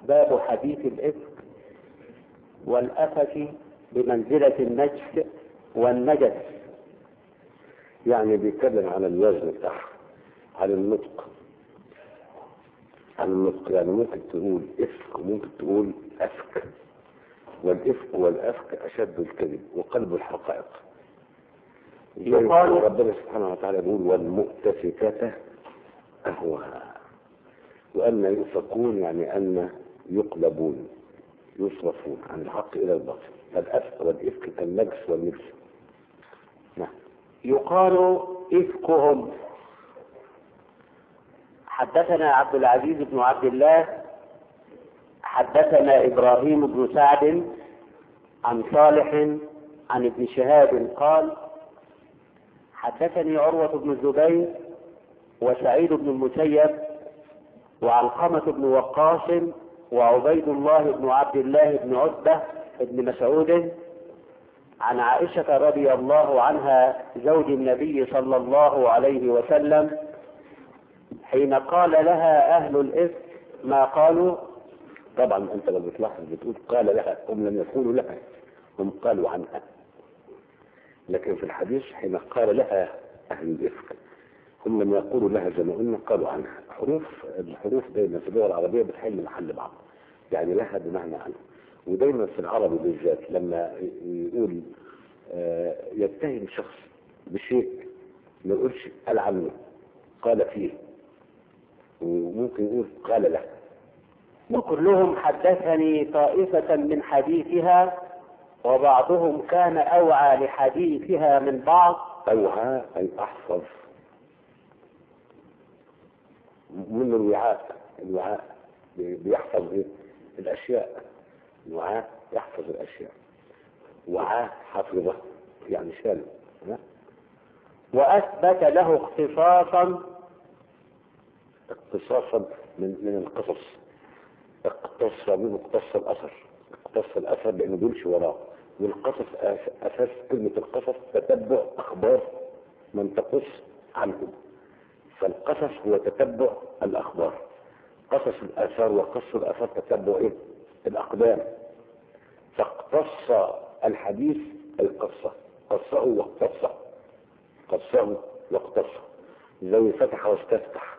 باب حديث الإفك والأفك بمنزلة النجس والنجس يعني بيتكلم على الوزن بتاعها على النطق على النطق يعني ممكن تقول افك وممكن تقول افك والافك والافك اشد الكذب وقلب الحقائق يقال- ربنا سبحانه وتعالى يقول والمؤتفكة اهواها وان يؤفكون يعني ان يقلبون يصرفون عن الحق الى الباطل فالافك والافك كالنجس والنجس نعم يقال إفكهم حدثنا عبد العزيز بن عبد الله حدثنا إبراهيم بن سعد عن صالح عن ابن شهاب قال حدثني عروة بن الزبير وسعيد بن المسيب وعلقمة بن وقاص وعبيد الله بن عبد الله بن عتبة بن مسعود عن عائشة رضي الله عنها زوج النبي صلى الله عليه وسلم حين قال لها أهل الإفك ما قالوا طبعا انت لو بتلاحظ بتقول قال لها هم لم يقولوا لها هم قالوا عنها لكن في الحديث حين قال لها اهل الافك هم لم يقولوا لها زي ما قلنا قالوا عنها حروف الحروف دايما في اللغه العربيه بتحل محل بعض يعني لها بمعنى عنها ودايما في العربي بالذات لما يقول آه، يتهم شخص بشيء ما يقولش قال عنه قال فيه وممكن يقول قال له وكلهم حدثني طائفة من حديثها وبعضهم كان أوعى لحديثها من بعض أوعى أي أحفظ من الوعاء الوعاء بي- بيحفظ إيه؟ الأشياء الوعاء يحفظ الأشياء وعاء حافظة يعني شال ها؟ وأثبت له اختصاصا اقتصاصا من من القصص اقتص منه اقتص الأثر اقتص الأثر لأنه بيمشي وراه والقصص أس- أساس كلمة القصص تتبع أخبار من تقص عنهم فالقصص هو تتبع الأخبار قصص الآثار وقص الآثار تتبع إيه؟ الأقدام فاقتص الحديث القصة قصه واقتصه قصه واقتصه زي فتح واستفتح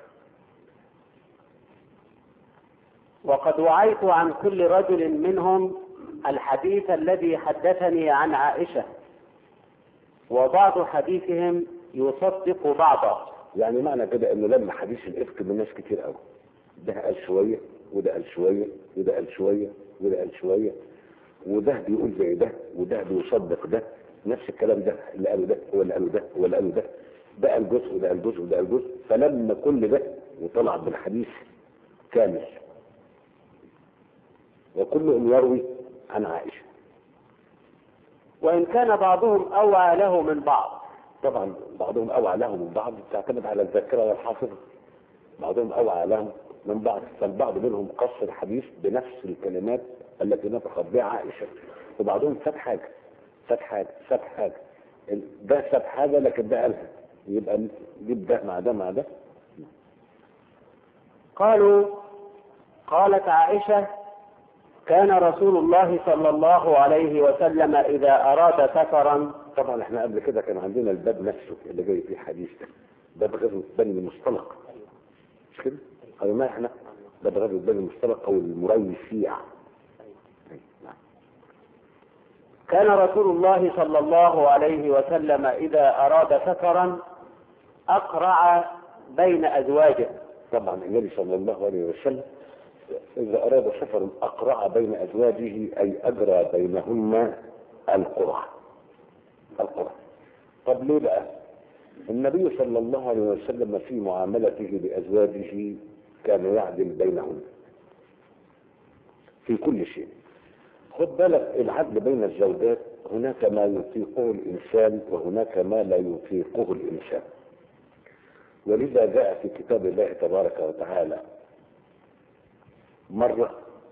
وقد وعيت عن كل رجل منهم الحديث الذي حدثني عن عائشة وبعض حديثهم يصدق بعضا يعني معنى كده انه لما حديث الافك من ناس كتير قوي ده قال شويه وده قال شويه وده قال شويه وده قال شويه وده بيقول زي ده وده بيصدق ده نفس الكلام ده اللي قاله ده هو اللي قاله ده هو اللي قاله ده ده قال جزء وده قال جزء وده قال جزء فلما كل ده وطلع بالحديث كامل وكلهم يروي عن عائشه وإن كان بعضهم أوعى له من بعض طبعا بعضهم اوعى لهم من بعض تعتمد على الذاكره والحافظه بعضهم اوعى لهم من بعض فالبعض منهم قص الحديث بنفس الكلمات التي نطقت بها عائشه وبعضهم ساب حاجه ساب حاجه ساب حاجه ده ساب حاجه لكن ده قالها يبقى نجيب ده مع ده مع ده قالوا قالت عائشة كان رسول الله صلى الله عليه وسلم إذا أراد سفرا طبعا احنا قبل كده كان عندنا الباب نفسه اللي جاي فيه حديث ده باب غزوه بني المصطلق مش كده؟ قالوا ما احنا باب غزوه بني المصطلق او المريسيع نعم كان رسول الله صلى الله عليه وسلم إذا أراد سفرا أقرع بين أزواجه طبعا النبي صلى الله عليه وسلم إذا أراد سفر أقرع بين أزواجه أي أجرى بينهن القرع القرع طب ليه بقى؟ النبي صلى الله عليه وسلم في معاملته لأزواجه كان يعدل بينهن في كل شيء خد بالك العدل بين الزوجات هناك ما يطيقه الإنسان وهناك ما لا يطيقه الإنسان ولذا جاء في كتاب الله تبارك وتعالى مرة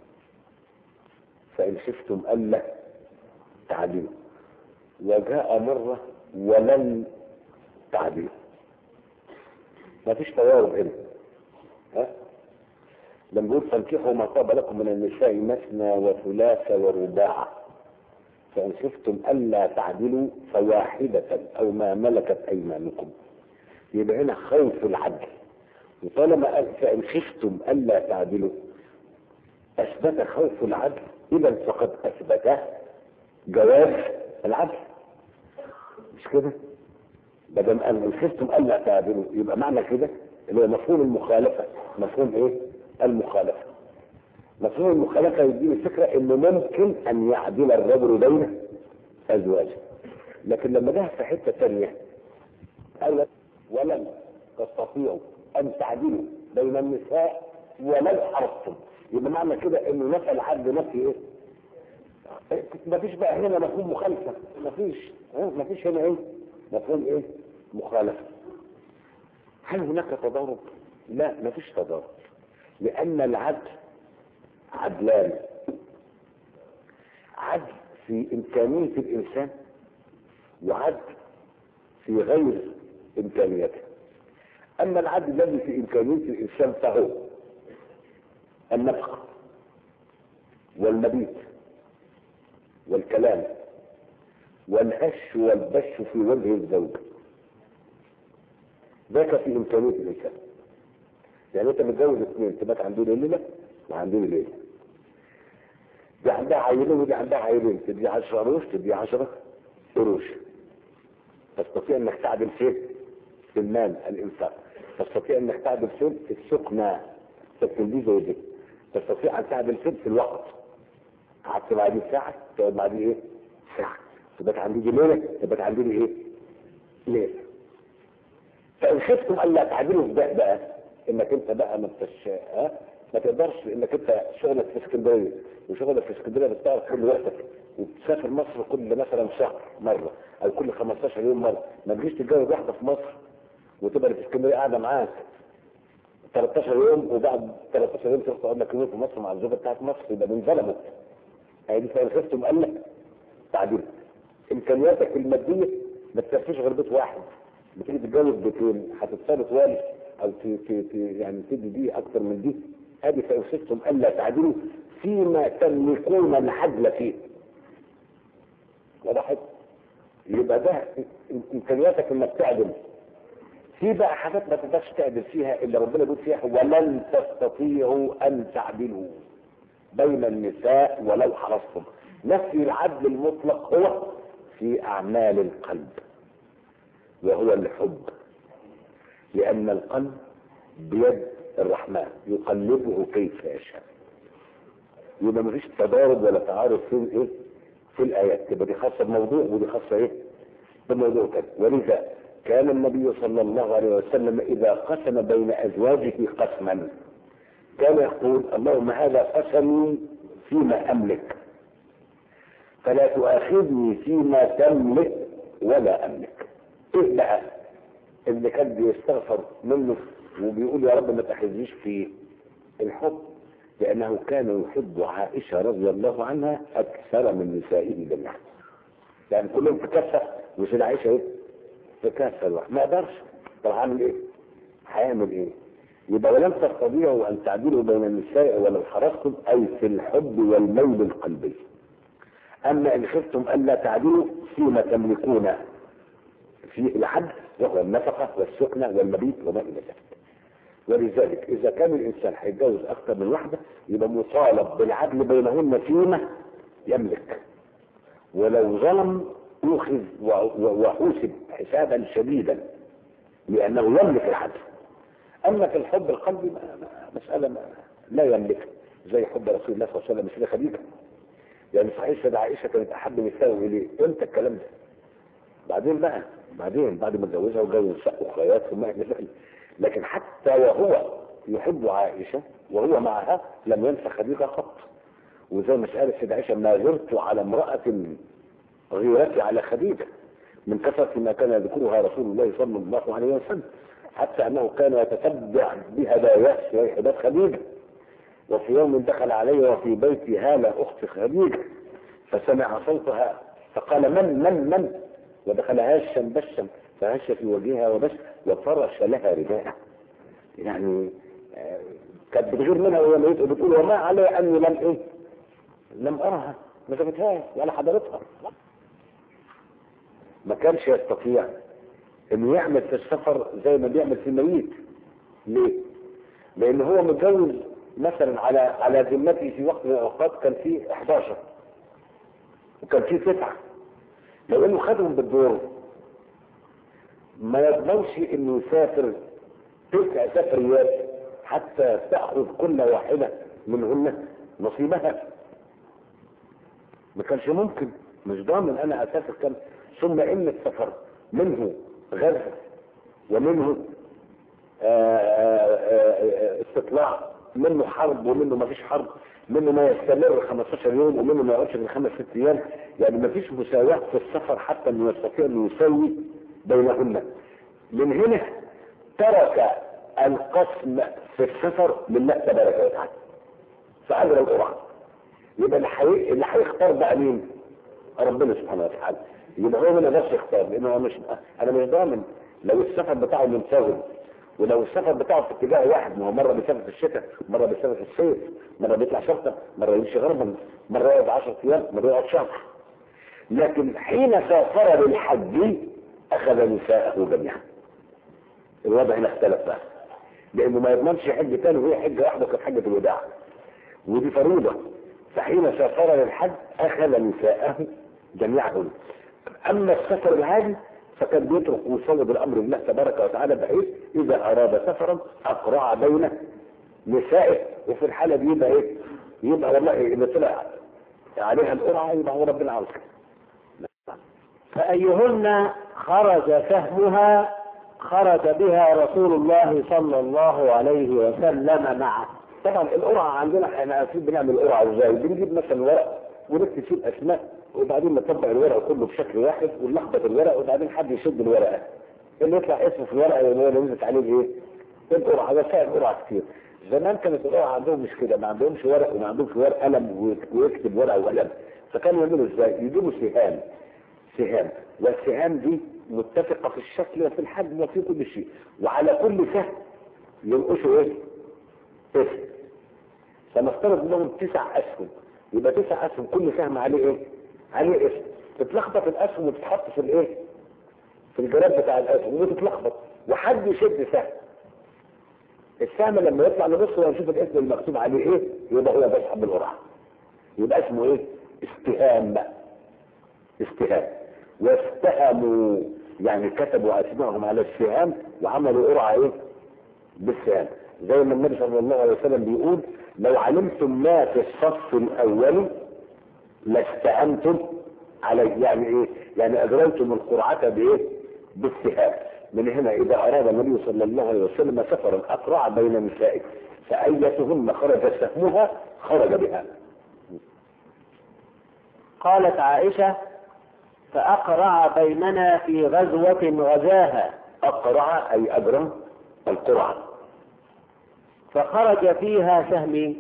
فإن خفتم ألا تعدلوا وجاء مرة ولن تعدلوا ما فيش توارب هنا ها لما بيقول فانكحوا ما طاب لكم من النساء مثنى وثلاث ورباع فإن خفتم ألا تعدلوا فواحدة أو ما ملكت أيمانكم يبقى هنا خوف العدل وطالما قال فإن خفتم ألا تعدلوا أثبت خوف العدل إذا فقد أثبت جواز العدل مش كده؟ بدل قال إن خفتم ألا تعدلوا يبقى معنى كده اللي هو مفهوم المخالفة مفهوم إيه؟ المخالفة مفهوم المخالفة يديني فكرة إنه ممكن أن يعدل الرجل بين أزواجه لكن لما جه في حتة ثانية قال لك ولن تستطيعوا أن تعدلوا بين النساء ولو حرصتم يبقى معنى كده إنه نفى العدل نفي إيه؟ مفيش بقى هنا مفهوم مخالفة مفيش ها؟ مفيش هنا إيه؟ مفهوم إيه؟ مخالفة هل هناك تضارب؟ لا مفيش تضارب لأن العدل عدلان عدل في إمكانية الإنسان وعدل في غير إمكانيته أما العدل الذي في إمكانية الإنسان فهو النفقة والمبيت والكلام والهش والبش في وجه الزوج ذاك في إمكانية الإنسان يعني أنت متجوز اثنين تبات عن دول ليلة وعن دول ليلة دي عندها عيلين ودي عندها عيلين تدي 10 قروش تدي 10 قروش تستطيع انك تعدل فين؟ في المال الانفاق تستطيع انك تعدل فين؟ في السكنى تسكن دي زي دي تستطيع ان تعدل فين؟ في الوقت قعدت مع دي ساعة تقعد مع دي ايه؟ ساعة تبات عندي دي ليلة تبات عندي دي ايه؟ ليلة فان خفتم الا تعدلوا في ده بقى انك انت بقى ما انتش ها ما تقدرش انك انت شغلك في اسكندريه وشغلك في اسكندريه بتعرف كل وقتك وتسافر مصر كل مثلا شهر مره او كل 15 يوم مره ما تجيش تتجوز واحده في مصر وتبقى في اسكندريه قاعده معاك 13 يوم وبعد 13 يوم تروح تقعد لك يوم في مصر مع الزوجه بتاعت مصر يبقى من ظلمت هي دي فان خفتم قال لك تعديل امكانياتك الماديه ما تكفيش غير بيت واحد بتيجي تتجوز بيتين هتتصرف والد او ت... ت... ت... يعني تدي دي اكتر من دي هذه فان خفتم الا تعدلوا فيما تملكون العدل فيه وضحت يبقى ده امكانياتك انك تعدل في بقى حاجات ما تقدرش تعدل فيها الا ربنا بيقول فيها ولن تستطيعوا ان تعدلوا بين النساء ولو حرصتم نفي العدل المطلق هو في اعمال القلب وهو الحب لان القلب بيد الرحمن يقلبه كيف يشاء يبقى مفيش تضارب ولا تعارض في الايه في الايات تبقى دي خاصه بموضوع ودي خاصه ايه بموضوع تاني ولذا كان النبي صلى الله عليه وسلم اذا قسم بين ازواجه قسما كان يقول اللهم هذا قسمي فيما املك فلا تؤاخذني فيما تملك ولا املك ايه بقى اللي كان بيستغفر منه وبيقول يا رب ما تاخذنيش في الحب لأنه كان يحب عائشة رضي الله عنها أكثر من نسائه جميعا يعني كلهم تكسر وسيد عائشة إيه؟ تكسر واحد ما يقدرش طب هعمل إيه؟ هيعمل إيه؟ يبقى ولم تستطيعوا أن تعدلوا بين النساء ولو حرصتم أي في الحب والميل القلبي أما إن خفتم ألا تعدلوا فيما تملكون في العدل وهو النفقة والسكنة والمبيت وما إلى ذلك ولذلك اذا كان الانسان هيتجوز اكثر من واحده يبقى مطالب بالعدل بينهن فيما يملك ولو ظلم يؤخذ وحوسب حسابا شديدا لانه يملك العدل اما في الحب القلبي مساله ما لا يملك زي حب رسول الله صلى الله عليه وسلم سيدة خديجه يعني صحيح سيدة عائشه كانت احب نسائه اليه امتى الكلام ده بعدين بقى بعدين بعد ما اتجوزها وجوز شق وخيات ثم الى ذلك لكن حتى وهو يحب عائشة وهو معها لم ينسى خديجة قط وزي ما سألت سيدة عائشة ما غرت على امرأة غيرتي على خديجة من كثرة ما كان يذكرها رسول الله صلى الله عليه وسلم حتى أنه كان يتتبع بهداياه في حبات خديجة وفي يوم دخل علي وفي بيتي هالة أخت خديجة فسمع صوتها فقال من من من ودخل هاشا بشا فهش في وجهها وبش وفرش لها رداءه يعني كانت بتغير منها وهي ميتة وبتقول وما علي اني لم ايه لم ارها ما شافتهاش ولا حضرتها ما كانش يستطيع انه يعمل في السفر زي ما بيعمل في الميت ليه؟ لان هو متجوز مثلا على على ذمته في وقت من الاوقات كان فيه 11 وكان فيه تسعه لو انه خدهم بالدور ما يضمنش انه يسافر تسع سفريات حتى تاخذ كل واحده منهن نصيبها ما كانش ممكن مش ضامن انا اسافر كم ثم ان السفر منه غزو ومنه آآ آآ استطلاع منه حرب ومنه ما فيش حرب منه ما يستمر 15 يوم ومنه ما يقعدش غير خمس ست ايام يعني ما فيش مساواة في السفر حتى انه يستطيع انه يسوي بينهن من هنا ترك القسم في السفر لله تبارك وتعالى فأجر القرعة يبقى اللي حي... اللي هيختار بقى مين؟ ربنا سبحانه وتعالى يبقى هو من نفسه يختار لانه هو مش انا مش ضامن لو السفر بتاعه منتظم ولو السفر بتاعه في اتجاه واحد ما هو مره بيسافر في الشتاء مره بيسافر في الصيف مره بيطلع شرطه مره يمشي غربا مره يقعد 10 ايام مره يقعد شهر لكن حين سافر للحج اخذ نساءه جميعا الوضع هنا اختلف بقى لانه ما يضمنش حج تاني وهي حجه واحده كانت حجه الوداع ودي فريضه فحين سافر للحج اخذ نساءه جميعهن اما السفر العادي فكان بيترك ويصوب الامر لله تبارك وتعالى بحيث اذا اراد سفرا اقرع بين نسائه وفي الحاله دي يبقى ايه؟ يبقى والله اذا طلع عليها القرعه يبقى هو ربنا عاوز كده. فأيهن خرج فهمها خرج بها رسول الله صلى الله عليه وسلم معه طبعا القرعه عندنا احنا عارفين بنعمل قرعه ازاي؟ بنجيب مثلا ورق ونكتب فيه الاسماء وبعدين نطبق الورق كله بشكل واحد ونلخبط الورق وبعدين حد يشد الورقه اللي يطلع اسمه في الورقه اللي هو نزلت عليه ايه؟ القرعه ده فيها القرعه كتير زمان كانت القرعه عندهم مش كده ما عندهمش ورق وما عندهمش ورق قلم ويكتب ورقه وقلم فكانوا يعملوا ازاي؟ يجيبوا سهام سهام والسهام دي متفقه في الشكل وفي الحجم وفي كل شيء وعلى كل سهم ينقشوا ايه؟ اسم فنفترض انهم تسع اسهم يبقى تسع اسهم كل سهم عليه ايه؟ عليه اسم تتلخبط الاسهم وتتحط في الايه؟ في الجراب بتاع الاسهم وتتلخبط وحد يشد سهم السهم لما يطلع لنص ونشوف الاسم المكتوب عليه ايه يبقى هو بيسحب بالقرعه يبقى اسمه ايه؟ استهام بقى استهام واستهموا يعني كتبوا اسمائهم على السهام وعملوا قرعه ايه؟ بالسهام زي ما النبي صلى الله عليه وسلم بيقول لو علمتم ما في الصف الاول لاستهمتم عليه يعني ايه؟ يعني اجريتم القرعه بايه؟ بالسهام من هنا اذا اراد النبي صلى الله عليه وسلم سفرا اقرع بين نسائه فايتهن خرج سهمها خرج بها. قالت عائشة فأقرع بيننا في غزوة غزاها اقرع اي اجرى القرعه. فخرج فيها سهمي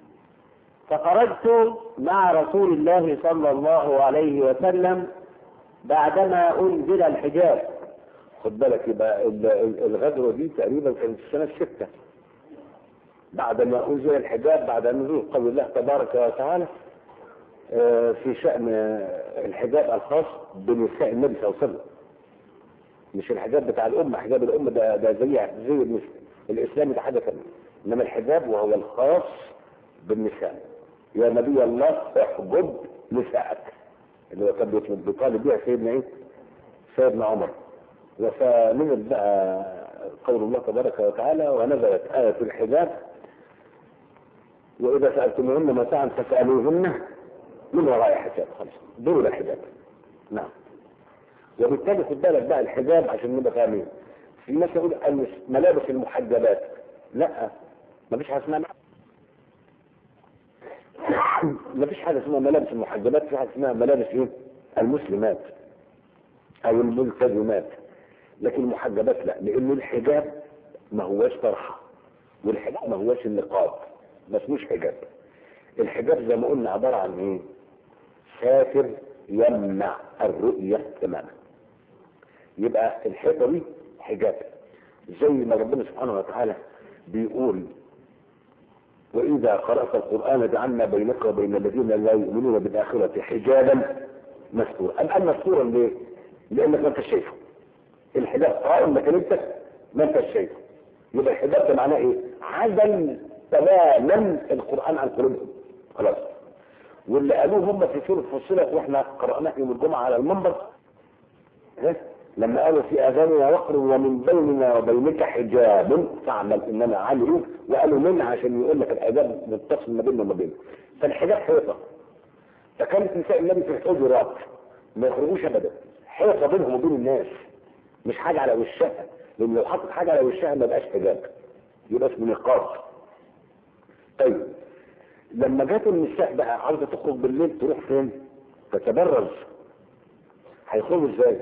فخرجت مع رسول الله صلى الله عليه وسلم بعدما أنزل الحجاب خد بالك يبقى ال- ال- الغزوه دي تقريبا كانت السنه السته. بعد ما انزل الحجاب بعد نزول قول الله تبارك وتعالى آه، في شأن آه، الحجاب الخاص بنساء النبي صلى الله عليه وسلم مش الحجاب بتاع الأمة حجاب الأمة ده ده زي زي المس- الإسلام ده حاجة ثانية إنما الحجاب وهو الخاص بالنساء يا نبي الله احجب نساءك اللي هو كان بيطلب بيطالب بيها سيدنا ايه؟ سيدنا عمر فنزل بقى قول الله تبارك وتعالى ونزلت آية الحجاب وإذا سألتموهن متاعا فسألوهن من وراء حجاب خلاص دون الحجاب نعم وبالتالي خد بالك بقى الحجاب عشان نبقى فاهمين في ناس يقول المس- ملابس المحجبات لا ما فيش حاجه اسمها ما فيش حاجه اسمها ملابس المحجبات في حاجه اسمها ملابس ايه المسلمات او الملتزمات لكن المحجبات لا لان الحجاب ما هواش طرحه والحجاب ما هواش النقاب ما اسموش حجاب الحجاب زي ما قلنا عباره عن ايه ساتر يمنع الرؤيه تماما يبقى الحيطه دي حجاب زي ما ربنا سبحانه وتعالى بيقول واذا قرات القران جعلنا بينك وبين الذين لا يؤمنون بالاخره حجابا مستورا الان مستورا ليه؟ لانك ما انتش شايفه الحجاب قائم لكن انت ما انتش شايفه يبقى الحجاب ده معناه ايه؟ عزل تماما القران عن قلوبهم خلاص واللي قالوه هم في سوره فصلت واحنا قراناه يوم الجمعه على المنبر ها؟ لما قالوا في اذاننا وقر ومن بيننا وبينك حجاب فاعمل اننا عاملون وقالوا منها عشان يقول لك الحجاب متصل ما بيننا وما بينك فالحجاب حيطه فكانت نساء النبي في الحجرات ما يخرجوش ابدا حيطه بينهم وبين الناس مش حاجه على وشها لان لو حطت حاجه على وشها ما بقاش حجاب يبقى اسمه نقاب طيب لما جت النساء بقى عاوزه تخرج بالليل تروح فين؟ تتبرز هيخرجوا ازاي؟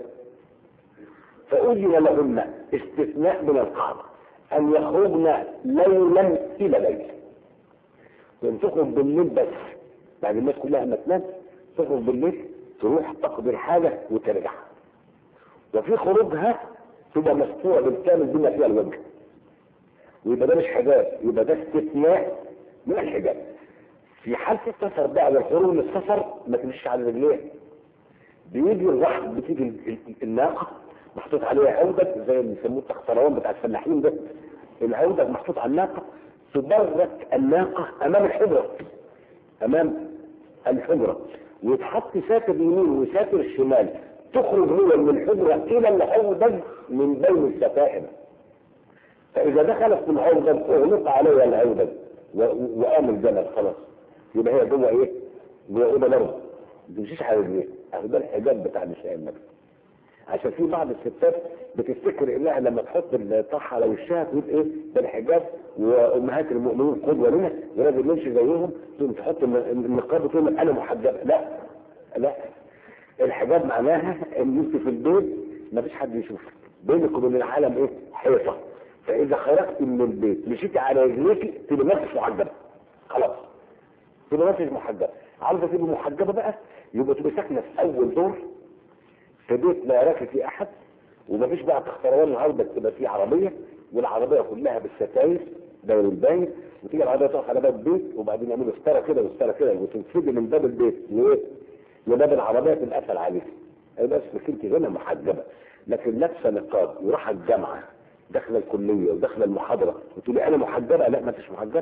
فأذن لهن استثناء من القاعدة أن يخرجن ليلا إلى ليل وإن تخرج بالليل بس بعد الناس كلها ما تنام تخرج بالليل تروح تقضي الحاجة وترجع وفي خروجها تبقى مستوى بالكامل بما فيها الوجه ويبقى ده مش حجاب يبقى ده استثناء من الحجاب في حالة السفر بقى والخروج من السفر ما تمشيش على رجليه بيجي الواحد بتيجي ال- ال- الناقة محطوط عليها عودة زي اللي بيسموه التخطروان بتاع الفلاحين ده العودة محطوط على الناقة تبرك الناقة أمام الحجرة أمام الحجرة ويتحط ساتر يمين وساتر شمال تخرج هي من الحجرة إلى العودة من بين الستائر فإذا دخلت في العودة أغلق عليها العودة و- وقام الجمل خلاص يبقى هي جوه إيه؟ جوه أوضة برضه ما تمشيش على رجليها أهو ده الحجاب بتاع نساء النبي عشان في بعض الستات بتفتكر انها لما تحط الطرحه على وشها تقول ايه ده الحجاب وامهات المؤمنين قدوه لنا ولازم نمشي زيهم تقوم تحط النقاب وتقول انا محجبه لا لا الحجاب معناها ان انت في البيت ما فيش حد يشوفك بينك وبين العالم ايه حيطه فاذا خرجت من البيت مشيتي على رجليك تبقى ما فيش محجبه خلاص تبقى ما فيش محجبه عاوزه تبقى محجبه بقى يبقى تبقى ساكنه في اول دور في بيت لا يراك فيه احد ومفيش بقى تختارون العرضة تبقى فيه عربية والعربية كلها بالستاير دور الباين وتيجي العربية تقف على باب البيت وبعدين يعملوا ستارة كده وستارة كده وتنفذي من باب البيت لايه؟ لباب العربية تنقفل عليك يبقى اسمك انت هنا محجبة لكن لابسة نقاب وراح الجامعة داخله الكلية وداخله المحاضرة وتقولي انا محجبة لا ما انتش محجبة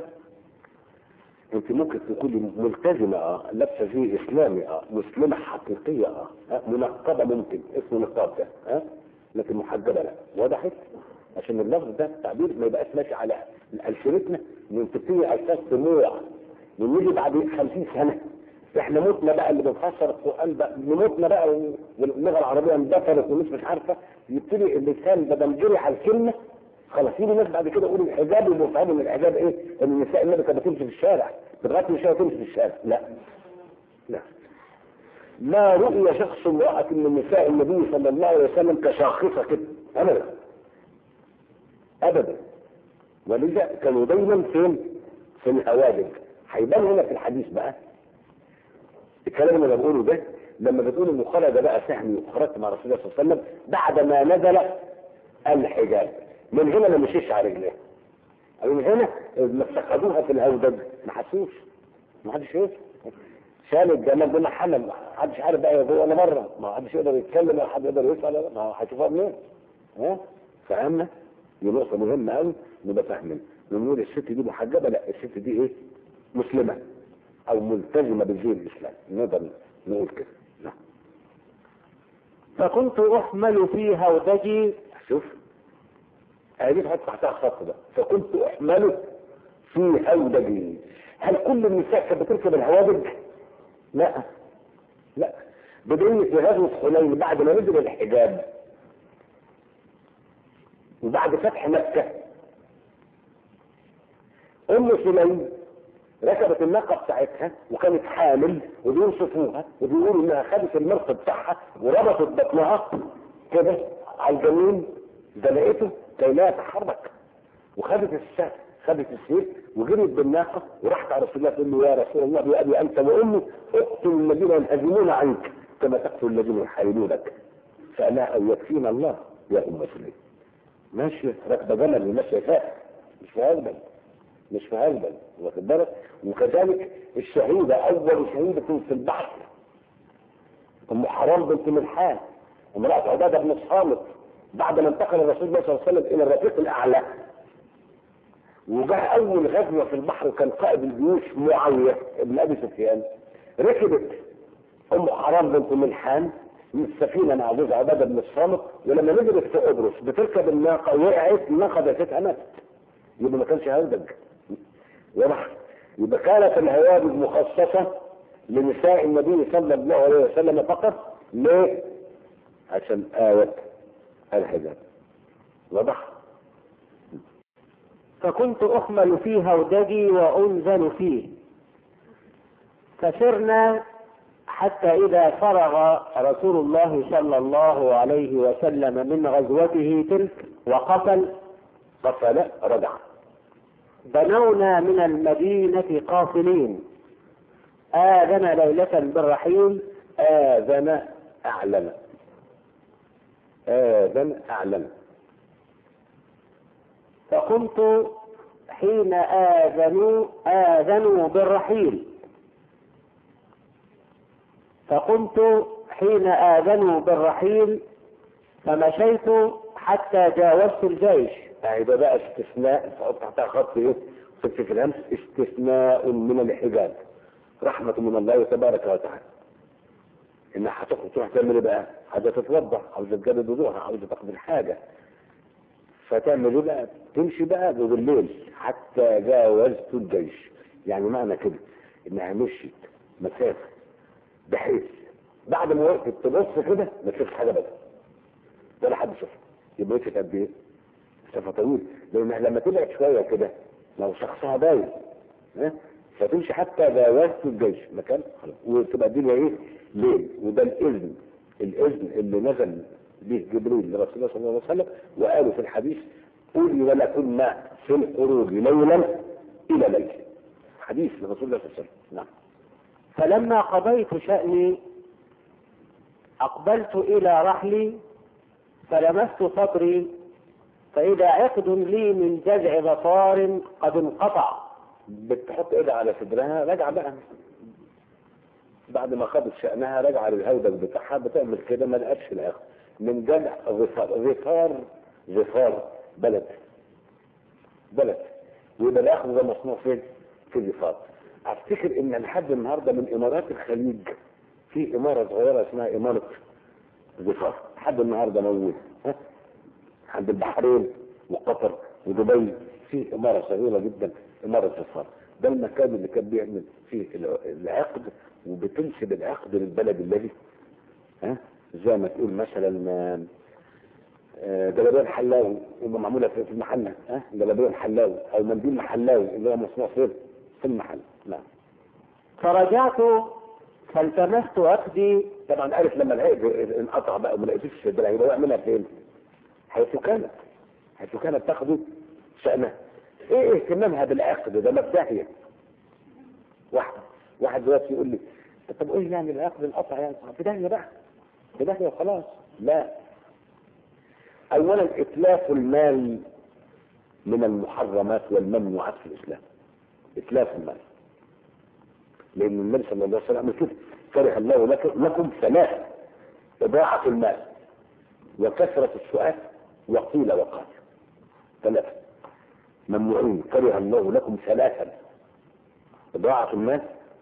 انت ممكن تكوني ملتزمة اه لابسة زي اسلامي اه مسلمة حقيقية اه اه، منقبة ممكن اسمه نقاب ده ها لكن محجبة لا وضحت عشان اللفظ ده التعبير ما يبقاش ماشي على ألسنتنا ان تبتدي اساس طموح ونيجي بعد 50 سنة احنا متنا بقى اللي بنفسر القرآن بقى نموتنا بقى واللغة العربية اندثرت والناس مش عارفة يبتدي اللسان بدل جري على الكلمة خلاص يجي الناس بعد كده يقولوا الحجاب يبقوا فاهمين الحجاب ايه؟ ان النساء النبي كانت بتمشي في الشارع بتغطي الشارع تمشي في الشارع لا لا ما رؤي شخص امرأة من نساء النبي صلى الله عليه وسلم كشاخصة كده ابدا ابدا ولذا كانوا دايما فين؟ في الهوادج هيبان هنا في الحديث بقى الكلام اللي أنا بقوله ده لما بتقول انه خرج بقى سهمي وخرجت مع رسول الله صلى الله عليه وسلم بعد ما نزل الحجاب من هنا ما مشيش على رجليه من هنا لما افتقدوها في الهودج ما حسوش ما حدش شايف شال الجمال دول حمل ما حدش عارف بقى يا جوه ولا بره ما حدش يقدر يتكلم ولا حد يقدر يسال ما هو هيشوفها منين ها فهمنا دي نقطه مهمه قوي نبقى فاهمين بنقول الست دي محجبه لا الست دي ايه مسلمه او ملتزمه بالدين الاسلامي نقدر نقول كده نعم فكنت أحمل في هودجي شوف هذه تحط تحتها خط ده فكنت احمل في هودجي هل كل النساء كانت بتركب الهوادج؟ لا لا بداية في غزوة حنين بعد ما نزل الحجاب وبعد فتح مكة أم سليم ركبت الناقة بتاعتها وكانت حامل وبيوصفوها وبيقولوا انها خدت المرق بتاعها وربطت بطنها كده على الجنين زنقته كي لا يتحرك وخدت السهم خدت السيف وجريت بالناقة وراحت على رسول الله تقول له يا رسول الله بأبي أنت وأمي اقتل الذين ينهزمون عنك كما تقتل الذين يحاربونك فقال لها أو يكفينا الله يا أم سليم ماشية راكبة جمل وماشية فاء مش في أجمل مش في هلبل واخد بالك وكذلك الشهيدة أول شهيدة في البحث أم حرام بنت ملحان امرأة عبادة بن الصامت بعد ما انتقل الرسول الله صلى الله عليه وسلم إلى الرفيق الأعلى وجاء أول غزوة في البحر وكان قائد الجيوش معاوية بن أبي سفيان ركبت أم حرام بنت ملحان من السفينة مع جوز عبادة بن الصامت ولما نزلت في قبرص بتركب الناقة وقعت الناقة داستها ماتت يبقى ما كانش هودج واضح يبقى كانت الهوادج مخصصة لنساء النبي صلى الله عليه وسلم فقط ليه؟ عشان آية الحجاب واضح؟ فكنت أحمل في هودجي وأنزل فيه فسرنا حتى إذا فرغ رسول الله صلى الله عليه وسلم من غزوته تلك وقفل قفل رجع بنونا من المدينة قافلين آذن ليلة بالرحيل آذن أعلن آذن أعلن فقمت حين آذنوا آذنوا بالرحيل فقمت حين آذنوا بالرحيل فمشيت حتى جاوزت الجيش هيبقى بقى استثناء تحط تحتها خط ايه خط في الهمس استثناء من الحجاب رحمة من الله تبارك وتعالى انها هتخرج تروح تعمل ايه بقى؟ عايزة تتوضا عاوزة تجدد وضوءها عاوزة تاخد الحاجة فتعمل ايه بقى؟ تمشي بقى بالليل حتى جاوزت الجيش يعني معنى كده انها مشيت مسافة بحيث بعد ما وقفت تبص كده ما تشوفش حاجة بقى ولا حد شافها يبقى وقفت قد ايه؟ مسافة طويلة لأنها لما تبعد شوية كده لو شخصها باين ها فتمشي حتى جاوزت الجيش مكان خلاص وتبقى الدنيا ايه؟ ليل وده الإذن الإذن اللي نزل به جبريل لرسول الله صلى الله عليه وسلم وقالوا في الحديث قولي ولكن في الخروج ليلا إلى ليل حديث لرسول الله صلى الله عليه وسلم نعم فلما قضيت شأني أقبلت إلى رحلي فلمست صدري فإذا عقد لي من جذع ظفار قد انقطع بتحط ايدها على صدرها راجعه بقى بعد ما خدت شأنها راجعه للهودج بتاعها بتعمل كده ما لقتش الاخر من جذع ظفار ظفار ظفار بلد بلد ويبقى الاخر ده مصنوع فين؟ في ظفار افتكر ان لحد النهارده من امارات الخليج في اماره صغيره اسمها اماره ظفار لحد النهارده موجود ها عند البحرين وقطر ودبي في اماره صغيره جدا اماره ظفار ده المكان اللي كان بيعمل فيه العقد وبتنسب العقد للبلد الذي ها زي ما تقول مثلا آه، جلابيه الحلاوي يبقى معموله في في المحله ها جلابيه الحلاوي او منديل محلاوي اللي هو مصنوع فين في المحل نعم فرجعت فالتمست عقدي طبعا عارف لما العقد انقطع بقى وما لقيتوش الشدة هيبقى يعملها فين؟ حيث كانت حيث كانت تاخذ شأنها ايه اهتمامها بالعقد ده مبدئيا واحد واحد دلوقتي يقول لي طب ايه يعني العقد انقطع يعني في داهيه بقى في داهيه وخلاص لا اولا اتلاف المال من المحرمات والممنوعات في الاسلام اتلاف المال لان النبي صلى الله عليه وسلم عمل كده كره الله لكم, لكم ثلاث اضاعه المال وكثره السؤال وقيل وقال ثلاثه ممنوعين كره الله لكم ثلاثا اضاعه المال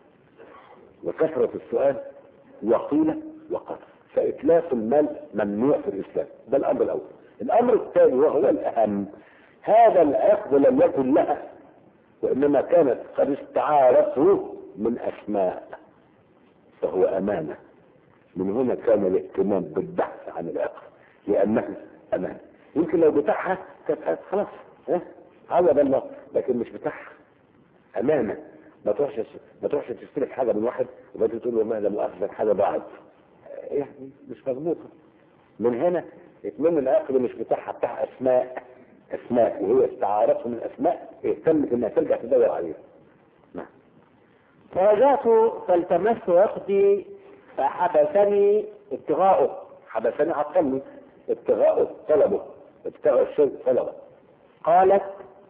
وكثره السؤال وقيل وقال فإتلاف المال ممنوع في الإسلام ده الأمر الأول الأمر الثاني وهو الأهم هذا العقد لم يكن لها وإنما كانت قد استعارته من أسماء فهو أمانة من هنا كان الاهتمام بالبحث عن العقد لأنه أمانة يمكن لو بتاعها كانت خلاص ها عوض الله لكن مش بتاعها أمانة ما تروحش ما تروحش تستلف حاجة من واحد وبعدين تقول له ما لا مؤاخذة حاجة ضاعت يعني مش مظبوطه من هنا اتمنى العقد مش بتاعها بتاع اسماء اسماء وهي استعارته من اسماء اهتمت انها ترجع تدور عليها نعم فرجعت فالتمست عقدي فحبسني ابتغاؤه حبسني عطلني ابتغاء طلبه ابتغاء الشيء طلبه قالت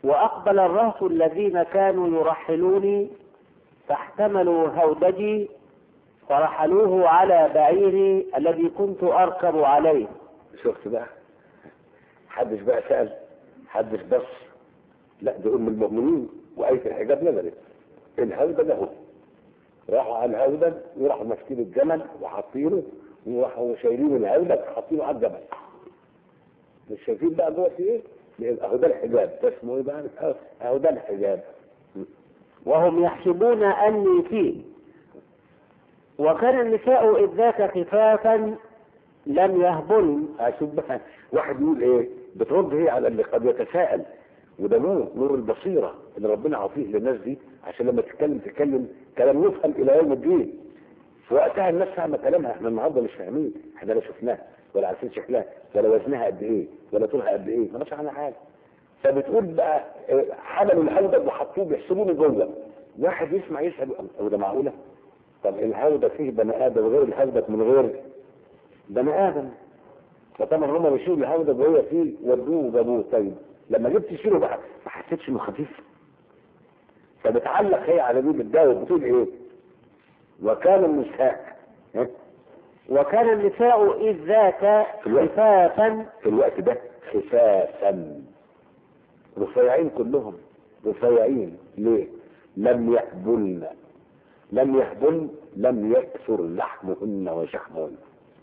وأقبل الرهط الذين كانوا يرحلوني فاحتملوا هودجي فرحلوه على بعيري الذي كنت أركب عليه شفت بقى حدش بقى سأل حدش بص لا دي أم المؤمنين وآية الحجاب نزلت الهودة ده هو راحوا على الهودة وراحوا ماسكين الجمل وحاطينه وراحوا شايلين الهودة حاطينه على الجبل مش شايفين بقى جوه في ايه؟ اهو ده الحجاب ده اسمه ايه بقى؟ اهو ده الحجاب وهم يحسبون أني فيه وكان النساء إذ ذاك خفافا لم يهبن اشوف بقى واحد يقول ايه بترد هي على اللي قد يتساءل وده نور نور البصيره اللي ربنا عطيه للناس دي عشان لما تتكلم تتكلم كلام يفهم الى يوم الدين في وقتها الناس فاهمه كلامها احنا النهارده مش فاهمين احنا لا شفناها ولا عارفين شكلها ولا وزنها قد ايه ولا طولها قد ايه ما نعرفش عنها حاجه فبتقول بقى اه، حملوا الهودة وحطوه بيحسبوني جوه واحد يسمع يسأل هو ده معقوله؟ طب الهودة فيه بني ادم غير الهودة من غير بني ادم فطبعا هما بيشيلوا الهودة وهي فيه ودوه وجابوه طيب لما جبت تشيله بقى ما حسيتش انه خفيف فبتعلق هي على دي بتجاوب بتقول ايه؟ وكان النساء ها؟ وكان النساء إذ ذاك في الوقت. خفافا في الوقت ده خفافا رفيعين كلهم رفيعين ليه؟ لم يحبلن لم يحبلن لم يكثر لحمهن وشحمهن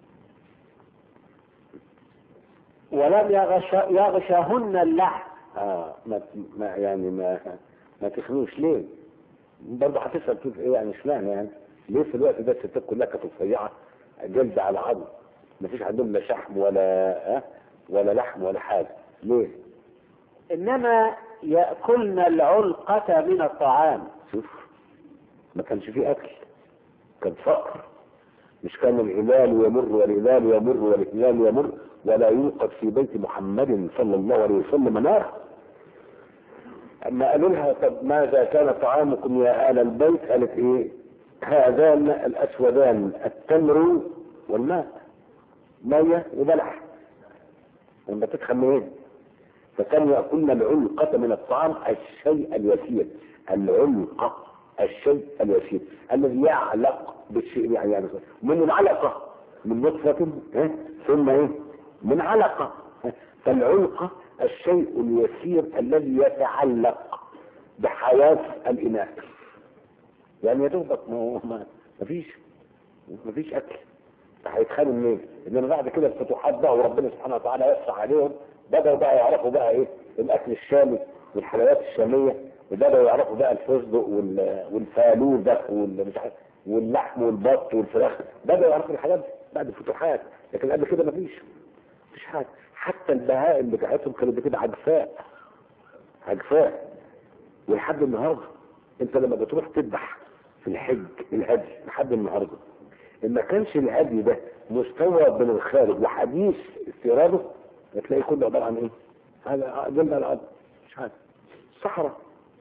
ولم يغش يغشهن اللحم اه ما, ما يعني ما ما تخنوش ليه؟ برضه هتسال تشوف ايه يعني اشمعنى يعني؟ ليه في الوقت ده الستات كلها كانت رفيعه جلد على عظم ما فيش عندهم لا شحم ولا آه ولا لحم ولا حاجه ليه؟ إنما يأكلن العلقة من الطعام شوف ما كانش فيه اكل كان فقر مش كان الهلال يمر والهلال يمر والهلال يمر ولا يوقد في بيت محمد صلى الله عليه وسلم نار اما قالوا لها طب ماذا كان طعامكم يا ال البيت قالت ايه هذان الاسودان التمر والماء ميه وبلح لما تفهم ايه فكانوا ياكلن العلقه من الطعام الشيء اليسير العلقه الشيء اليسير الذي يعلق بالشيء يعني يعني من العلقه من نطفه ها؟ ثم ايه من علقه ها؟ فالعلقه الشيء اليسير الذي يتعلق بحواس الاناث يعني يا دوبك ما ما ما فيش ما فيش اكل هيتخانوا منين؟ انما بعد كده الفتوحات بقى وربنا سبحانه وتعالى يفتح عليهم بدأوا بقى يعرفوا بقى ايه الاكل الشامي والحلويات الشاميه وبدأوا يعرفوا بقى الفستق وال- والفالوده والمش عارف واللحم والبط والفراخ بدأوا يعرفوا الحاجات دي بعد الفتوحات لكن قبل كده مفيش مفيش حاجه حتى البهائم بتاعتهم كانت بتبقى عجفاء عجفاء ولحد النهارده انت لما بتروح تذبح في الحج الهدي لحد النهارده ان ما كانش الهدي ده مستورد من الخارج وحديث استيراده هتلاقي كله عباره عن ايه؟ هذا جنب الارض مش حاجه صحراء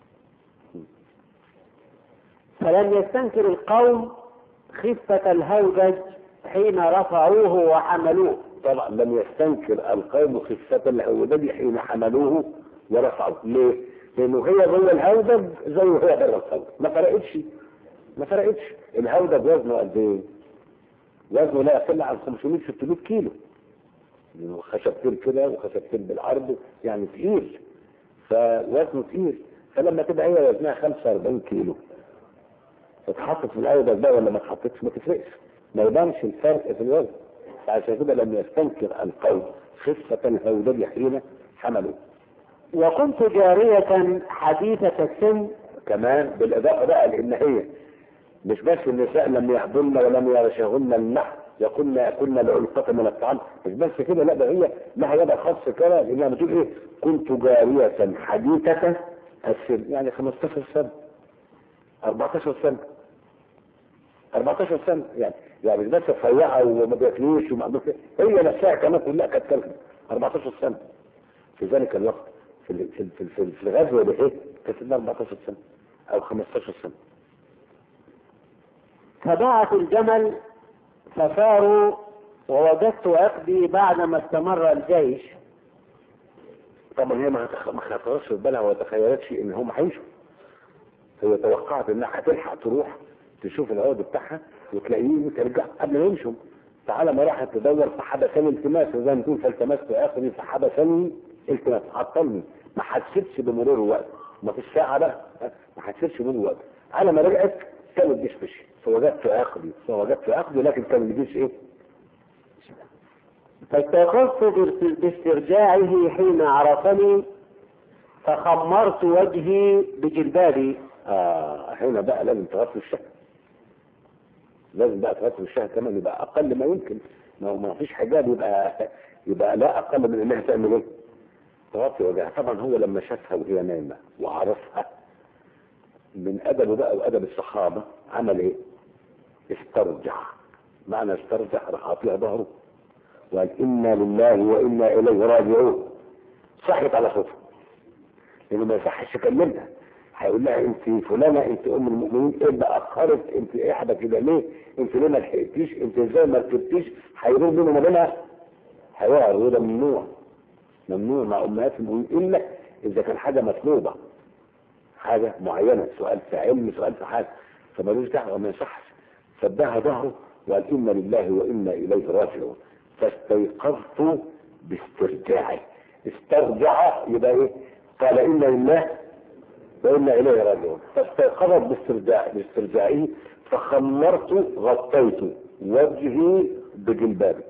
فلم يستنكر القوم خفة الهودج حين رفعوه وحملوه طبعا لم يستنكر القوم خفة الهودج حين حملوه ورفعوه ليه؟ لانه هي جوه الهودج زي ما هي بره الهودج ما فرقتش ما فرقتش الهودج وزنه قد ايه؟ وزنه لا يقل عن 500 600 كيلو لأنه خشبتين كده وخشبتين بالعرض يعني تقيل فوزنه تقيل فلما تبقى هي وزنها 45 كيلو اتحطت في الهودج بقى ولا ما اتحطتش ما تفرقش ما يبانش الفرق في الوزن فعشان كده لم يستنكر القوم خفة الهودج حين حملوا وكنت جارية حديثة السن كمان بالاضافه بقى لان هي مش بس النساء لم يحضرن ولم يرشهن اللحم يقولن ياكلن العلقة من الطعام مش بس كده لا ده هي لها يد خاص كده لانها بتقول ايه كنت جارية حديثة السن يعني 15 سنة 14 سنة 14 سنة يعني يعني مش بس رفيعة وما بياكلوش وما عندوش هي نفسها كمان كلها كانت كلمة 14 سنة في ذلك الوقت في ال- في ال- في, ال- في, ال- في الغزوة ده ايه كانت لها 14 سنة او 15 سنة فبعثوا الجمل فساروا ووجدت عقدي بعدما استمر الجيش طبعا هي ما هتخ- ما خطرتش في بالها وما تخيلتش ان هم هيمشوا هي توقعت انها هتلحق تروح تشوف العقد بتاعها وتلاقيه ترجع قبل ما يمشوا تعالى ما راحت تدور فحبسني التماس زي ما تقول فالتمست اخري فحبسني التماس عطلني ما حسيتش بمرور الوقت ما فيش ساعه بقى ها؟ ما حسيتش بمرور الوقت على ما رجعت كان الجيش مشي فوجدت اخري فوجدت اخري لكن كان الجيش ايه؟ فاستيقظت باست- باسترجاعه حين عرفني فخمرت وجهي بجلبابي آه هنا بقى لازم تغطي الشهر لازم بقى تغطي الشهر كمان يبقى اقل ما يمكن ما هو ما فيش حجاب يبقى يبقى لا اقل من انها تعمل ايه؟ تغطي وجهها طبعا هو لما شافها وهي نايمه وعرفها من ادبه بقى وادب الصحابه عمل ايه؟ استرجع معنى استرجع راح عاطيها ظهره وقال انا لله وانا اليه راجعون صحت على صوته لانه ما يصحش يكلمها هيقول لها انت فلانه انت ام المؤمنين ايه اللي اخرت انت ايه حاجه كده ليه انت ليه ما لحقتيش انت ازاي ما ركبتيش هيروح بينه وما بينها حوار وده ممنوع ممنوع مع امهات المؤمنين الا اذا كان حاجه مطلوبه حاجه معينه سؤال في علم سؤال في حاجه فمالوش دعوه ما يصحش فاداها ظهره وقال انا لله وانا اليه راجعون فاستيقظت باسترجاعه استرجع يبقى ايه قال انا لله وانا اليه راجعون فاستيقظت باسترجاع باسترجاعه فخمرت غطيت وجهي بجلبابي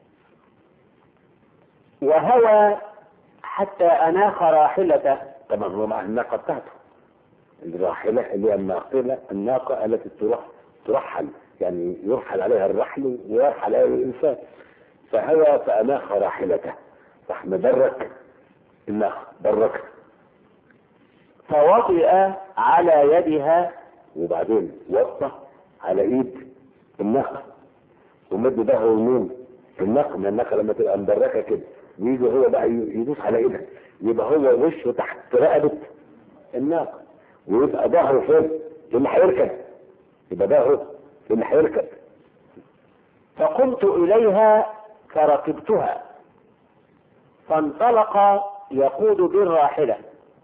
وهوى حتى أناخ راحلته طبعا هو مع الناقه بتاعته الراحله اللي هي الناقله الناقه التي تروح ترحل يعني يرحل عليها الرحل ويرحل عليها الانسان فهوى فاناخ راحلته راح مبرك الناقه بركها فوطئ على يدها وبعدين وطى على ايد النخل ومد ظهره يمين في النخل من النخل لما تبقى مبركه كده ويجي هو بقى يدوس على ايدها يبقى هو وشه تحت رقبه الناقه ويبقى ظهره فين؟ اللي هيركب يبقى ظهره اللي هيركب فقمت إليها فركبتها فانطلق يقود بالراحلة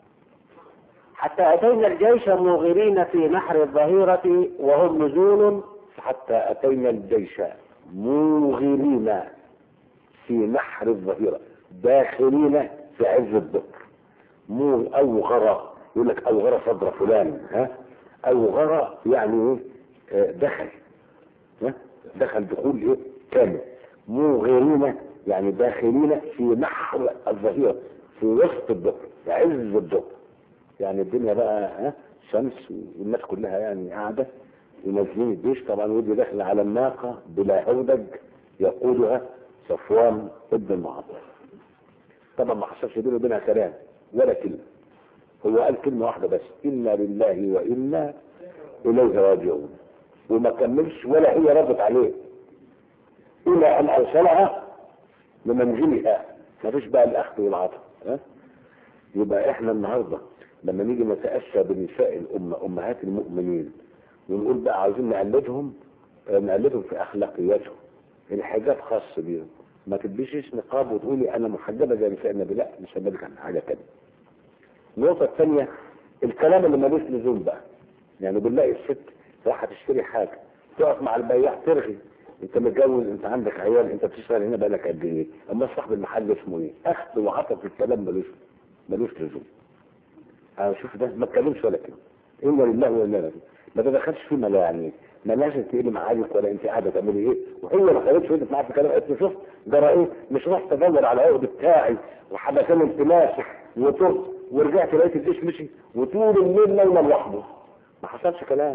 حتى أتينا الجيش موغرين في نحر الظهيرة وهم نزول حتى اتينا الجيش موغرين في نحر الظهيره داخلين في عز الظهر مو اوغر يقول لك اوغر صدر فلان ها اوغر يعني ايه آه، دخل ها دخل دخول ايه كامل موغرين يعني داخلين في نحر الظهيره في وسط الظهر في عز الظهر يعني الدنيا بقى ها شمس والناس كلها يعني قاعده ونازلين الجيش طبعا ودي داخل على الناقه بلا هودج يقودها صفوان ابن المعطل طبعا ما حصلش بينه وبينها كلام ولا كلمه هو قال كلمه واحده بس انا لله وانا اليه راجعون وما كملش ولا هي ردت عليه الى ان ارسلها لمنزلها ما فيش بقى الاخذ والعطاء ها يبقى احنا النهارده لما نيجي نتاسى بنساء الامه امهات المؤمنين ونقول بقى عاوزين نقلدهم آه، نقلدهم في اخلاقياتهم الحجاب خاص بيهم ما تلبسيش نقاب وتقولي انا محجبه زي نساء النبي لا مش هنبقى عن حاجه تانية النقطه الثانيه الكلام اللي ملوش لزوم بقى يعني بنلاقي الست رايحه تشتري حاجه تقف مع البياع ترغي انت متجوز انت عندك عيال انت بتشتغل هنا بقالك قد ايه اما صاحب المحل اسمه ايه اخذ وعطى في الكلام ملوش ملوش لزوم انا شوف ده ما اتكلمش ولا كلمه الا لله وانا له ما تدخلش فيه ملا يعني ما لازم تقلي معاك ولا انت قاعده تعملي ايه وهي ما خدتش ودت معاك في كلام قالت له شفت جرى ايه مش رحت ادور على العقد بتاعي وحبسني التماس وطرت ورجعت لقيت الجيش مشي وطول الليل نايمه لوحده ما حصلش كلام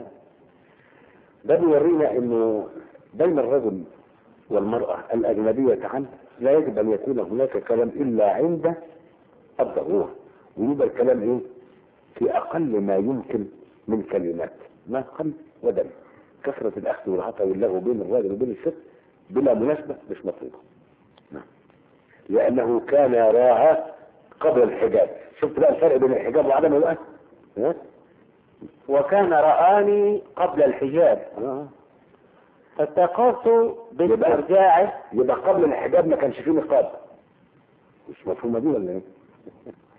ده بيورينا انه بين الرجل والمرأة الأجنبية عنه لا يجب أن يكون هناك كلام إلا عند الضرورة ويبقى الكلام إيه؟ في أقل ما يمكن من كلمات ما قل ودل كثرة الأخذ والعطاء واللغو بين الراجل وبين الست بلا مناسبة مش مطلوبة نعم. لأنه كان يراها قبل الحجاب شفت بقى الفرق بين الحجاب وعدم الوقت ها؟ وكان رآني قبل الحجاب آه. فاستيقظت باسترجاعه يبقى قبل الحجاب ما كانش فيه نقاب مش مفهومة دي ولا ايه؟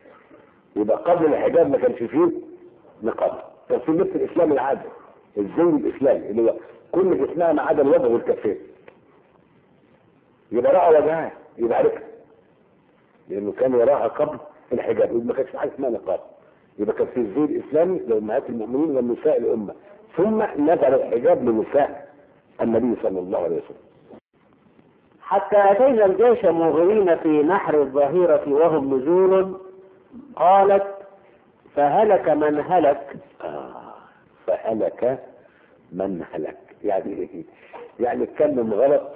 يبقى قبل الحجاب ما كانش فيه نقاب كان في اللبس الاسلامي العادي الزي الاسلامي اللي هو كل جسمها ما عدا الوجه والكفين يبقى راى وجهها يبقى عرفها لانه كان يراها قبل الحجاب يبقى ما كانش في حاجه اسمها نقاب يبقى كان في الزي الاسلامي لامهات المؤمنين والنساء الامه ثم نزل الحجاب لنساء النبي صلى الله عليه وسلم حتى أتينا الجيش مغرين في نحر الظهيرة وهم نزول قالت فهلك من هلك آه فهلك من هلك يعني ايه؟ يعني اتكلم غلط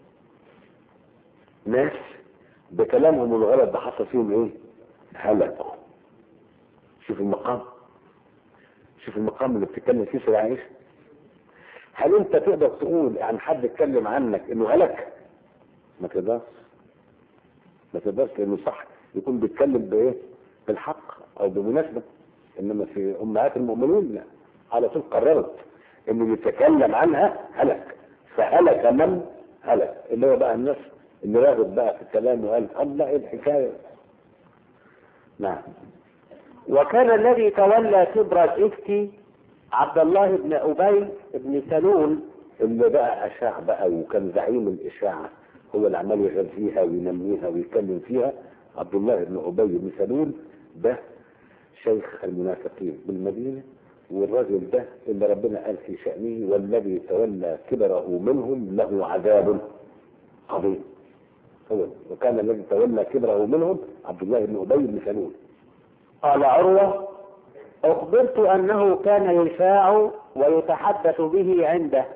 ناس بكلامهم الغلط ده حصل فيهم ايه؟ هلكوا شوف المقام شوف المقام اللي بتتكلم فيه سيدة عائشة هل انت تقدر تقول عن حد اتكلم عنك انه هلك؟ ما تقدرش ما تقدرش لانه صح يكون بيتكلم بايه؟ بالحق او بمناسبه انما في امهات المؤمنين لا على طول قررت انه يتكلم عنها هلك فهلك من هلك اللي هو بقى الناس اللي راغب بقى في الكلام وقال الله ايه الحكايه نعم وكان الذي تولى كبر الإفك عبد الله بن أبي بن سلول اللي بقى اشاع بقى وكان زعيم الاشاعه هو اللي عمال يغذيها وينميها ويتكلم فيها عبد الله بن ابي بن سلول ده شيخ المنافقين بالمدينه والراجل ده اللي ربنا قال في شأنه والذي تولى كبره منهم له عذاب عظيم هو وكان الذي تولى كبره منهم عبد الله بن ابي بن سلول قال عروة أخبرت أنه كان يشاع ويتحدث به عنده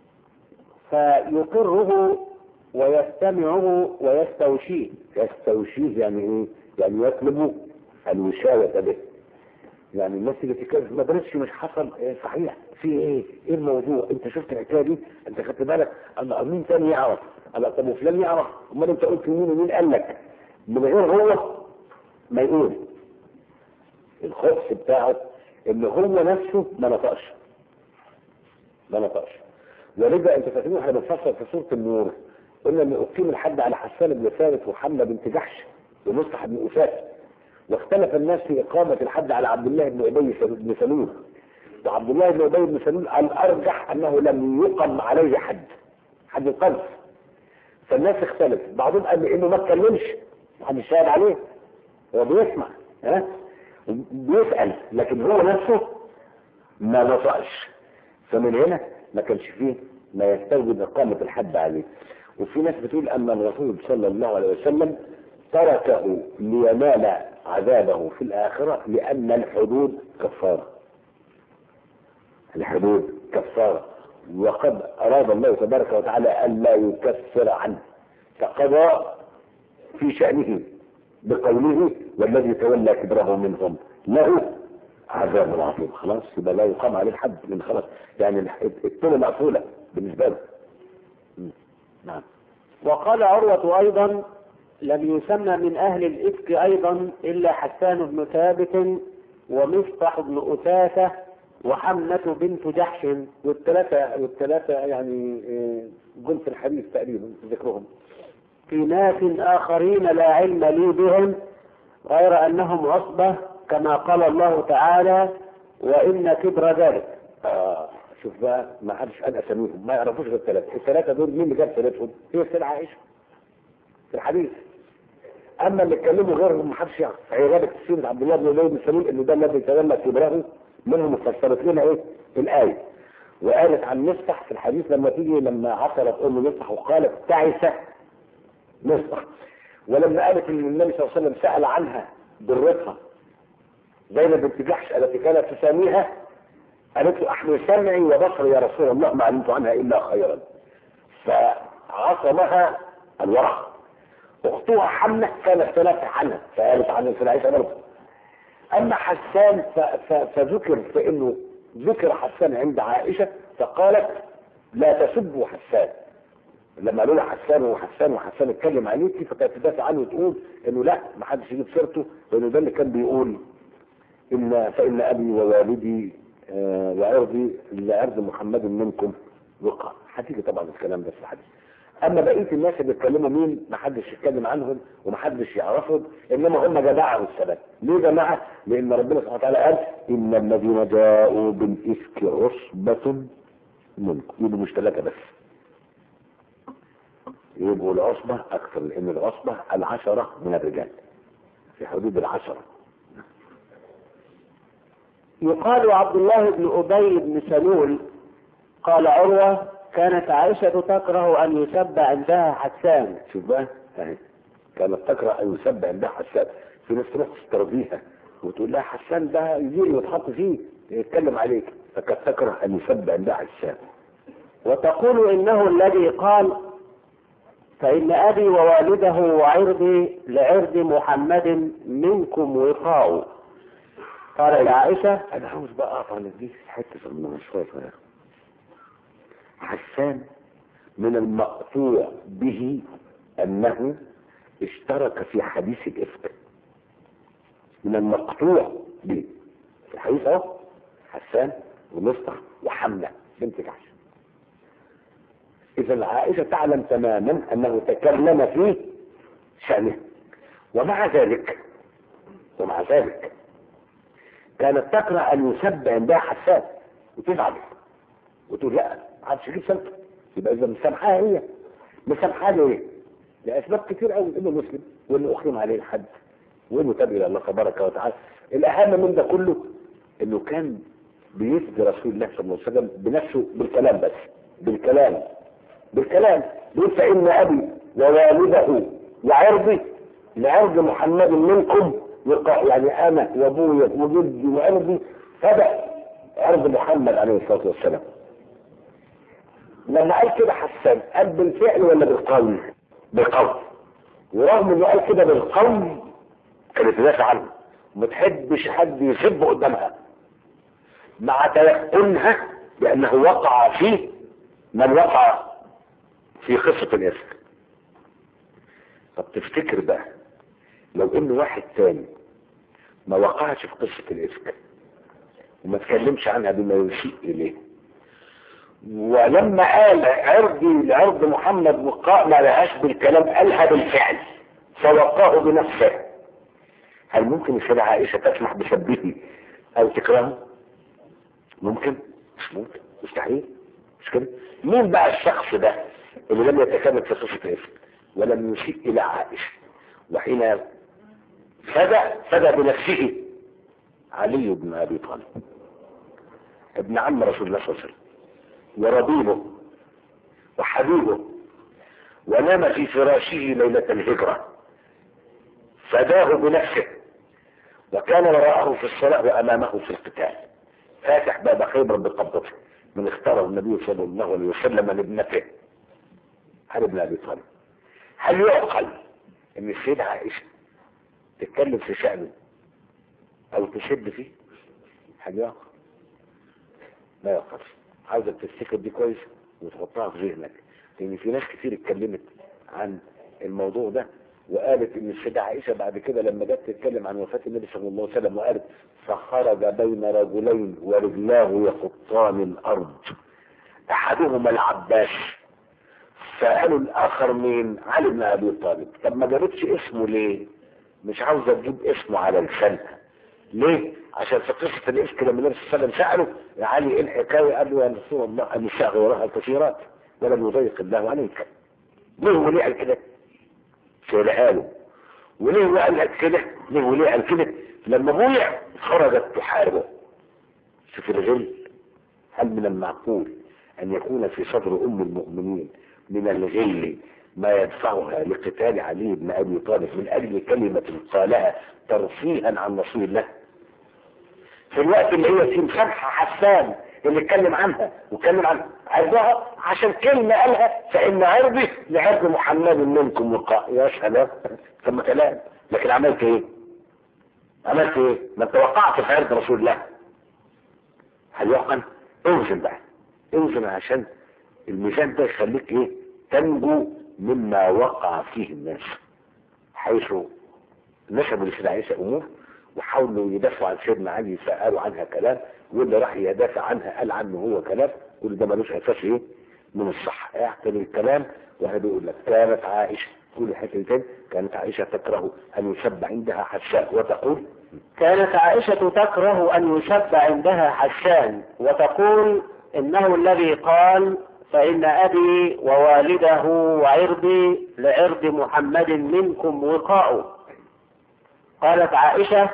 فيقره ويستمعه ويستوشيه يستوشيه يعني ايه؟ يعني يطلب الوشاية به يعني الناس اللي بتتكلم ما درسش مش حصل إيه صحيح في ايه؟ ايه الموضوع؟ انت شفت الحكايه دي؟ انت خدت بالك؟ الله مين تاني يعرف؟ الله طب وفلان يعرف؟ امال انت قلت مين ومين قال لك؟ من غير هو ما يقول الخبث بتاعه ان هو نفسه ما نطقش ما نطقش ولذا انت فاكرين احنا بنفسر في سوره النور قلنا ان اقيم الحد على حسان بن ثابت وحمله بنت جحش ومصطح بن اساس واختلف الناس في اقامه الحد على عبد الله بن ابي بن سلول وعبد الله بن ابي بن سلول الارجح انه لم يقم عليه حد حد القذف فالناس اختلفت بعضهم قال انه ما اتكلمش محدش شاهد عليه هو بيسمع ها بيسأل لكن هو نفسه ما نطقش فمن هنا ما كانش فيه ما يستوجب إقامة الحد عليه وفي ناس بتقول أن الرسول صلى الله عليه وسلم تركه لينال عذابه في الآخرة لأن الحدود كفارة الحدود كفارة وقد أراد الله تبارك وتعالى ألا يكفر عنه فقضى في شأنه بقوله والذي تولى كبره منهم له عذاب عظيم خلاص يبقى لا يقام عليه الحد من خلاص يعني التونه مقفوله بالنسبه له م. نعم وقال عروة أيضا لم يسمى من أهل الإفك أيضا إلا حسان بن ثابت ومصطح بن أثاثة وحمنة بنت جحش والثلاثه والثلاثه يعني جم في الحديث تقريبا ذكرهم في ناس آخرين لا علم لي بهم غير أنهم عصبة كما قال الله تعالى وإن كبر ذلك آه شوف بقى ما حدش قال اساميهم ما يعرفوش غير الثلاثه الثلاثه دول مين اللي جاب سيرتهم هي السيدة عائشه في الحديث اما اللي اتكلموا غيرهم ما حدش يعرف عيادة سيرة عبد الله بن ابي بن سلول ان ده الذي تولى كبره منهم فسرت لنا ايه الايه وقالت عن مفتح في الحديث لما تيجي لما عثرت ام مفتح وقالت تعس مفتح ولما قالت ان النبي صلى الله عليه وسلم سال عنها ضرتها زينب بنت جحش التي كانت تساميها قالت له احمل سمعي وبصري يا رسول الله ما علمت عنها الا خيرا فعصمها الورع اختها حمله كانت تنافع عنها فقالت عن في العيشه برضه اما حسان ف... ف... فذكر فانه ذكر حسان عند عائشه فقالت لا تسبوا حسان لما قالوا لها حسان وحسان وحسان اتكلم عليكي فكانت تدافع عنه وتقول انه لا ما حدش يجيب سيرته لانه ده اللي كان بيقول ان فان ابي ووالدي آه وعرضي لعرض محمد منكم وقع هتيجي طبعا الكلام ده في الحديث اما بقيه الناس اللي بيتكلموا مين محدش يتكلم عنهم ومحدش يعرفهم انما هم جماعه والسبب ليه جماعه لان ربنا سبحانه وتعالى قال ان الذين جاءوا بالافك عصبه منكم يبقوا مش ثلاثه بس يبقوا العصبه اكثر لان العصبه العشره من الرجال في حدود العشره يقال عبد الله بن أبي بن سلول قال عروة كانت عائشة تكره أن يسب عندها حسان شوف بقى اهي كانت تكره ان يسب عندها حسان في ناس تروح تسترضيها وتقول لها حسان ده يجي وتحط فيه يتكلم عليك فكانت تكره ان يسب عندها حسان وتقول إنه الذي قال فإن أبي ووالده وعرضي لعرض محمد منكم وقاء قال عائشة انا عاوز بقى اقطع لك دي حته في المنشورات يا أخي. حسان من المقطوع به انه اشترك في حديث الافك من المقطوع به في الحديث اهو حسان ومصطح وحمله بنت جحش اذا عائشه تعلم تماما انه تكلم في شانه ومع ذلك ومع ذلك كانت تكره ان يسب عندها حسان وتزعل وتقول لا ما عادش يجيب سلطه يبقى اذا مسامحاها هي مسامحاها ليه؟ لاسباب كتير قوي انه مسلم وانه اخرم عليه الحد وانه تاب الى الله تبارك وتعالى الاهم من ده كله انه كان بيفدي رسول الله صلى الله عليه وسلم بنفسه بالكلام بس بالكلام بالكلام بيقول فان ابي ووالده وعرضي لعرض محمد منكم يقع يعني انا وابويا وجدي وعرضي فدأ عرض محمد عليه الصلاه والسلام لما قال كده حسان قال بالفعل ولا بالقول؟ بالقول ورغم انه قال كده بالقول كانت تدافع عنه ما تحبش حد يسب قدامها مع تيقنها بانه وقع فيه من وقع في قصه الافك طب تفتكر بقى لو ان واحد تاني ما وقعش في قصه الافك وما تكلمش عنها بما يسيء اليه ولما قال عرضي لعرض محمد وقاء ما لهاش بالكلام قالها بالفعل فوقاه بنفسه هل ممكن السيدة عائشة تسمح بسبه او تكرهه ممكن مش ممكن مستحيل مش كده مين بقى الشخص ده اللي لم يتكلم في قصة الإفك ولم يسيء إلى عائشة وحين فدى فدى بنفسه علي بن أبي طالب ابن عم رسول الله صلى الله عليه وسلم وربيبه وحبيبه ونام في فراشه ليلة الهجرة فداه بنفسه وكان وراءه في الصلاة وأمامه في القتال فاتح باب خيبر بقبضته من اختاره النبي صلى الله عليه وسلم لابنته علي بن ابي طالب هل يعقل ان السيدة عائشة تتكلم في شأنه او تشد فيه هل يعقل لا يعقل عاوزك تفتكر دي كويس وتحطها في ذهنك لان في ناس كتير اتكلمت عن الموضوع ده وقالت ان السيدة عائشة بعد كده لما جت تتكلم عن وفاة النبي صلى الله عليه وسلم وقالت فخرج بين رجلين ورجلاه يخطان الارض احدهما العباس فقالوا الاخر مين علي بن ابي طالب طب ما جابتش اسمه ليه مش عاوزه تجيب اسمه على لسانها ليه عشان في قصه الافك لما النبي صلى الله عليه وسلم ساله يا علي ايه الحكايه قال له يا رسول الله النساء غيرها كثيرات ولم يضيق الله عليك ليه وليه قال كده سألها له وليه قال لك كده ليه وليه قال كده لما بويع خرجت تحاربه شوف الغل هل من المعقول ان يكون في صدر ام المؤمنين من الغل ما يدفعها لقتال علي بن ابي طالب من اجل كلمة قالها ترفيها عن رسول الله في الوقت اللي هي في مسامحة حسان اللي اتكلم عنها واتكلم عن عرضها عشان كلمة قالها فإن عرضي لعرض محمد منكم وقاء يا سلام ثم كلام لكن عملت ايه عملت ايه ما انت وقعت في عرض رسول الله هل يعقل اوزن بقى اوزن عشان الميزان ده يخليك ايه تنجو مما وقع فيه الناس حيث نسبوا لسيدنا عيسى امور وحاولوا يدافعوا عن سيدنا علي فقالوا عنها كلام واللي راح يدافع عنها قال عنه هو كلام كل ده ملوش اساس ايه من الصح اعتبر الكلام وهي بيقول لك كانت عائشة تقول الحته دي تاني كانت عائشة تكره أن يسب عندها حساء وتقول كانت عائشة تكره أن يسب عندها حسان وتقول إنه الذي قال فإن أبي ووالده وعرضي لعرض محمد منكم وقاء قالت عائشة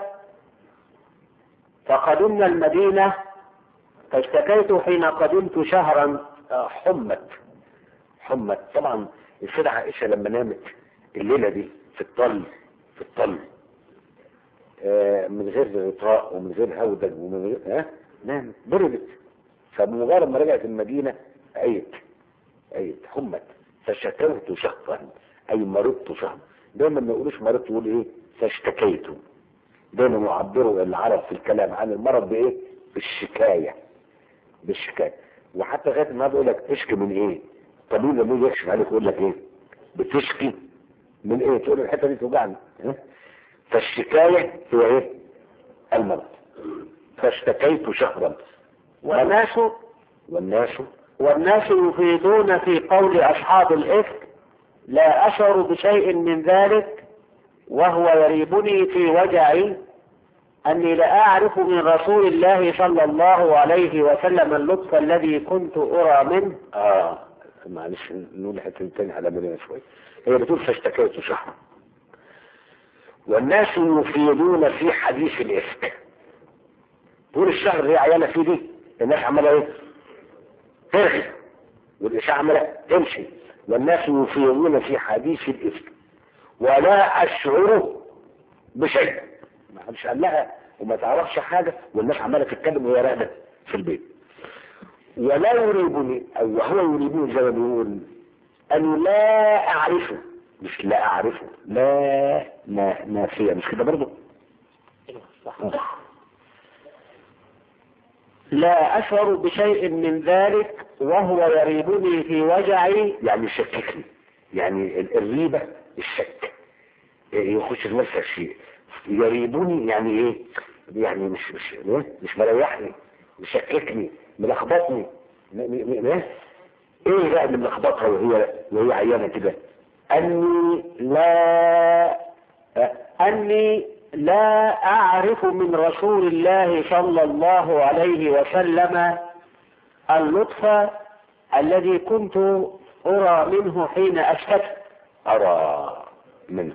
فقدمنا المدينة فاشتكيت حين قدمت شهرا آه، حمت حمت طبعا السيدة عائشة لما نامت الليلة دي في الطل في الطل آه، من غير غطاء ومن غير هودج ومن غير ها نامت بردت فبمجرد ما رجعت المدينة عيت عيت حمت فشكوت شهرا اي مرضت شهرا دايما ما يقولوش مرضت يقول ايه فاشتكيت دايما يعبروا العرب في الكلام عن المرض بايه بالشكاية بالشكاية وحتى لغايه النهارده يقول لك تشكي من ايه طبيب لما يجي يكشف عليك يقول لك ايه بتشكي من ايه تقول له الحته دي توجعني ها؟ فالشكايه هي ايه المرض فاشتكيت شهرا والناس والناس والناس يفيدون في قول أصحاب الإفك لا أشعر بشيء من ذلك وهو يريبني في وجعي أني لأعرف من رسول الله صلى الله عليه وسلم اللطف الذي كنت أرى منه اه معلش نقول الحته الثانيه على مريم شويه هي بتقول فاشتكيت شهرا والناس يفيدون في حديث الافك طول الشهر اللي هي عيانه فيه دي الناس عماله ايه؟ ترغي والاشاعه عماله تمشي والناس يفيدون في حديث الافك ولا اشعر بشيء ما حدش قال لها وما تعرفش حاجه والناس عماله تتكلم وهي راقده في البيت ولا يريبني او وهو يريبني زي ما بيقول ان لا اعرفه مش لا اعرفه لا نا- نافيه مش كده برضه لا أشعر بشيء من ذلك وهو يريبني في وجعي يعني يشككني يعني ال- الريبه الشك إيه يخش في نفس الشيء يريبني يعني ايه يعني مش مش إيه؟ مش مريحني مشككني ملخبطني م- م- م- ايه ايه بقى اللي ملخبطها وهي وهي عيانه كده اني لا أني لا أعرف من رسول الله صلى الله عليه وسلم اللطف الذي كنت أرى منه حين أشتكي ارى منه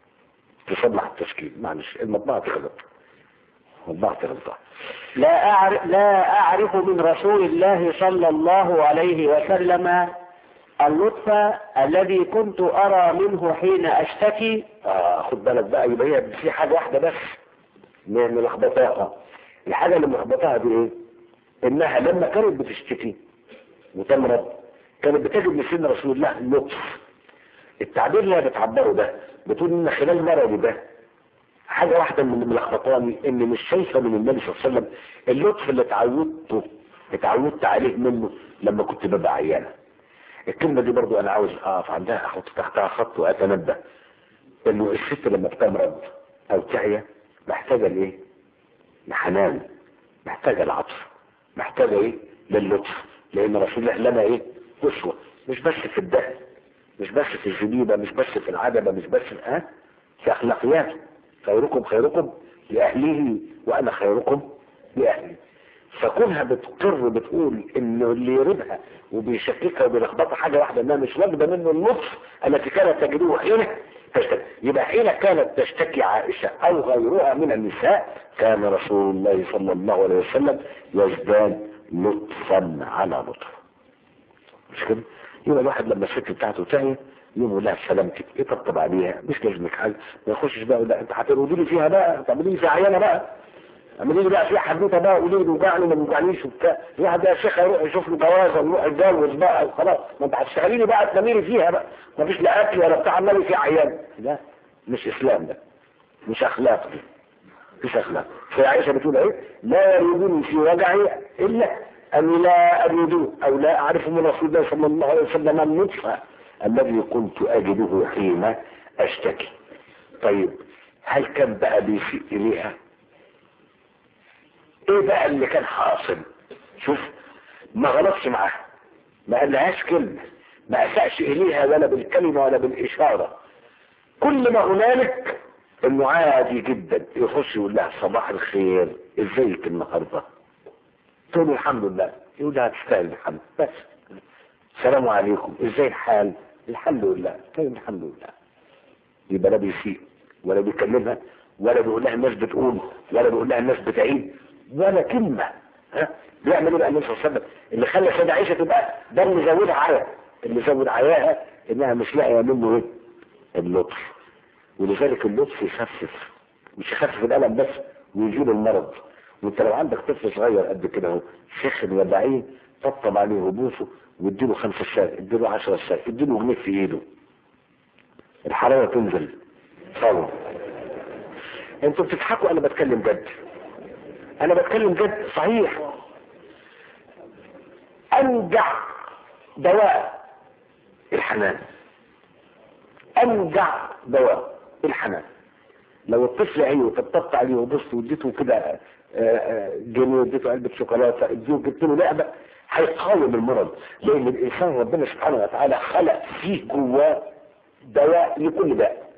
تصلح التشكيل معلش المطبعه غلط المطبعه غلط لا أعرف, لا أعرف من رسول الله صلى الله عليه وسلم اللطف الذي كنت أرى منه حين أشتكي آه خد بالك بقى يبقى هي في حاجه واحده بس من ملخبطاها الحاجه اللي ملخبطاها دي ايه؟ انها لما كانت بتشتكي وتمرض كانت بتجد من سيدنا رسول الله لطف التعبير اللي هي بتعبره ده بتقول ان خلال مرضي ده حاجه واحده من اللي ملخبطاني ان مش شايفه من النبي صلى الله عليه وسلم اللطف اللي اتعودته اتعودت عليه منه لما كنت ببقى عيانه الكلمه دي برضو انا عاوز اقف عندها احط تحتها خط واتنبه انه الست لما بتمرض او تعيا محتاجه لايه؟ لحنان محتاجه العطف محتاجه ايه؟ للطف لان رسول الله لنا ايه؟ اسوه مش بس في الدهن مش بس في الجديده مش بس في العدبه مش بس في ها في اخلاقياته خيركم خيركم لاهله وانا خيركم لاهلي فكونها بتقر بتقول انه اللي يريبها وبيشككها وبيلخبطها حاجه واحده انها مش واجبه منه اللطف التي كانت تجدوه حين تشتكي يبقى حين كانت تشتكي عائشه او غيرها من النساء كان رسول الله صلى الله عليه وسلم يزداد لطفا على لطف مش كده؟ يبقى الواحد لما الست بتاعته تعي يقوم يقول لها سلامتك يطبطب عليها مش لازمك حاجه ما يخشش بقى يقول لها انت هتردي لي فيها بقى تعملي لي فيها عيانه بقى اعملي لي بقى في حدوته بقى قولي لي وجعني ما بيوجعنيش وبتاع واحد بقى شيخ هيروح يشوف له جوازه ويروح يتجوز بقى وخلاص ما انت هتشتغلي لي بقى تنامي لي فيها بقى ما فيش لا اكل ولا بتاع عمالي فيها عيان لا مش اسلام ده مش اخلاق دي مش اخلاق فعائشه بتقول ايه لا يريدني في وجعي الا اني لا اريد او لا اعرف من رسول الله صلى الله عليه وسلم النطف الذي كنت اجده حين اشتكي طيب هل كان بقى بيسيء اليها ايه بقى اللي كان حاصل شوف ما غلطش معاها ما قالهاش كلمة ما أسأش إليها ولا بالكلمة ولا بالإشارة كل ما هنالك انه عادي جدا يخش يقول لها صباح الخير ازيك النهارده تقول له الحمد لله يقول لها تستاهل الحمد بس السلام عليكم ازاي الحال الحمد لله طيب الحمد لله يبقى لا بيسيء ولا بيكلمها ولا بيقول لها الناس بتقول ولا بيقول لها الناس بتعيد ولا كلمه ها بيعمل ايه بقى النبي صلى الله عليه وسلم اللي خلى سيدة عائشه تبقى ده اللي زودها عيا اللي زود عياها انها مش لاقيه منه ايه اللطف ولذلك اللطف يخفف مش يخفف الالم بس ويزيل المرض وانت لو عندك طفل صغير قد كده اهو سخن وضعيه طبطب عليه وبوسه واديله خمسة ساعة اديله عشرة ساعة اديله جنيه في ايده الحرارة تنزل فورا انتوا بتضحكوا انا بتكلم جد انا بتكلم جد صحيح انجع دواء الحنان انجع دواء الحنان لو الطفل عيه وطبطبت عليه وبصت واديته كده جنيه واديته علبه شوكولاته اديته جبت له لعبه هيقاوم المرض لان الانسان ربنا سبحانه وتعالى خلق فيه جواه دواء لكل داء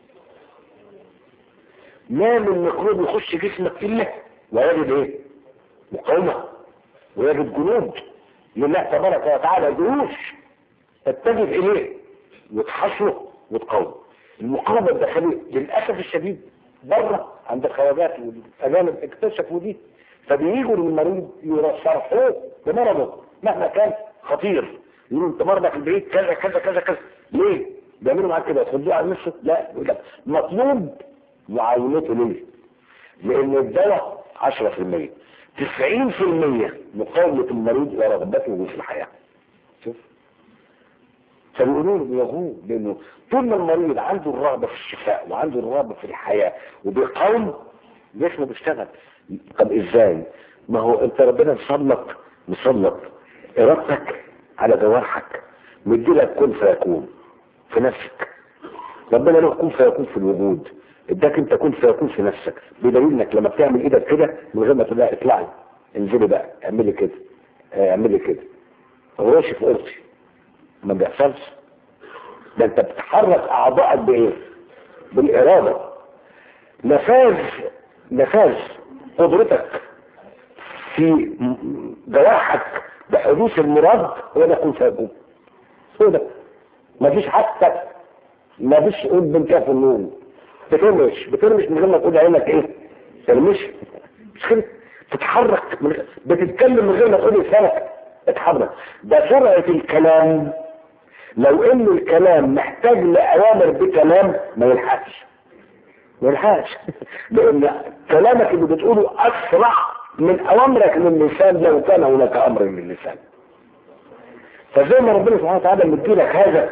ما من ميكروب يخش جسمك الا ويجد ايه مقاومه ويجد جنود لله تبارك وتعالى جيوش تتجه اليه وتحصره وتقاوم المقاومه الداخليه للاسف الشديد بره عند الخواجات والاجانب اكتشفوا دي فبييجوا للمريض يصرحوه بمرضه مهما كان خطير يقولوا انت مرضك البعيد كذا كذا كذا كذا ليه؟ بيعملوا معاك كده يخدوه على نفسه لا يقول لك مطلوب معاونته ليه؟ لان الدواء 10% 90% مقاومة المريض إلى رغبته في الحياة شوف فبيقولوا له بيغوه لانه طول ما المريض عنده الرغبه في الشفاء وعنده الرغبه في الحياه وبيقاوم جسمه بيشتغل طب ازاي؟ ما هو انت ربنا مسلط مسلط ارادتك على جوارحك مديلك كن فيكون في نفسك ربنا له كن فيكون في الوجود اداك انت كن فيكون في نفسك بدليل انك لما بتعمل ايدك كده من غير ما تقول لها اطلعي انزلي بقى اعملي كده اعملي كده غوشي في اوضتي ما بيحصلش ده انت بتحرك اعضائك بايه بالاراده نفاذ نفاذ قدرتك في جوارحك بحدوث المراد هو ده كن فيكون هو ده مفيش حتى مفيش قول بنت النوم بترمش بترمش من غير ما تقول عينك ايه ترمش مش كده تتحرك من... بتتكلم من غير ما تقول لسانك اتحرك ده سرعه الكلام لو ان الكلام محتاج لاوامر بكلام ما يلحقش ما يلحقش لان كلامك اللي بتقوله اسرع من اوامرك للسان لو كان هناك امر من اللسان فزي ما ربنا سبحانه وتعالى مديلك هذا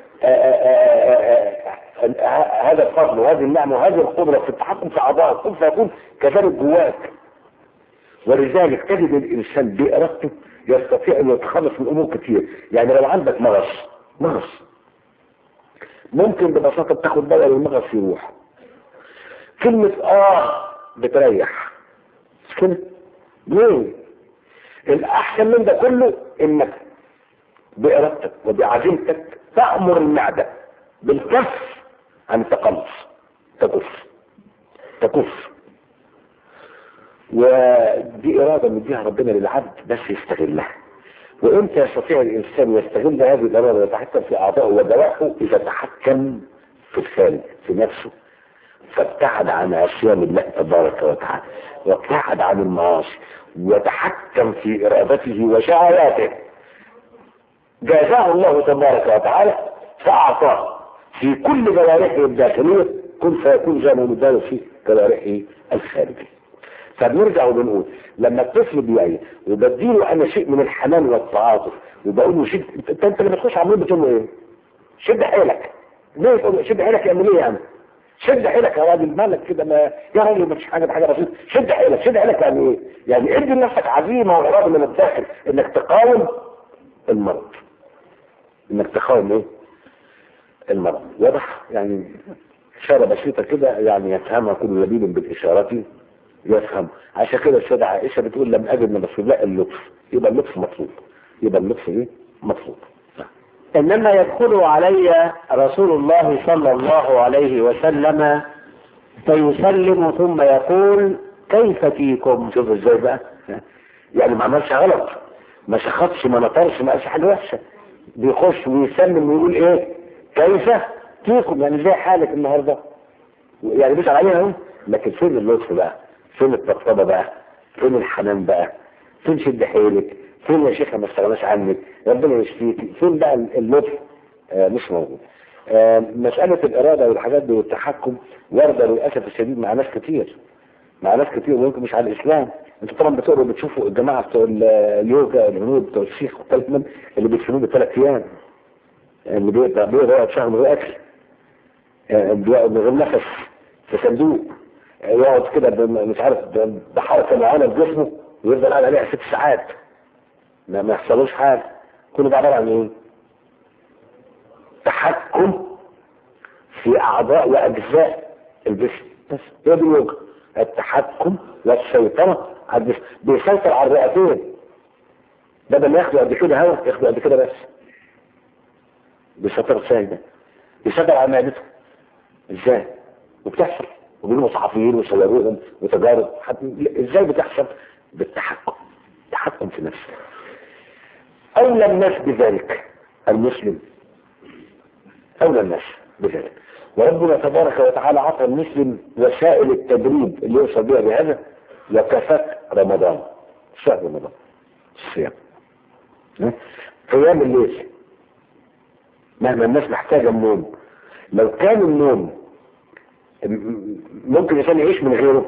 هذا الفضل وهذه النعمة وهذه القدرة في التحكم في أعضائك كن فيكون كذلك جواك ولذلك تجد الإنسان بإرادته يستطيع أن يتخلص من أمور كتير يعني لو عندك مغص مغص ممكن ببساطة تاخد دواء للمغص يروح كلمة آه بتريح مش كده؟ ليه؟ الأحسن من ده كله إنك بإرادتك وبعزيمتك تأمر المعدة بالكف عن التقلص تكف تكف ودي إرادة مديها ربنا للعبد بس يستغلها وإمتى يستطيع الإنسان يستغل هذه الإرادة ويتحكم في أعضائه ودوائه إذا تحكم في الخارج في نفسه فابتعد عن عصيان الله تبارك وتعالى وابتعد عن المعاصي وتحكم في إرادته وشهواته جازاه الله تبارك وتعالى فأعطاه في كل جوارحه الداخلية كن فيكون زي ما مدار في جوارحه الخارجية فبنرجع وبنقول لما الطفل بيعي وبديله انا شيء من الحنان والتعاطف وبقول له شد انت انت لما تخش عمال بتقول له ايه؟ شد حيلك ليه تقول له شد حيلك يعمل ايه يعني؟ شد حيلك يا راجل مالك كده ما يا راجل ما فيش حاجه بحاجه بسيطه شد حيلك شد حيلك يعني ايه؟ يعني ادي لنفسك عزيمه واراده من الداخل انك تقاوم المرض انك تقاوم ايه؟ المرض واضح يعني اشاره بسيطه كده يعني يفهمها كل لبيب بالاشاره يفهم عشان كده السيدة عائشة بتقول لم أجد من رسول الله اللطف يبقى اللطف مطلوب يبقى اللطف ايه مطلوب إنما يدخل علي رسول الله صلى الله عليه وسلم فيسلم ثم يقول كيف فيكم شوف ازاي بقى يعني ما عملش غلط ما شخصش ما نطرش ما قالش حاجه وحشه بيخش ويسلم ويقول ايه كيف فيكم يعني زي حالك النهارده يعني مش عليها اهو لكن فين اللطف بقى فين الطبطبه بقى فين الحنان بقى فين شد حيلك فين يا شيخه ما استغناش عنك ربنا يشفيك فين بقى اللطف آه مش موجود آه مسألة الإرادة والحاجات دي والتحكم واردة للأسف الشديد مع ناس كتير مع ناس كتير ويمكن مش على الإسلام انتوا طبعا بتقروا بتشوفوا الجماعة بتوع ال- اليوجا الهنود بتوع الشيخ والتلفن اللي بيدفنوه بثلاث أيام اللي بيقدر بيقدر شهر من غير أكل آه، بيقعد من غير نفس في صندوق آه، يقعد كده بم- مش عارف ب- بحركة معينة في جسمه ويفضل قاعد عليها ست ساعات ما ما يحصلوش حاجة كل ده عبارة عن ايه؟ تحكم في أعضاء وأجزاء الجسم بس هي دي اليوجا التحكم والسيطرة على الجسم بيسيطر على الرئتين بدل ما ياخدوا قد كده هوا ياخدوا قد كده بس بيسيطر ازاي ده؟ بيسيطر على معدته ازاي؟ وبتحصل وبيجوا صحفيين ويصوروهم وتجارب حتى ازاي بتحصل؟ بالتحكم تحكم في نفسه أولى الناس بذلك المسلم أولى الناس بذلك وربنا تبارك وتعالى عطى المسلم وسائل التدريب اللي يوصل بها بهذا وكفاك رمضان شهر رمضان الصيام ها؟ قيام الليل مهما الناس محتاجة النوم لو كان النوم م- ممكن الإنسان يعيش من غيره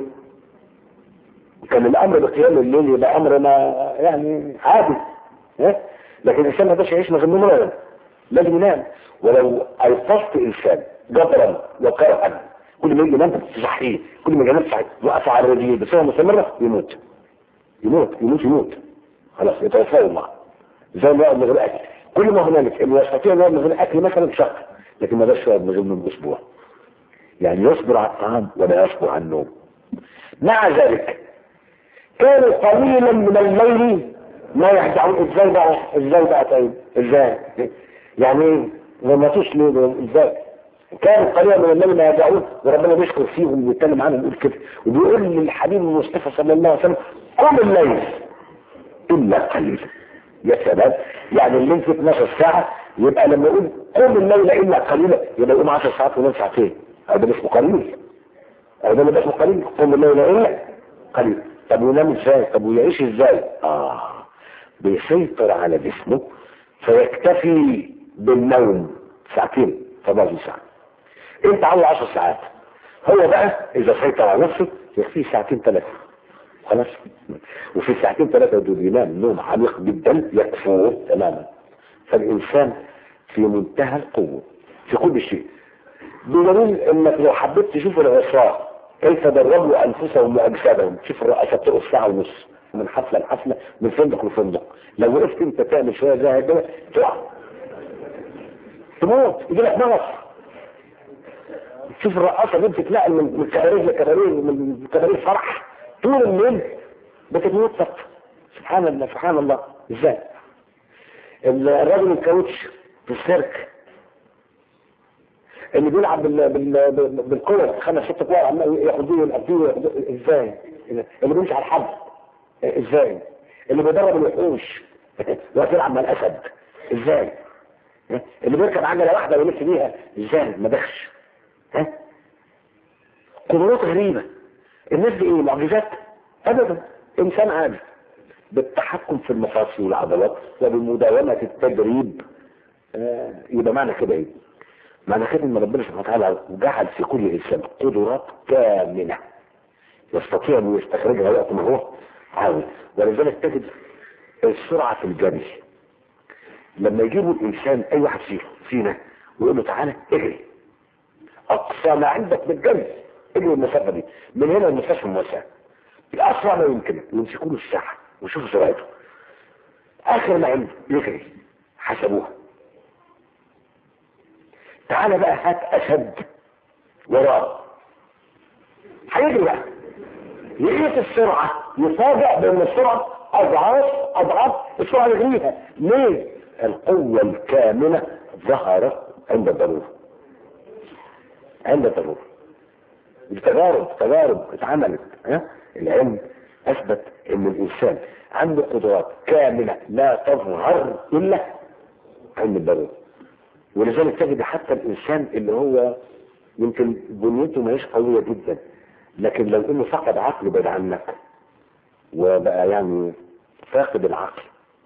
كان الأمر بقيام الليل يبقى أمر ما يعني عادي ها؟ لكن الإنسان ما يقدرش يعيش من غير نوم أبدا لازم ينام ولو أيقظت إنسان جبرا وكرها كل ما يجي ينام تصحيه كل ما ينام تصحيه وقف على الرجلين بصفة مستمرة يموت يموت يموت يموت خلاص يتوفاه الله زي ما يقعد من غير أكل كل ما هنالك اللي يستطيع أن يقعد من غير أكل مثلا شهر لكن ما يقدرش يقعد من غير نوم أسبوع يعني يصبر على الطعام ولا يصبر على النوم مع ذلك كانوا قليلا من الليل ما يهجعون ازاي بقى ازاي بقى طيب ازاي يعني ايه ما ماتوش ليه ازاي كانوا قليلا من الليل ما يهجعون وربنا بيشكر فيهم ويتكلم عنهم ويقول كده وبيقول للحبيب المصطفى صلى الله عليه وسلم قم الليل الا قليلا يا سلام يعني الليل في 12 ساعه يبقى لما يقول قم الليل الا قليلا يبقى يقوم 10 ساعات ونام ساعتين هذا ده اسمه قليل هذا ده اسمه قليل قم الليل الا قليل طب وينام ازاي طب ويعيش ازاي اه بيسيطر على جسمه فيكتفي بالنوم ساعتين فباقي ساعة انت عاوز 10 ساعات هو بقى اذا سيطر على نفسه يكفيه ساعتين ثلاثة خلاص وفي الساعتين ثلاثة دول ينام نوم عميق جدا يكفوه تماما فالانسان في منتهى القوة في كل شيء بدليل انك لو حبيت تشوف العصاة كيف دربوا انفسهم واجسادهم شوف الرئاسة بتقف ساعة ونص من حفلة لحفلة من فندق لفندق لو وقفت انت تعمل شوية زي كده تقع تموت يجي لك مرض شوف الرقاصة دي بتتنقل من من كباريه لكباريه من كباريه فرح طول الليل بتتنطط سبحان الله سبحان الله ازاي الراجل الكاوتش في السيرك اللي بيلعب بال بال بال- بالكرة خمس ست كور عمال ياخدوه يلعبوه ياخدوه- ازاي؟ اللي بيمشي على الحبل ازاي؟ اللي بيدرب الوحوش واقف يلعب مع الاسد ازاي؟ اللي بيركب عجله واحده ويلف بيها ازاي؟ ما دخش ها؟ قدرات غريبه الناس دي ايه معجزات؟ ابدا انسان عادي بالتحكم في المفاصل والعضلات وبمداومه التدريب آه، يبقى معنى كده ايه؟ معنى كده ان ربنا سبحانه وتعالى جعل في كل انسان قدرات كامنه يستطيع ان يستخرجها وقت ما هو عاوز ولذلك تجد السرعه في الجري لما يجيبوا الانسان اي واحد فيه فينا ويقول له تعالى اجري اقصى ما عندك بالجري اجري المسافه دي من هنا المسافه موسعه الاسرع ما يمكن يمسكوا له الساعه ويشوفوا سرعته اخر ما عنده يجري حسبوها تعالى بقى هات اسد وراه هيجري بقى يقيس السرعة يفاجأ بأن السرعة أضعاف أضعاف السرعة اللي يجريها ليه؟ القوة الكامنة ظهرت عند الضرورة عند الضرورة بتجارب تجارب اتعملت ها العلم اثبت ان الانسان عنده قدرات كاملة لا تظهر الا عند الضرورة ولذلك تجد حتى الانسان اللي هو يمكن بنيته ما هيش قوية جدا لكن لو انه فقد عقله بعد عنك وبقى يعني فاقد العقل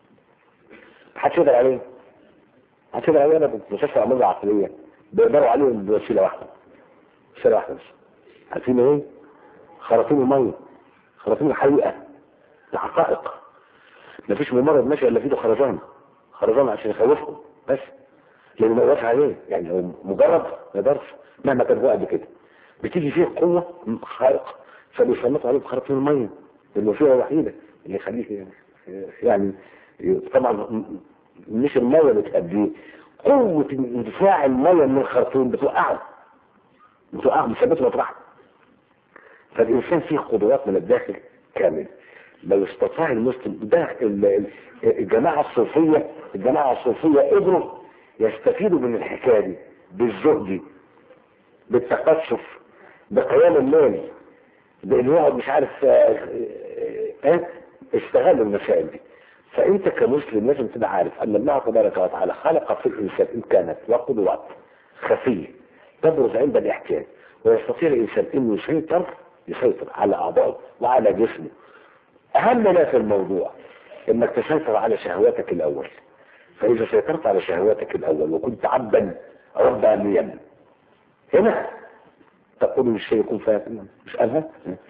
محدش يقدر عليه محدش يقدر عليه ابدا مستشفى امراض عقليه بيقدروا عليه بوسيله واحده وسيله واحده بس عارفين ايه؟ خراطيم الميه خراطيم الحقيقه الحقائق مفيش ممرض ماشي الا في ايده خرزان خرزان عشان يخوفكم بس لان ما يقدرش عليه يعني هو مجرد ما يقدرش مهما كان هو قد كده بتيجي فيه قوه خارقه فبيسلطوا عليه بخراطيم الميه الوسيله الوحيده اللي يخليه يعني طبعا مش الميه بتأديه قوة اندفاع الميه من الخرطوم بتوقعه بتوقعه مثبته مطرحه فالإنسان فيه قدرات من الداخل كامل لو استطاع المسلم ده ال- ال- الجماعة الصوفية الجماعة الصوفية قدروا يستفيدوا من الحكاية دي بالزهد بالتقشف بقيام الليل بان يقعد مش عارف آه، آه، آه، استغل المسائل دي فانت كمسلم لازم تبقى عارف ان الله تبارك وتعالى خلق في الانسان امكانات وقدرات خفيه تبرز عند الاحتياج ويستطيع الانسان انه يسيطر يسيطر على اعضائه وعلى جسمه اهم ما في الموضوع انك تسيطر على شهواتك الاول فاذا سيطرت على شهواتك الاول وكنت عبدا ربانيا هنا تقول الشيء يكون فاهم مش قالها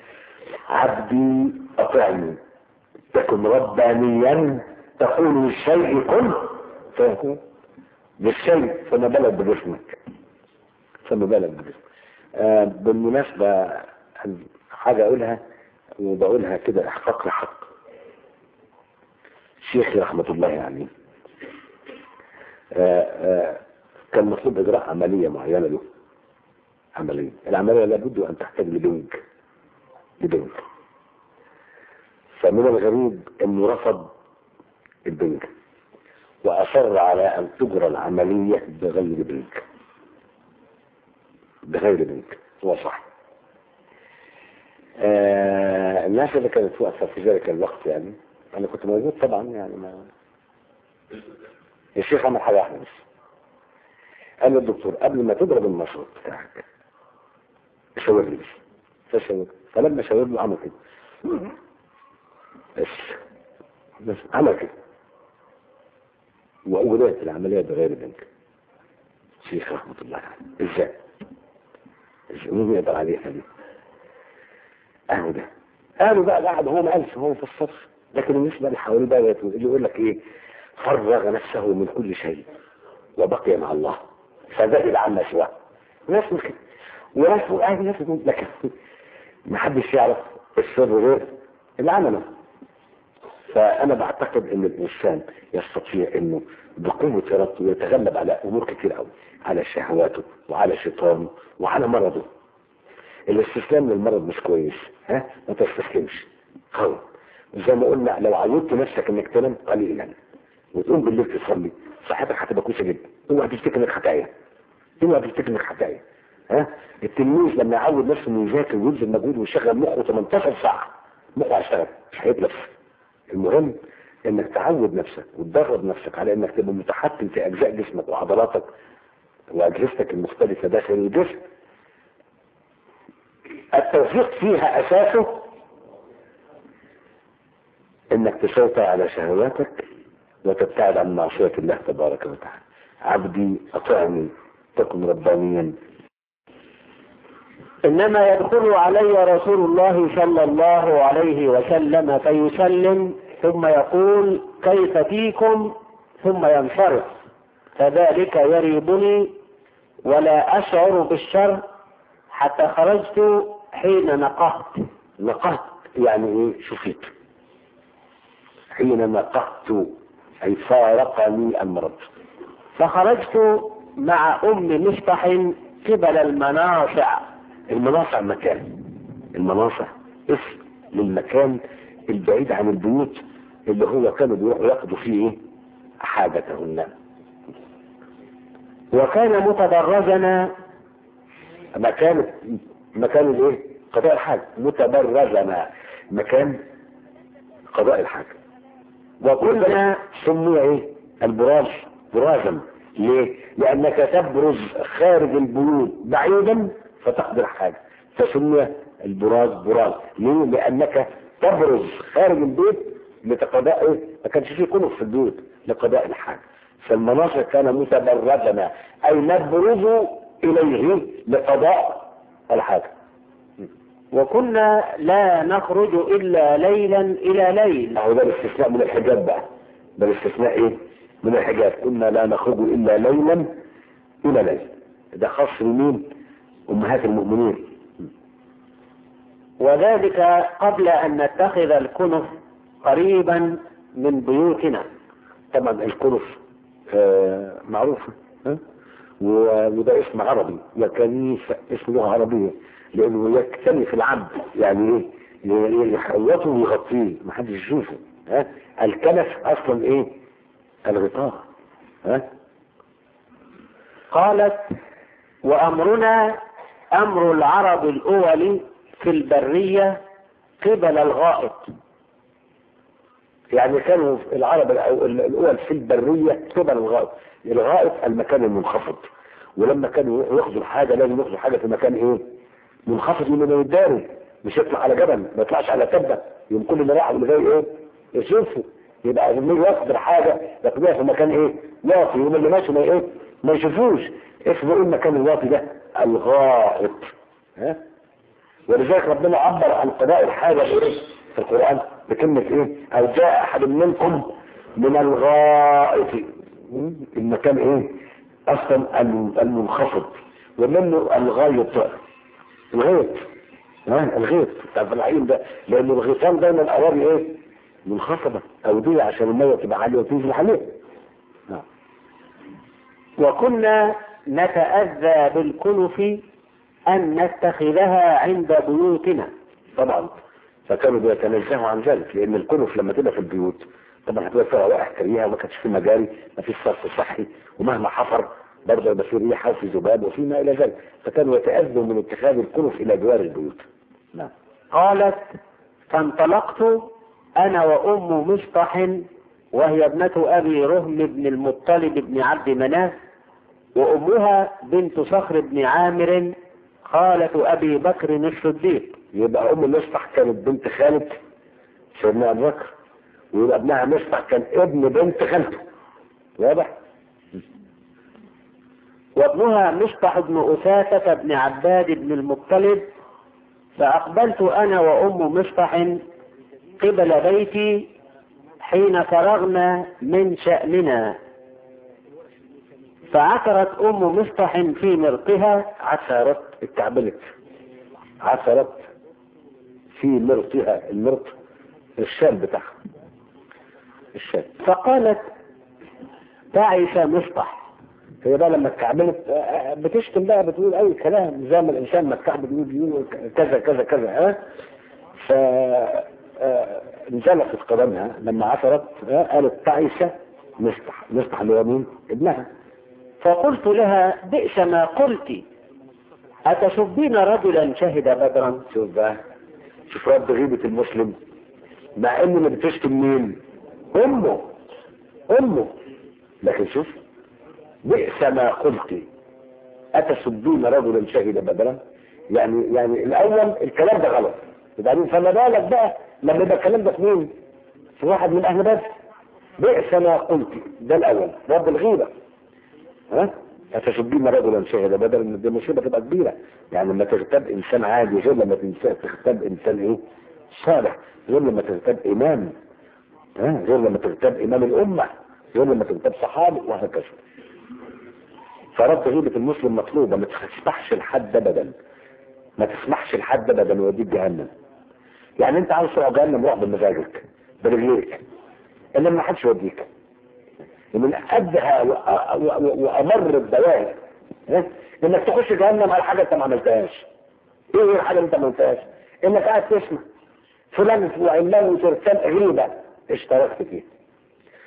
عبدي اطعني تكن ربانيا تقول الشيء كن فيكون بالشيء فما بالك بجسمك فما بالك بجسمك آه بالمناسبة حاجة اقولها وبقولها كده احقاق لحق شيخي رحمة الله يعني آه آه كان مطلوب اجراء عملية معينة له عملية العملية لابد ان تحتاج لبنج لبنج فمن الغريب انه رفض البنج واصر على ان تجرى العملية بغير بنج بغير بنج هو صح آه الناس اللي كانت واقفة في ذلك الوقت يعني انا كنت موجود طبعا يعني ما الشيخ عمل حاجة واحدة بس قال للدكتور قبل ما تضرب المشروط بتاعك شاور لي بس فشاور فلما شاور له عمل كده بس بس عمل كده وبدأت العملية بغير بنك شيخ رحمة الله عليه ازاي ازاي مين يقدر عليها دي قالوا ده قالوا بقى قاعد هو ما قالش هو في الصف لكن الناس بقى اللي حواليه بقى اللي يقول لك ايه فرغ نفسه من كل شيء وبقي مع الله فذهب عما سواه ناس مش كده وناس قاعد ناس يقول لكن ما حدش يعرف السر غير اللي عمله فانا بعتقد ان الانسان يستطيع انه بقوة ارادته يتغلب على امور كتير قوي على شهواته وعلى شيطانه وعلى مرضه الاستسلام للمرض مش كويس ها ما تستسلمش خالص زي ما قلنا لو عودت نفسك انك تنام قليلا وتقوم بالليل تصلي صحتك هتبقى كويسه جدا اوعى تفتكر انك هتعيا اوعى تفتكر انك هتعيا ها التلميذ لما يعود نفسه انه يذاكر ويبذل مجهود ويشغل مخه 18 ساعه مخه هيشتغل مش هيتلف المهم انك تعود نفسك وتدرب نفسك على انك تبقى متحكم في اجزاء جسمك وعضلاتك واجهزتك المختلفه داخل الجسم التوفيق فيها اساسه انك تسيطر على شهواتك وتبتعد عن معصية الله تبارك وتعالى عبدي اطعني تكن ربانيا إنما يدخل علي رسول الله صلى الله عليه وسلم فيسلم ثم يقول كيف فيكم ثم ينصرف فذلك يريبني ولا أشعر بالشر حتى خرجت حين نقهت نقهت يعني ايه شفيت حين نقهت اي فارقني المرض فخرجت مع أم مفتح قبل المناصع المناصع مكان المناصع اسم للمكان البعيد عن البيوت اللي هو كانوا بيروحوا ياخدوا فيه ايه حاجتهن وكان متبرزنا مكان مكان الايه قضاء الحاجة متبرزنا مكان قضاء الحاجة وكنا سمي ايه البراز برازا ليه لانك تبرز خارج البيوت بعيدا فتقضي الحاجة فسمي البراز براز ليه لانك تبرز خارج البيت لقضاء ايه ما كانش فيه كنف في البيوت لقضاء الحاجة فالمناصر كان متبرزنا اي نبرز اليه لقضاء الحاجة وكنا لا نخرج إلا ليلا إلى ليل اهو ده الاستثناء من الحجاب بقى ده الاستثناء ايه من الحجاب كنا لا نخرج الا ليلا الى ليل ده خاص بمين امهات المؤمنين وذلك قبل أن نتخذ الكنف قريبا من بيوتنا طبعا الكنف آه معروفة ها؟ و- وده اسم عربي وكنيسة اسم لغة عربية لأنه يكتنف العبد يعني ايه ي- يحوطه ويغطيه محدش يشوفه ها الكنف أصلا ايه الغطاء ها قالت وأمرنا أمر العرب الأول في البرية قبل الغائط يعني كانوا العرب الأو- الأول في البرية قبل الغائط الغائط المكان المنخفض ولما كانوا ياخدوا الحاجة لازم ياخدوا حاجة في مكان ايه منخفض من يداروا مش يطلع على جبل ما يطلعش على تبة يوم كل اللي راح اللي جاي ايه يشوفوا يبقى لما يجي ياخد الحاجة ياخدوها في مكان ايه واطي يوم اللي ماشي ما ايه ما يشوفوش اسمه ايه المكان الواطي ده الغائط ها ولذلك ربنا عبر عن قضاء الحاجة بايه في القرآن بكلمة ايه او جاء احد منكم من الغائط المكان ايه اصلا المنخفض ومنه الغايط الغيط ها الغيط بتاع العين ده لان الغيطان دايما الاواني ايه منخفضة او دي عشان المية تبقى عالية وتنزل عليه نعم وكنا نتأذى بالكنف أن نتخذها عند بيوتنا طبعا فكانوا بيتنزهوا عن ذلك لان الكنف لما تبقى في البيوت طبعا هتبقى فيها روائح كريهه وما كانش في مجاري ما فيش صرف صحي ومهما حفر برضه يبقى في ريحه وفي ذباب وفيما الى ذلك فكانوا يتاذوا من اتخاذ الكنف الى جوار البيوت نعم قالت فانطلقت أنا وأم مصطح وهي ابنة أبي رهم بن المطلب بن عبد مناف وأمها بنت صخر بن عامر خالة أبي بكر الصديق يبقى ام مصطح كانت بنت خالة سيدنا ابو بكر ويبقى ابنها مصطح كان ابن بنت خالته واضح وابنها مصطح بن أساسة بن عباد بن المطلب فأقبلت أنا وأم مصطح قبل بيتي حين فرغنا من شأننا فعثرت أم مصطح في مرقها عثرت اتعبلت عثرت في مرطها المرط الشال بتاعها الشال فقالت تعس مصطح هي بقى لما اتكعبلت آه، بتشتم بقى بتقول اي كلام زي ما الانسان ما اتكعبل بيقول يقول كذا كذا كذا ها ف آه، انزلقت قدمها لما عثرت آه، قالت تعيسة مصطح مصطح اللي هو مين؟ ابنها فقلت لها بئس ما قلت أتسبين رجلا شهد بدرا شوف بقى شوف رد غيبة المسلم مع ان اللي بتشتم مين؟ امه امه لكن شوف بئس ما قلت اتسبين رجلا شهد بدرا يعني يعني الاول الكلام ده غلط وبعدين فما بالك بقى لما يبقى الكلام ده في مين؟ في واحد من اهل بدر بئس ما قلت ده الاول رد الغيبه ها أتسبين رجلا شهد بدل ان دي مصيبه تبقى كبيره يعني لما تغتاب انسان عادي غير لما تنسى تغتاب انسان ايه صالح غير لما تغتاب امام ها غير لما تغتاب امام الامه غير لما تغتاب صحابي وهكذا فرد غيبة المسلم مطلوبة ما تسمحش لحد ابدا ما تسمحش لحد ابدا يوديك جهنم يعني انت عاوز تروح جهنم روح بمزاجك برجليك انما ما حدش يوديك ومن ادهى وأ- وأ- وامر الدوائر ها؟ انك تخش جهنم على حاجه انت ما عملتهاش ايه هي الحاجه اللي انت ما عملتهاش انك قاعد تسمع فلان وعلان وترسل غيبه اشتركت فيه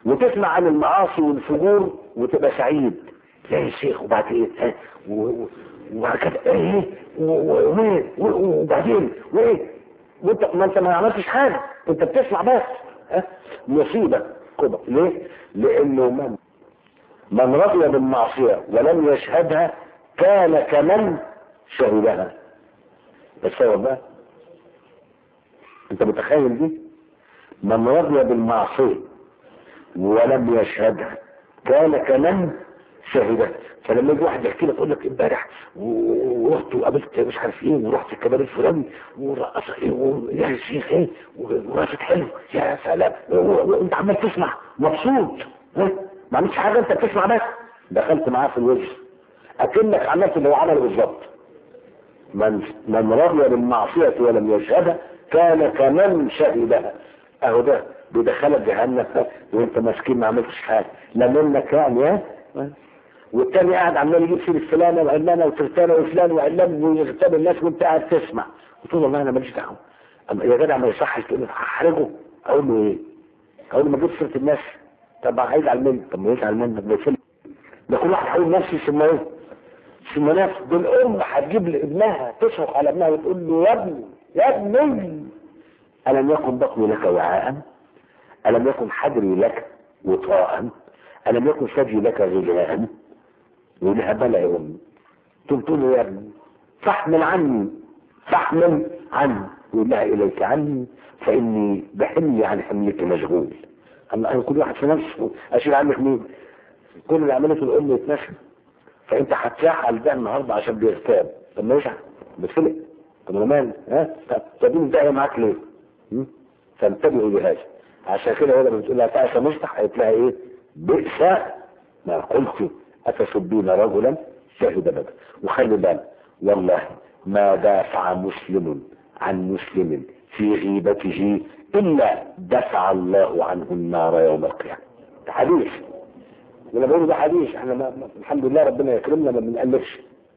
وتسمع عن المعاصي والفجور وتبقى سعيد لا يا شيخ وبعدين ها و- و- وهكذا ايه و- و- وايه و- وبعدين وايه وانت ما انت ما عملتش حاجه انت بتسمع بس ها مصيبه كبرى ليه؟ لانه من من رضي بالمعصيه ولم يشهدها كان كمن شهدها تصور بقى انت متخيل دي من رضي بالمعصيه ولم يشهدها كان كمن شهدها فلما يجي واحد يحكي لك يقول لك امبارح و- ورحت وقابلت مش عارف ايه ورحت الكبار الفلاني ورقص ايه ويا الشيخ ايه ورقصت حلو يا سلام و- و- وانت عمال تسمع مبسوط ها؟ ما عملتش حاجه انت بتسمع بس دخلت معاه في الوجه اكنك عملت اللي هو عمله بالظبط من من رضي بالمعصية ولم يشهدها كان كمن شهدها اهو ده بيدخلك جهنم وانت مسكين ما عملتش حاجه لا منك يعني ها والتاني قاعد عمال يجيب سيره فلانه وعلانه وترتانه وفلان وعلان ويغتاب الناس وانت قاعد تسمع وتقول والله انا ماليش دعوه أما يا جدع ما يصحش تقول لي هحرجه اقول له ايه؟ اقول له ما تجيبش سيره الناس طب هيزعل مني طب ما يزعل منك ده يفل ده كل واحد هيقول نفسي ثم ايه؟ ثم نفسه دي الام هتجيب لابنها تصرخ على ابنها وتقول له يا ابني يا ابني الم يكن بطني لك وعاء الم يكن حجري لك وطاء الم يكن ثدي لك غذاء يقول لها بلى يا امي قلت له يا ابني فاحمل عني فاحمل عني يقول لها اليك عني فاني بحملي عن حملك مشغول اما كل واحد في نفسه اشيل عنك مين كل اللي عملته الام يتنشى فانت هتزعل ده النهارده عشان بيغتاب طب ما يزعل بتفلق طب انا مالي ها طب انت ده معاك ليه؟ م? فانتبهوا لهذا عشان كده هو لما بتقول لها تعس مصلح قالت لها ايه؟ بئس ما قلت اتسبين رجلا شهد بدر وخلي بالك والله ما دافع مسلم عن مسلم في غيبته الا دفع الله عنه النار يوم القيامه ده حديث وانا بقول ده حديث احنا ما ما- الحمد لله ربنا يكرمنا ما بنألفش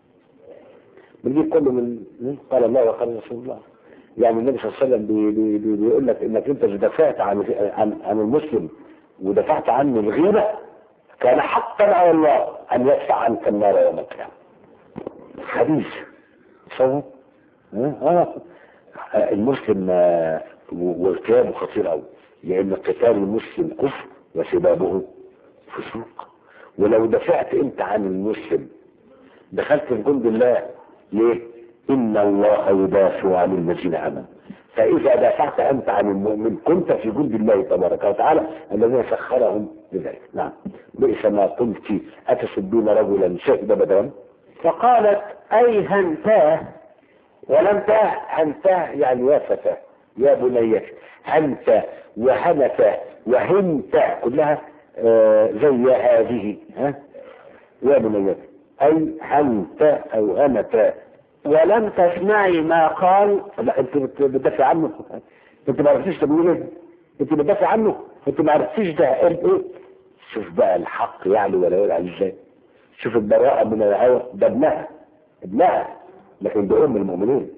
بنجيب كله من من قال الله وقال رسول الله يعني النبي صلى الله عليه وسلم بي بي بي بيقول لك انك انت إذا دافعت عن عن عن المسلم ودفعت عنه الغيبه كان حقا على الله ان يدفع عنك النار يوم القيامه حديث صوت اه آه، المسلم آه، و- وارتيابه خطير قوي لان قتال المسلم كفر وسبابه فسوق ولو دفعت انت عن المسلم دخلت في جند الله ليه ان الله يدافع عن الذين امنوا فاذا دافعت انت عن المؤمن كنت في جند الله تبارك وتعالى الذين سخرهم لذلك نعم بئس ما قلت اتسبون رجلا شهد بدرا فقالت أي هنتاه ولم تاه هنتاه يعني يا فتاه يا بنية هنت وهنت وهنت كلها آه زي هذه ها يا بنية اي هنت او هنت ولم تسمعي ما قال لا انت بت- بتدافع عنه انت ما عرفتيش تقول ايه انت بتدافع عنه انت ما عرفتيش ده قال ايه شوف بقى الحق يعلو ولا يعلى ازاي شوف البراءة من الهوى ده ابنها ابنها لكن ده ام المؤمنين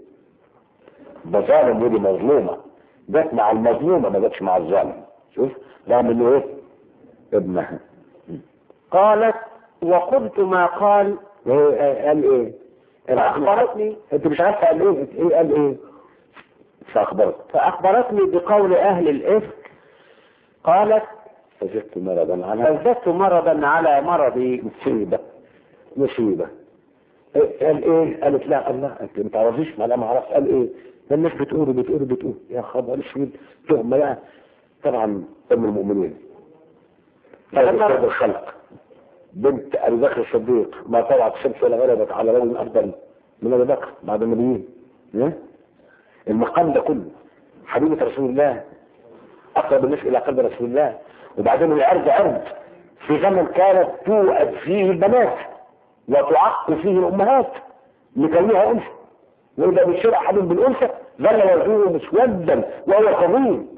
ده ظالم ودي مظلومة جت مع المظلومة ما جاتش مع الظالم شوف رغم انه ايه ابنها قالت وقلت ما قال ايه قال ايه فأخبرتني انت مش عارفه قال ايه ايه قال ايه فاخبرت فأخبرتني بقول أهل الإفك قالت فزدت مرضا عنها فازددت مرضا على مرضي مصيبة مصيبة إيه- قال ايه قالت لا الله انت ما تعرفيش ما انا ما اعرف قال ايه ده الناس بتقول بتقول بتقول يا خبر اسود تهمة يعني طبعا ام المؤمنين فذكر- سيد الخلق بنت ابي بكر الصديق ما طلعت شمس ولا غربت على رجل افضل من ابي بكر بعد النبيين ها؟ المقام ده كله حبيبة رسول الله اقرب الناس الى قلب رسول الله وبعدين العرض عرض في زمن كانت توأد فيه البنات وتعق فيه الامهات لكونها انثى واذا بشر احد بالانثى ظل وجهه مسودا وهو كظيم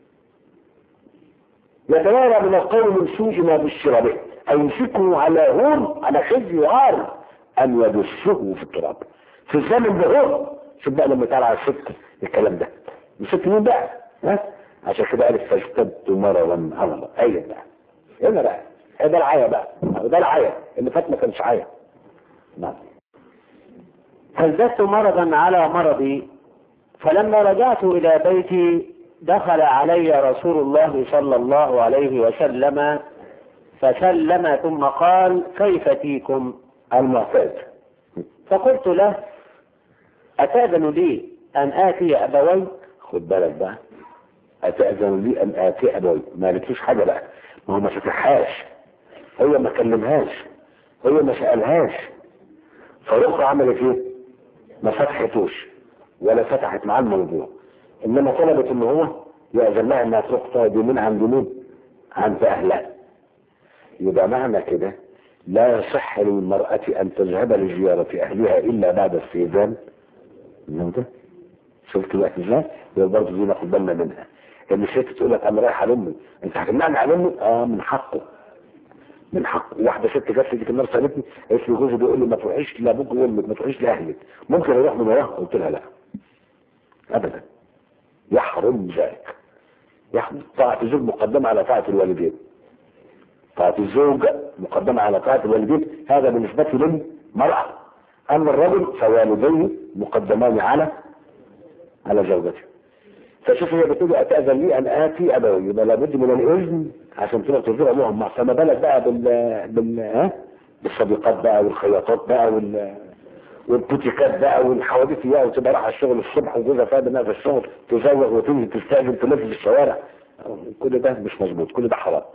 يتوارى من القول من سوء ما بشر به أن يمسكه على هون على خزي وعار أن يدسه في التراب في الزمن ده هو شوف بقى لما تعالى على الست الكلام ده الست مين بقى ها عشان كده قالت فاجتبت مرضا على الله أي بقى هنا بقى هي ده العيا بقى ده العيا اللي فات ما كانش عيا نعم فازددت مرضا على مرضي فلما رجعت إلى بيتي دخل علي رسول الله صلى الله عليه وسلم فسلم ثم قال كيف فيكم المعتاد فقلت له أتأذن لي أن آتي أبوي خد بالك بقى أتأذن لي أن آتي أبوي ما قالتلوش حاجة بقى ما هو ما فتحهاش هو ما كلمهاش هو ما سألهاش فالأخرى عملت إيه؟ ما فتحتوش ولا فتحت معاه الموضوع إنما طلبت إن هو يأذن لها إنها تروح تقعد يمين عند مين؟ عند أهلها يبقى معنى كده لا يصح للمرأة أن تذهب لزيارة أهلها إلا بعد استئذان من ده شفت بقى ازاي؟ يبقى برضه دي ناخد بالنا منها ان الست تقول لك انا رايحه لامي انت هتمنعني عن امي؟ اه من حقه من حقه واحده ست جت لي النهارده سالتني قالت لي جوزي بيقول لي ما تروحيش لابوك وامك ما تروحيش لاهلك ممكن اروح من وراها قلت لها لا ابدا يحرم ذلك يحرم طاعه الزوج مقدمه على طاعه الوالدين طاعه الزوج مقدمه على طاعه الوالدين هذا بالنسبه للمراه اما الرجل فوالديه مقدمان على على زوجته فشوف هي بتقول اتاذن لي ان اتي ابوي يبقى لابد من الاذن عشان تقدر تزور ابوهم مع فما بالك بقى بال بال ها بالصديقات بقى والخياطات بقى وال والبوتيكات بقى والحوادث بقى وتبقى رايحه الشغل الصبح وجوزها فاهم انها في الشغل تزوغ وتنزل تستاذن تلف في الشوارع كل ده مش مظبوط كل ده حرام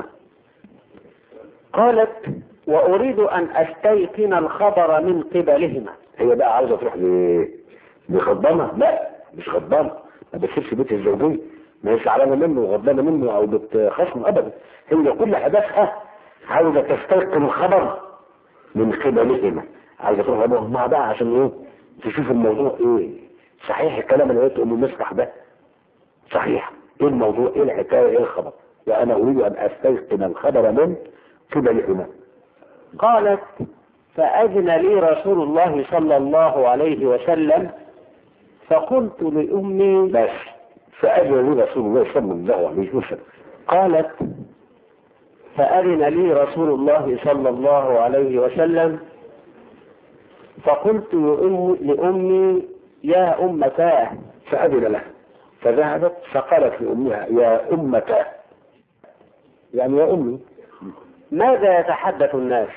قالت وأريد أن أستيقن الخبر من قبلهما هي بقى عاوزه تروح ل لغضبانه لا مش غضبانه ما بتسيبش بيت الزوجيه ما هي زعلانه منه وغضبانه منه او بتخاصمه ابدا هي كل هدفها عاوزه تستيقن الخبر من قبلهما عايزه تروح لابوها بقى عشان ايه تشوف الموضوع ايه صحيح الكلام اللي قلته انه مسرح ده صحيح ايه الموضوع ايه الحكايه ايه الخبر وانا اريد ان استيقن الخبر من قبلهما قالت فأذن لي رسول الله صلى الله عليه وسلم فقلت لأمي بس فأذن لي رسول الله صلى الله عليه وسلم قالت فأذن لي رسول الله صلى الله عليه وسلم فقلت لأم- لأمي يا أمتاه فأذن له فذهبت فقالت لأمها يا أمتاه يعني يا أمي ماذا يتحدث الناس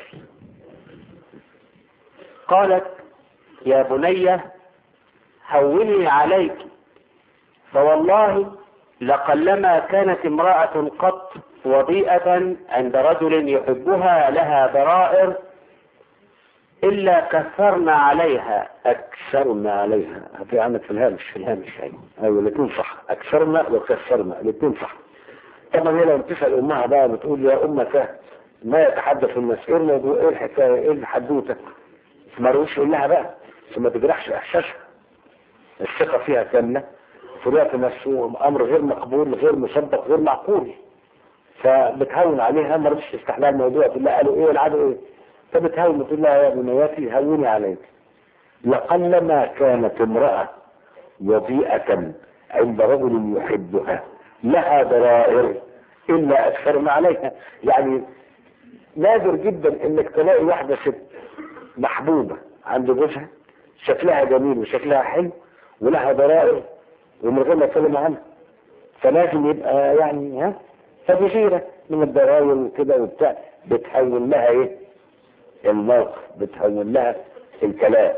قالت يا بني هوني عليك فوالله لقلما كانت امرأة قط وضيئة عند رجل يحبها لها ضرائر إلا كثرنا عليها أكثرنا عليها في عندك في الهامش في الهامش أيوة أيوة الاثنين صح أكثرنا وكثرنا الاثنين صح طبعا هي لو تسأل أمها بقى بتقول يا أمتاه ما يتحدث الناس إيه الموضوع إيه الحكاية إيه الحدوتة ما رؤوش يقول لها بقى عشان ما تجرحش إحساسها الثقة فيها كاملة طلعت نفسه أمر غير مقبول غير مصدق غير معقول فبتهون عليها ما رضتش تفتح لها الموضوع تقول لها قالوا ايه والعادوا ايه فبتهون بتقول لها يا بنياتي هوني عليك لقلما كانت امرأة وضيئة عند رجل يحبها لها ضرائر إلا أكثرنا عليها يعني نادر جدا انك تلاقي واحدة ست محبوبة عند جوزها شكلها جميل وشكلها حلو ولها ضرائر ومن غير ما يتكلم عنها فلازم يبقى يعني ها فبغيرة من الضرائر وكده وبتاع بتهون لها ايه الموقف بتهون لها الكلام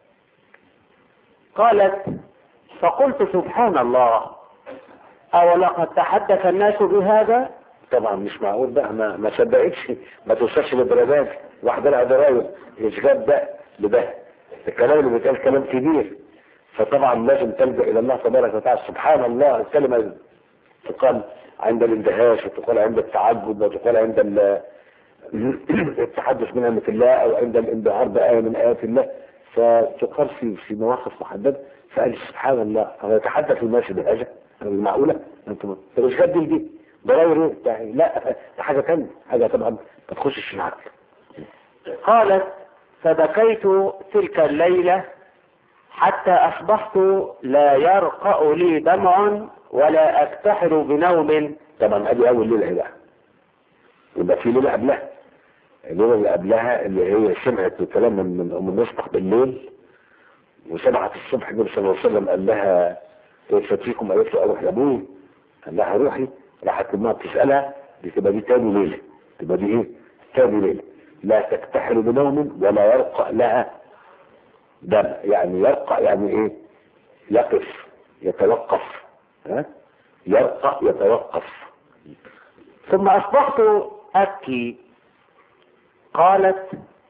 قالت فقلت سبحان الله أولقد تحدث الناس بهذا طبعا مش معقول بقى ما ما صدقتش ما توصلش للدرجات واحده لها ضرايب اشغال ده لده الكلام اللي بيتقال كلام كبير فطبعا لازم تلجا الى الله تبارك وتعالى سبحان الله الكلمه تقال عند الاندهاش وتقال عند التعجب وتقال عند ال- التحدث من نعمة الله او عند الانبهار بآية من آيات الله فتقال في في مواقف محددة فقال سبحان الله هو يتحدث الناس بهذا معقولة انتم طب مش جد دي ضراير ايه يعني لا ده حاجة تانية حاجة طبعا ما تخشش في العقل قالت فبكيت تلك الليلة حتى أصبحت لا يرقأ لي دمع ولا أكتحل بنوم طبعا ادي اول ليلة ايه بقى يبقى في ليله قبلها الليله اللي قبلها اللي هي سمعت كلام من من ام المصطح بالليل وسمعت الصبح النبي صلى الله عليه وسلم قال لها كيف فيكم قالت له اروح لابوي قال لها روحي راحت لما بتسالها دي تبقى دي تاني ليله تبقى دي ايه؟ تاني ليله لا تكتحل بنوم ولا يرقى لها دم يعني يرقى يعني ايه؟ يقف يتوقف ها؟ يرقى يتوقف ثم أصبحت أبكي قالت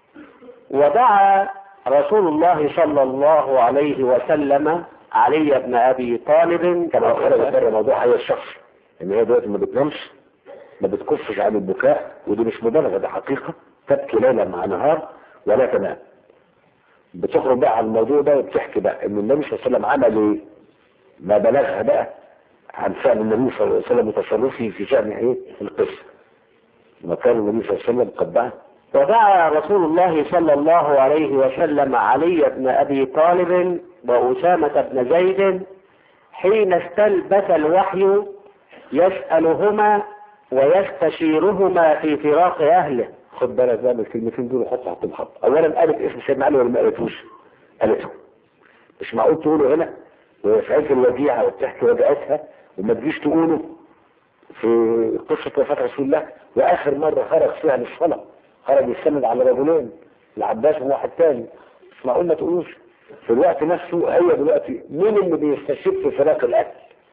ودعا رسول الله صلى الله عليه وسلم علي بن أبي طالب كما خرج بره موضوع هي الشخص ان هي دلوقتي ما بتنامش ما بتكفش عن البكاء ودي مش مبالغه ده حقيقه تبكي ليلا مع نهار ولا تنام بتخرج بقى عن الموضوع ده وبتحكي بقى ان النبي صلى الله عليه وسلم عمل ايه ما بلغها بقى عن فعل النبي صلى الله عليه وسلم وتصرفه في شأن ايه القصه لما كان النبي صلى الله عليه وسلم قد دعا ودعا رسول الله صلى الله عليه وسلم علي بن أبي طالب وأسامة بن زيد حين استلبث الوحي يسألهما ويستشيرهما في فراق أهله خد بالك بقى من الكلمتين دول وحط تحت الخط اولا قالت اسم سيدنا علي ولا ما قالتوش قالته مش معقول تقوله هنا وهي في عز الوديعه وبتحكي وجعتها وما تجيش تقوله في قصه وفاه رسول الله واخر مره خرج فيها للصلاه خرج يستند على رجلين العباس وواحد تاني مش معقول ما تقولوش في الوقت نفسه هي دلوقتي مين اللي بيستشف في فراق الاهل؟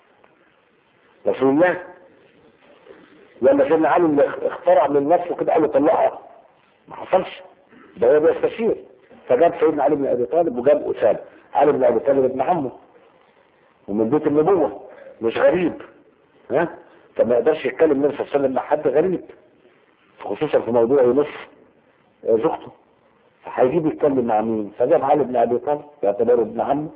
رسول الله لما سيدنا علي اللي اخترع من نفسه كده قال له طلعها ما حصلش ده هو بيستشير فجاب سيدنا علي بن ابي طالب وجاب اسامه علي بن ابي طالب ابن عمه ومن بيت النبوه مش غريب ها فما يقدرش يتكلم النبي صلى الله عليه وسلم مع حد غريب خصوصا في موضوع ينص زوجته فهيجيب يتكلم مع مين فجاب علي بن ابي طالب باعتباره ابن عمه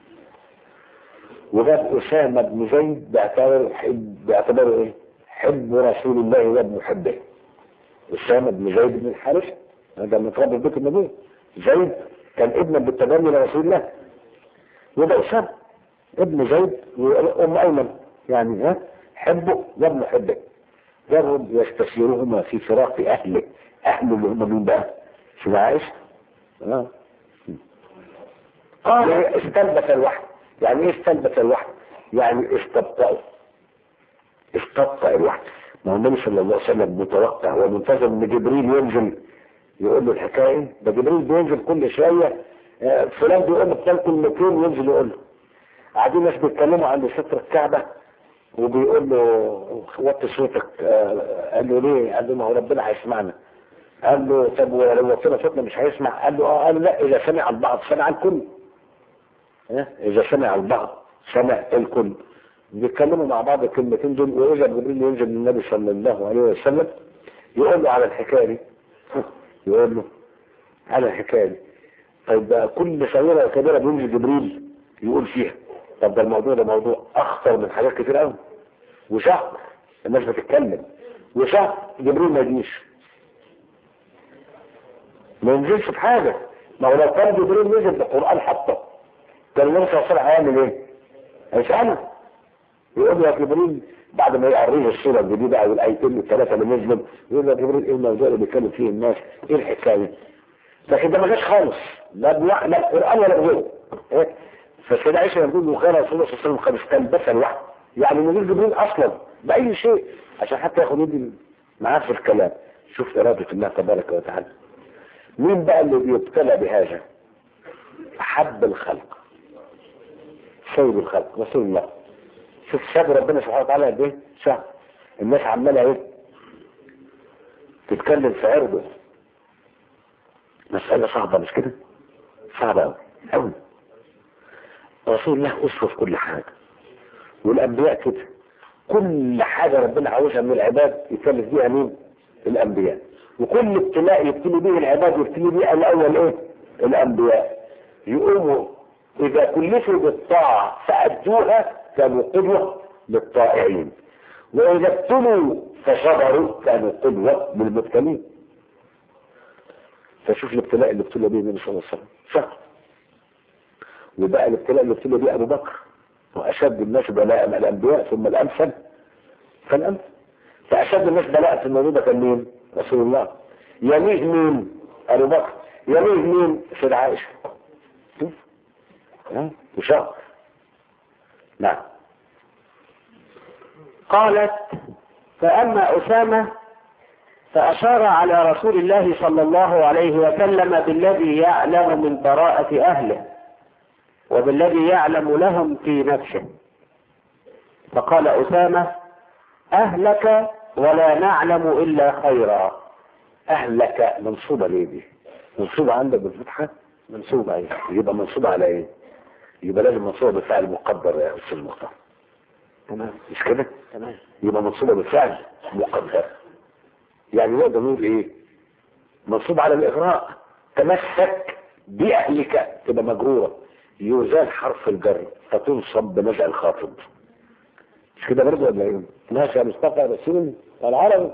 وجاب اسامه بن زيد باعتباره حب باعتباره ايه حب رسول الله وابن حبه اسامه بن زيد بن الحارثه هذا متربي في بيت النبي زيد كان ابنا بالتبني لرسول الله وده اسامه ابن زيد وام ايمن يعني ها حبه وابن حبه جرب يستشيرهما في فراق اهله اهله اللي هم مين بقى؟ شو عائشه؟ اه قال استلبس الوحي يعني ايه استلبس الوحي؟ يعني استبطأه استبطأ الوحي ما هو النبي صلى الله عليه وسلم متوقع ومنتظر ان جبريل ينزل يقول له الحكايه ده جبريل بينزل كل شويه آه، فلان بيقول له كان كلمتين ينزل يقول له قاعدين ناس بيتكلموا عند ستر الكعبه وبيقول له وطي صوتك آه، قال له ليه؟ قال له ما هو ربنا هيسمعنا قال له طب ولو وطينا صوتنا مش هيسمع قال له اه قال له لا اذا سمع البعض سمع الكل ها؟ اذا سمع البعض سمع الكل بيتكلموا مع بعض الكلمتين دول واذا جبريل ينزل للنبي صلى الله عليه وسلم يقول له على الحكايه دي يقول له على الحكايه دي طيب بقى كل صغيره وكبيره بينزل جبريل يقول فيها طب ده الموضوع ده موضوع اخطر من حاجات كتير قوي وشهر الناس بتتكلم وشهر جبريل ما يجيش ما ينزلش بحاجه ما هو لو كان جبريل نزل بالقران حتى كان النبي صلى الله عليه وسلم هيعمل ايه؟ هيساله يقول له يا جبريل بعد ما يعريه الصوره الجديده او الايتين الثلاثه اللي نزلوا يقول له يا جبريل ايه الموضوع اللي بيتكلم فيه الناس؟ ايه الحكايه؟ لكن ده ما جاش خالص لا بوع... لا القران ولا بغيره إيه؟ فالسيدة عائشة يقول وكان رسول الله صلى الله عليه وسلم قد استلبس الوحي يعني نزول جبريل اصلا باي شيء عشان حتى ياخد يدي معاه في الكلام شوف اراده الله تبارك وتعالى مين بقى اللي بيبتلى بهذا؟ احب الخلق سيد الخلق رسول الله شوف شاب ربنا سبحانه وتعالى قد ايه شهر الناس عماله ايه تتكلم في عرضه مسألة صعبة مش كده صعبة أوي أوي رسول الله أسوة في كل حاجة والأنبياء كده كل حاجة ربنا عاوزها من العباد يكلف بيها مين الأنبياء وكل ابتلاء يبتلي به العباد يبتلي به الأول إيه الأنبياء يقوموا إذا كلفوا بالطاعة فأدوها كانوا قدوة للطائعين وإذا ابتلوا فصبروا كانوا قدوة للمبتلين فشوف الابتلاء اللي ابتلى به النبي صلى الله عليه وسلم شهر وبقى الابتلاء اللي ابتلى به ابو بكر واشد الناس بلاء الانبياء ثم الامثل فالامثل فاشد الناس بلاء في الموضوع ده كان مين؟ رسول الله يليه مين؟ ابو بكر يليه مين؟ سيدة عائشه شوف ها وشهر نعم قالت فأما أسامة فأشار على رسول الله صلى الله عليه وسلم بالذي يعلم من براءة أهله وبالذي يعلم لهم في نفسه فقال أسامة أهلك ولا نعلم إلا خيرا اهلك منصوبه ليه دي؟ منصوبه عندك بالفتحه منصوبه ايه؟ يبقى منصوبه على ايه؟ يبقى لازم منصوبه بفعل مقدر يا استاذ مختار تمام مش كده؟ تمام يبقى منصوبه بفعل مقدر يعني نقدر نقول ايه؟ منصوب على الاغراء تمسك باهلك تبقى مجروره يزال حرف الجر فتنصب بنزع الخاطب مش كده برضه ولا ايه؟ ماشي يا مصطفى رسول العربي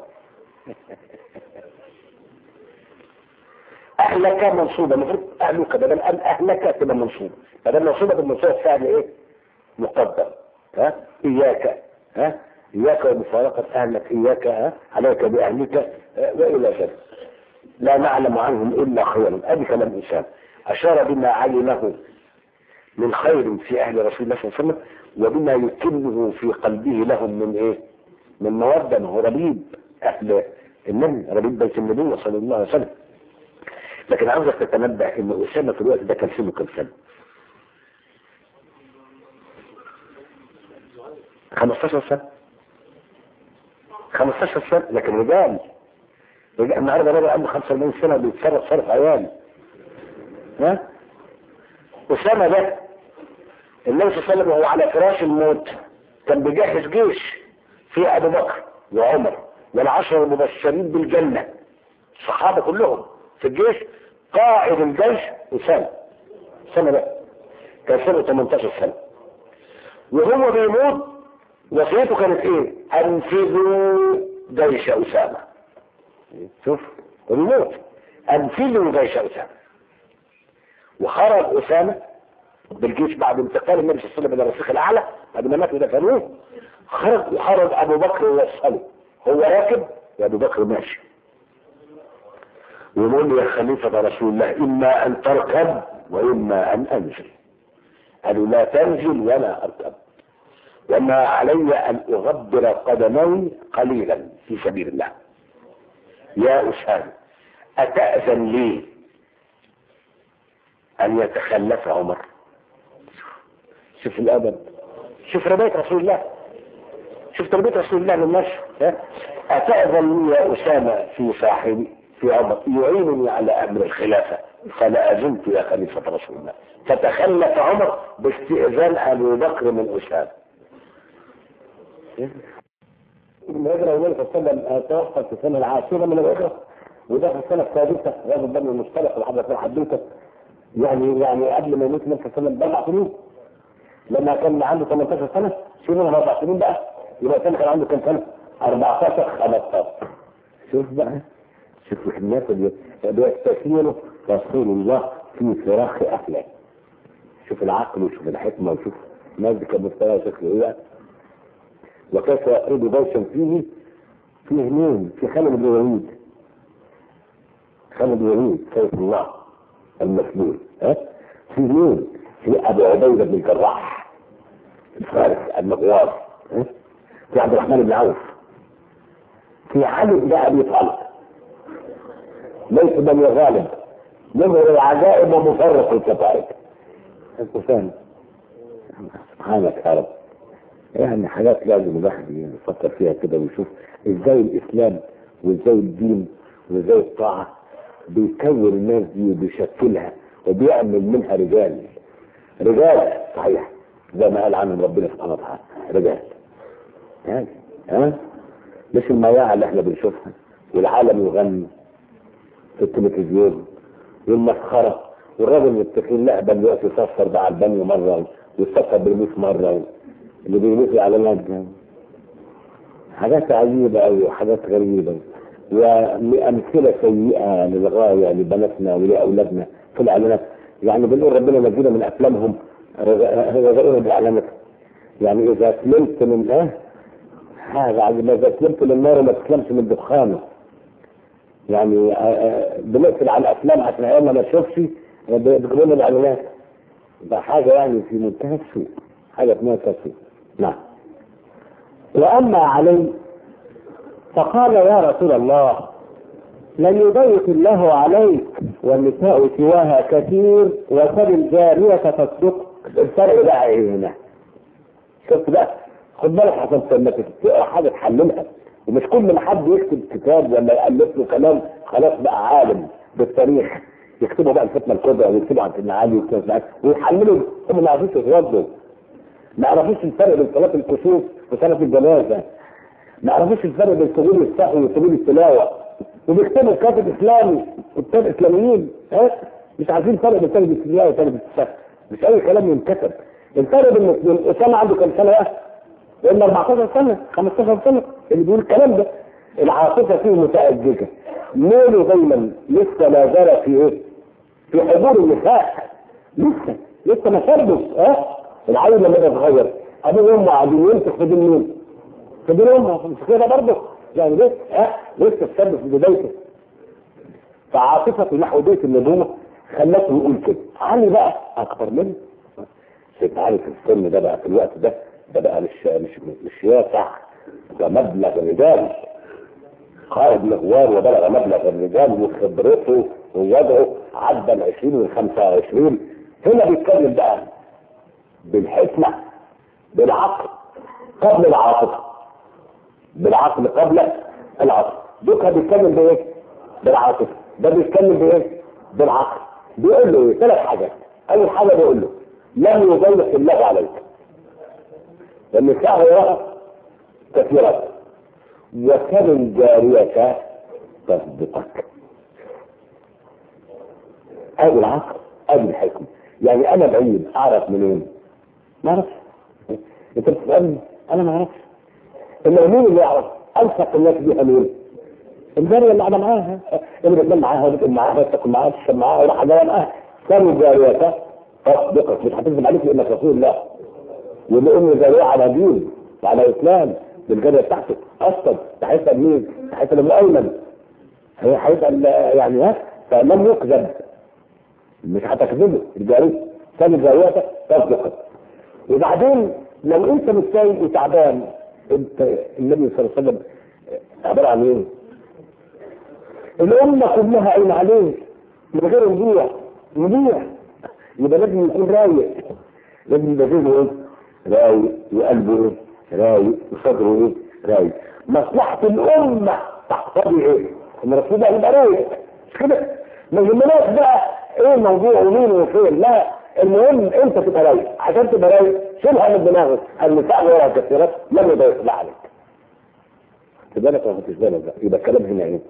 اهلك منصوبه المفروض اهلك بدل ان اهلك تبقى منصوبه بدل منصوبه بالمنصوبه فعل ايه؟ مقدر ها اياك ها اياك ومفارقه اهلك اياك ها عليك باهلك ها؟ والى ذلك لا نعلم عنهم الا خيرا ادي كلام الانسان اشار بما علمه من خير في اهل رسول الله صلى الله عليه وسلم وبما يكنه في قلبه لهم من ايه؟ من موده هو ربيب اهل النبي ربيب بيت النبي صلى الله عليه وسلم لكن عاوزك تتنبه ان اسامه في الوقت ده كان سنه كام سنه؟ 15 سنه 15 سنه لكن رجال رجال النهارده راجل عنده 45 سنه بيتصرف صرف عيال ها؟ اسامه ده النبي صلى الله عليه وسلم وهو على فراش الموت كان بيجهز جيش في ابو بكر وعمر والعشر المبشرين بالجنه الصحابه كلهم في الجيش قائد الجيش اسامه اسامه ده كان سنه 18 سنه وهو بيموت وصيته كانت ايه؟ انفذوا جيش اسامه شوف بيموت انفذوا جيش اسامه وخرج اسامه بالجيش بعد انتقال النبي صلى الله عليه وسلم الى الرفيق الاعلى بعد ما مات ودفنوه خرج وخرج ابو بكر يوصله هو راكب وابو بكر ماشي ويقول لي يا خليفة رسول الله إما أن تركب وإما أن أنزل قالوا لا تنزل ولا أركب وما علي أن أغبر قدمي قليلا في سبيل الله يا أسامة أتأذن لي أن يتخلف عمر شوف الأدب شوف رباية رسول الله شوف تربية رسول الله للناس ها؟ أتأذن لي يا أسامة في صاحبي في عمر يعينني على أمر الخلافة فلا أزلت يا خليفة رسول الله فتخلف عمر باستئذان أبي بكر من أسامة الهجرة والنبي صلى الله عليه وسلم توفى في السنة العاشرة من الهجرة وده في السنة السادسة غير بني المشترك والحدث الحدوثة يعني يعني قبل ما يموت النبي صلى الله عليه وسلم بأربع سنين لما كان عنده 18 سنة شوف من أربع سنين بقى يبقى كان كان عنده كام سنة؟ 14 15 شوف بقى شوف الناس اللي بيستثمروا رسول الله في فراخ أهله شوف العقل وشوف الحكمة وشوف الناس دي كانت مستوى شكله ايه بقى وكيف يقرب بيشا فيه فيه مين؟ في خالد بن وليد خالد بن وليد سيف الله المسلول ها؟ في مين؟ في ابو عبيده بن الجراح الفارس المغوار ها؟ في عبد الرحمن بن عوف في علي بن ابي طالب ليس بني غالب يظهر العجائب ومفرق الكتائب انت فاهم سبحانك يا رب يعني حاجات لازم الواحد يفكر فيها كده ويشوف ازاي الاسلام وازاي الدين وازاي الطاعه بيكون الناس دي وبيشكلها وبيعمل منها رجال رجال صحيح زي ما قال عنهم ربنا سبحانه وتعالى رجال يعني ها مش المياعة اللي احنا بنشوفها والعالم يغني في التلفزيون والمسخرة والراجل التخين لا بل يقف يصفر بقى على البني مرة ويصفر بالميت مرة اللي بيموت الاعلانات ده حاجات عجيبة أوي وحاجات غريبة وأمثلة سيئة للغاية لبناتنا ولأولادنا في الإعلانات يعني بنقول ربنا نجينا من أفلامهم رزقونا بالإعلانات يعني إذا سلمت من إيه هذا عجب ما تسلمت للنار وما تسلمش من دخانه يعني آه، آه، بنقفل على الافلام عشان عيالنا ما تشوفش آه، بيقولوا لنا الاعلانات ده حاجه يعني في منتهى السوء حاجه في منتهى السوء نعم وأما علي فقال يا رسول الله لن يضيق الله عليك والنساء سواها كثير وسل الجارية تصدق الفرق بقى ايه هنا شفت بقى خد بالك عشان لما تقرا حاجه تحللها ومش كل ما حد يكتب كتاب ولا يالف له كلام خلاص بقى عالم بالتاريخ يكتبوا بقى الفتنه الكبرى ويكتبوا عن سيدنا علي ويكتبوا ويحللوا هم ما يعرفوش يردوا ما يعرفوش الفرق بين صلاه الكسوف وصلاه الجنازه ما يعرفوش الفرق بين سجود السهو وسجود التلاوه وبيكتبوا كاتب اسلامي كتاب اسلاميين ها مش عارفين الفرق بين سجد التلاوه وسجد السهو مش اي كلام ينكتب الفرق بين بين اسامه عنده كام سنه بقى؟ لان 14 سنه 15 سنه اللي بيقول الكلام ده العاطفه فيه متأججه ميله دايما لسه لا زال في ايه؟ في حضور النساء لسه لسه ما شربش ها العيل لما يبقى صغير ابوه وامه قاعدين يمسك في دين مين؟ في دين امه مش كده برضه يعني لسه ها لسه الشاب في بدايته فعاطفته نحو بيت النبوه خلته يقول كده علي بقى اكبر منه سيدنا علي في السن ده بقى في الوقت ده ده بقى مش مش مش ياسع ده مبلغ الرجال قائد مغوار وبلغ مبلغ الرجال وخبرته ووضعه عدى ال 20 وال 25 هنا بيتكلم بقى بالحكمه بالعقل قبل العاطفه بالعقل قبل العاطفه دوكا بيتكلم بايه؟ بالعاطفه ده بيتكلم بايه؟ بالعقل بيقول له ايه؟ ثلاث حاجات اول حاجه بيقول له لم يضيق الله عليك والنساء غيرها كثيرة وكم جارية تصدقك ادي العقل ادي الحكمة يعني انا بعيد اعرف منين ما اعرفش انت بتسألني انا ما اعرفش انما مين اللي يعرف الصق الناس بيها مين الجارية اللي قاعدة معاها اللي بتنام معاها وبتقوم معاها وتاكل معاها وتشرب معاها وراح جايه معاها كم جارية تصدقك مش هتكذب عليك لانك رسول الله واللي امه جارية على دين وعلى اسلام بالجارية بتاعته اصلا هيسال مين؟ هيسال ابن ايمن هي هيسال يعني ها فلم يكذب مش هتكذبه الجارية ثاني جارية تصدقك وبعدين لو انت متضايق وتعبان انت النبي صلى الله عليه وسلم عباره عن ايه؟ الامه كلها قايمه عليك من غير نبيع نبيع يبقى لازم يكون رايق لازم يبقى ذهنه ايه؟ رايق وقلبه ايه؟ رايق وصدره ايه؟ رايق مصلحة الأمة تقتضي ايه؟ إن الرسول ده يبقى رايق مش كده؟ ما يهمناش بقى ايه الموضوع ومين وفين لا المهم انت تبقى رايق عشان تبقى رايق شيلها من دماغك النساء غيرها كثيرات لم يضيق الله عليك خد بالك ولا ما خدتش بالك بقى يبقى الكلام هنا ايه؟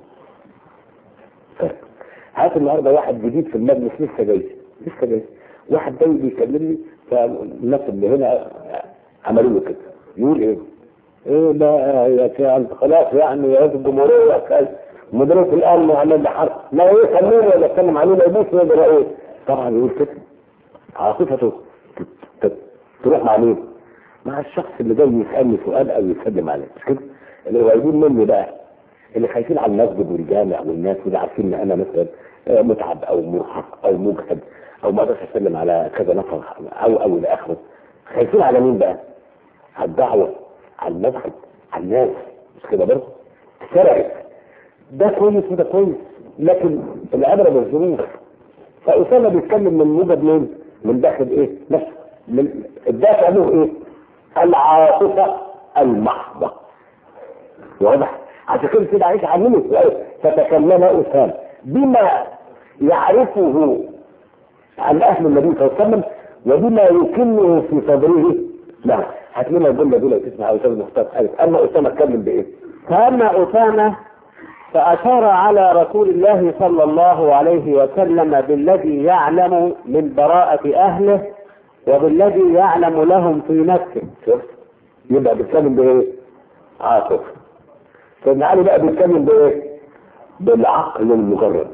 فرق هات النهارده واحد جديد في المجلس لسه جاي لسه جاي واحد جاي بيكلمني فالناس اللي هنا عملوا له كده يقول ايه؟ ايه لا يا كان خلاص يعني يا رئيس الجمهوريه كان مديريه الامن وعمل لي حرب لا ايه خلوني ولا اتكلم عليه لا يبوس ولا رئيس طبعا يقول كده عاطفته ت- ت- تروح مع مين؟ مع الشخص اللي جاي يسالني سؤال او يسلم عليه مش كده؟ اللي قريبين مني بقى اللي خايفين على المسجد والجامع والناس واللي عارفين ان انا مثلا آه، متعب او مرهق او مجهد او ما اقدرش اسلم على كذا نفر او او الى اخره خايفين على مين بقى؟ على الدعوه على المسجد على الناس مش كده برضه؟ سرعت ده كويس وده كويس لكن العبره بالظروف فاسامه بيتكلم من موجب مين؟ من داخل ايه؟ نفسه من الدافع له ايه؟ العاطفه المحضه واضح؟ عشان كده كده عايش علمه فتكلم اسامه بما يعرفه عن اهل النبي صلى الله عليه وسلم وبما يكنه في صدره لا هات لنا الجمله دي لو تسمع يا استاذ مختار خالد اما اسامه اتكلم بايه؟ فأما أسامة فأشار على رسول الله صلى الله عليه وسلم بالذي يعلم من براءة أهله وبالذي يعلم لهم في نفسه شفت؟ يبقى بيتكلم بايه؟ عاطف سيدنا علي بقى بيتكلم بايه؟ بالعقل المجرد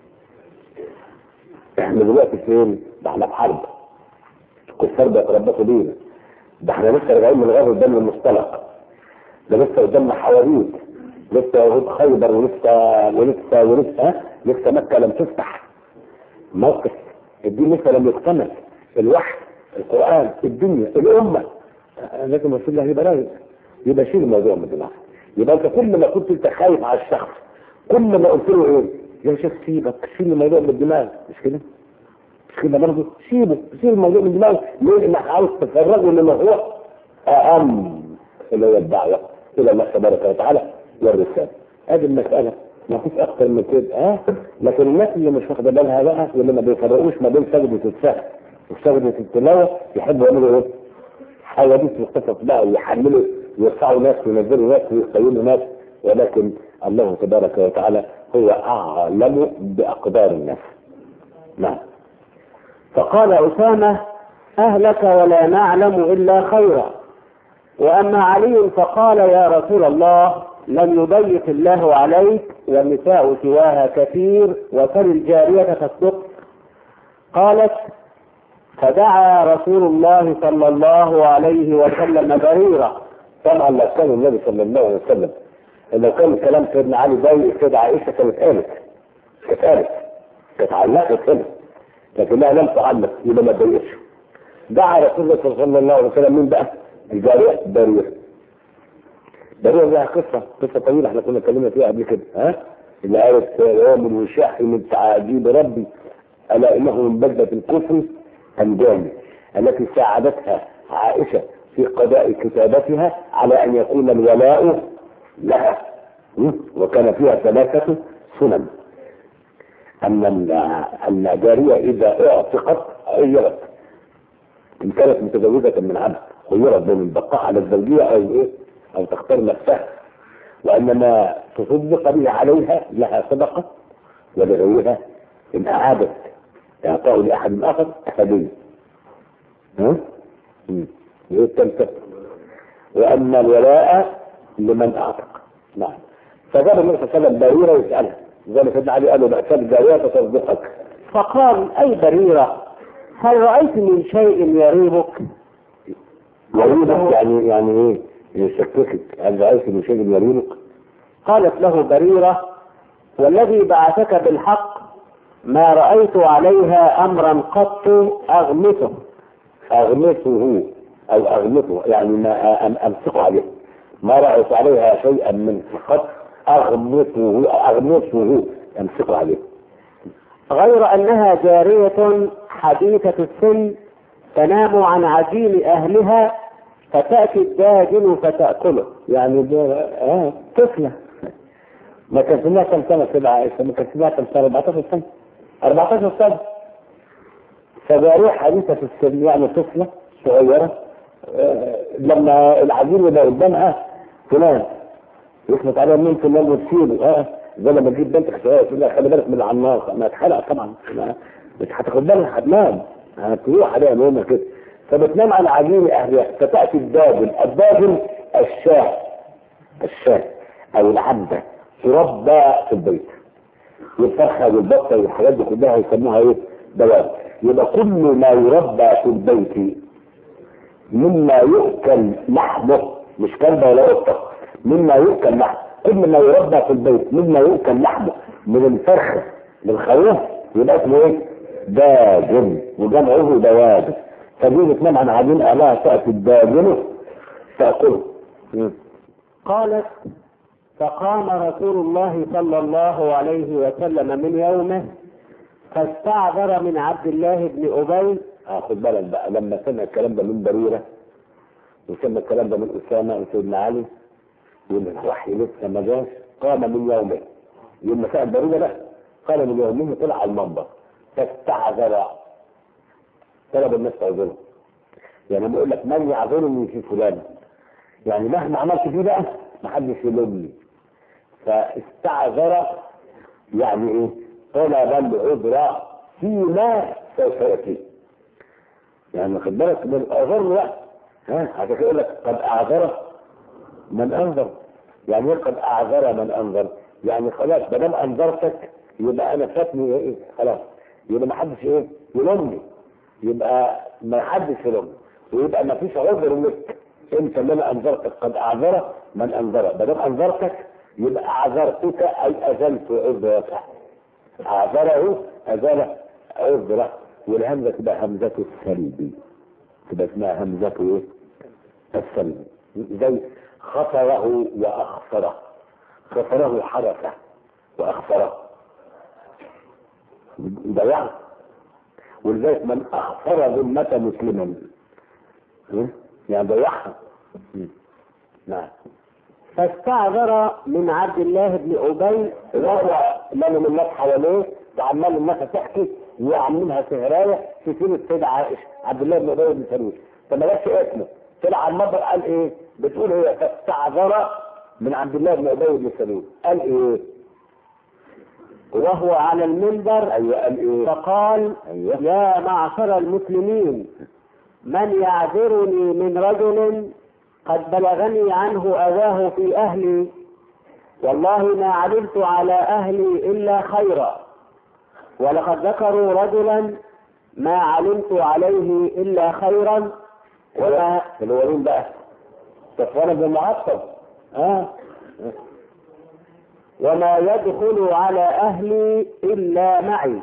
احنا دلوقتي فين؟ ده احنا في حرب الكفار بيتربصوا بينا ده احنا لسه راجعين من غزوه بني المصطلق ده لسه قدامنا حواديت لسه يهود خيبر ولسه ولسه ولسه لسه مكه لم تفتح موقف الدين لسه لم يكتمل الوحي القران الدنيا الامه آه، لازم رسول الله يبقى لازم يبقى شيل الموضوع من دماغك يبقى انت كل ما كنت انت خايف على الشخص كل ما قلت له ايه يا شيخ سيبك شيل الموضوع من دماغك مش كده مش كده برضه سيبه سيب الموضوع من دماغك ليه انك عاوز تفرغه لما هو اهم اللي هو الدعوه الى الله تبارك وتعالى والرساله ادي المساله ما فيش اكتر من كده اه لكن الناس اللي مش واخده بالها بقى واللي ما بيفرقوش ما بين سجده السهل وسجده التلاوه يحبوا يعملوا ايه؟ حواديت وقصص بقى ويحملوا يرفعوا ناس وينزلوا ناس ويقيموا ناس ولكن الله تبارك وتعالى هو اعلم باقدار الناس. نعم. فقال أسامة أهلك ولا نعلم إلا خيرا وأما علي فقال يا رسول الله لم يضيق الله عليك والنساء سواها كثير وتري الجارية تصدق قالت فدعا رسول الله صلى الله عليه وسلم بريرة طبعا لو كان النبي صلى الله عليه وسلم لو كان كلام سيدنا علي ضيق كده عائشه كانت قالت كانت قالت كانت علقت هنا لكنها لم تعلق يبقى ما تضايقش دعا رسول الله صلى الله عليه وسلم مين بقى؟ الجاريه بريره بريره لها قصه قصه طويله احنا كنا اتكلمنا فيها قبل كده ها اللي قالت يوم وشاح من تعاجيب ربي الا انه من بلده الكفر انجاني التي ساعدتها عائشه في قضاء كتابتها على ان يكون الولاء لها م? وكان فيها ثلاثه سنن ان ال- الجاريه اذا اعتقت خيرت ان كانت متزوجه من عبد خيرت بين البقاء على الزوجيه او ايه او تختار نفسها وان ما تصدق به عليها لها صدقه ولغيرها ان اعادت اعطاه لاحد اخر هديه ها؟ مم. ايه الثالثه؟ وان الولاء لمن اعتق نعم فجاب النبي صلى الله عليه وسلم بريره يسالها زي ما سيدنا علي قال له بأسات الجاريه فتصدقك فقال أي بريرة هل رأيت من شيء يريبك يريبك يعني يعني ايه؟ يشككك هل رايت من شيء يريبك؟ قالت له بريرة والذي بعثك بالحق ما رأيت عليها أمرا قط أغمسه اغمسه او اغمسه يعني ما أم- امسكه عليه ما رايت عليها شيئا من قط اغمسه اغمسه امسكه عليه غير أنها جارية حديثة السن تنام عن عجين أهلها فتأتي الداجن فتأكله يعني ده اه طفله ما كان سنها كم سنه كده عائشه ما كان سنها كم سنه 14 سنه 14 سنه فجاريه حديثه السن يعني طفله صغيره آه لما العجين يبقى قدامها فلان يثبت عليها مين فلان وتسيبه اه زي لما تجيب بنتك صغيره تقول لها خلي بالك من العناق ما اتحرق طبعا ما- مش هتاخد بالها هتنام هتروح عليها نومه كده فبتنام على عجين اهلها فتاتي الداجن الداجن الشاه الشاه او العبده تربى في البيت والفرخه والبطه والحاجات دي كلها يسموها ايه؟ دواب يبقى كل ما يربى في البيت مما يؤكل لحمه مش كلبه ولا قطه مما يؤكل لحمه كل ما يربى في البيت مما يؤكل لحمه من الفرخه للخروف يبقى اسمه ايه؟ داجن وجمعه دواب فدي بتنام عن عجين اهلها تاتي الداجن تاكله مم. قالت فقام رسول الله صلى الله عليه وسلم من يومه فاستعذر من عبد الله بن أبي اه خد بالك بقى لما سمع الكلام ده من بريرة وسمع الكلام ده من أسامة وسيدنا علي يقول الوحي لسه ما جاش قام من يومه يوم ما سأل بريرة بقى قال من يومه طلع على المنبر فاستعذر طلب الناس تعذره يعني بيقول لك من يعذرني في فلان يعني مهما عملت فيه بقى ما حدش يلومني فاستعذر يعني ايه طلب العذر فيما سوف يأتي يعني خد بالك من اعذر لا ها عشان كده يقول لك قد اعذر من انذر يعني ايه قد اعذر من انذر يعني خلاص ما دام انذرتك يبقى انا فاتني ايه خلاص يبقى ما حدش ايه يلومني يبقى ما حدش يلومني ويبقى ما فيش عذر لك انت اللي انا انذرتك قد اعذره من انذره ما دام انذرتك يبقى اعذرتك اي ازلت عذرك اعذره ازال عذره والهمزه تبقى همزه السلب تبقى اسمها همزه ايه؟ السلب زي خسره واخسره خسره حرسه واخسره ضيعه ولذلك من اخسر ذمه مسلما ها؟ يعني ضيعها م. نعم فاستعذر من عبد الله بن أبي وهو ماله الناس حواليه وعمال الناس تحكي وعاملينها سهرايه في سيره سيدة عائشه عبد الله بن ابي بن سلول فما جابش اسمه طلع على المنبر قال ايه؟ بتقول هي فاستعذر من عبد الله بن ابي بن سلول قال ايه؟ وهو على المنبر ايوه قال ايه؟ فقال ايوه يا معشر المسلمين من يعذرني من رجل قد بلغني عنه أذاه في أهلي والله ما علمت على أهلي إلا خيرا ولقد ذكروا رجلا ما علمت عليه إلا خيرا وما اللي هو مين بقى؟ صفوان بن معطل اه وما يدخل على أهلي إلا معي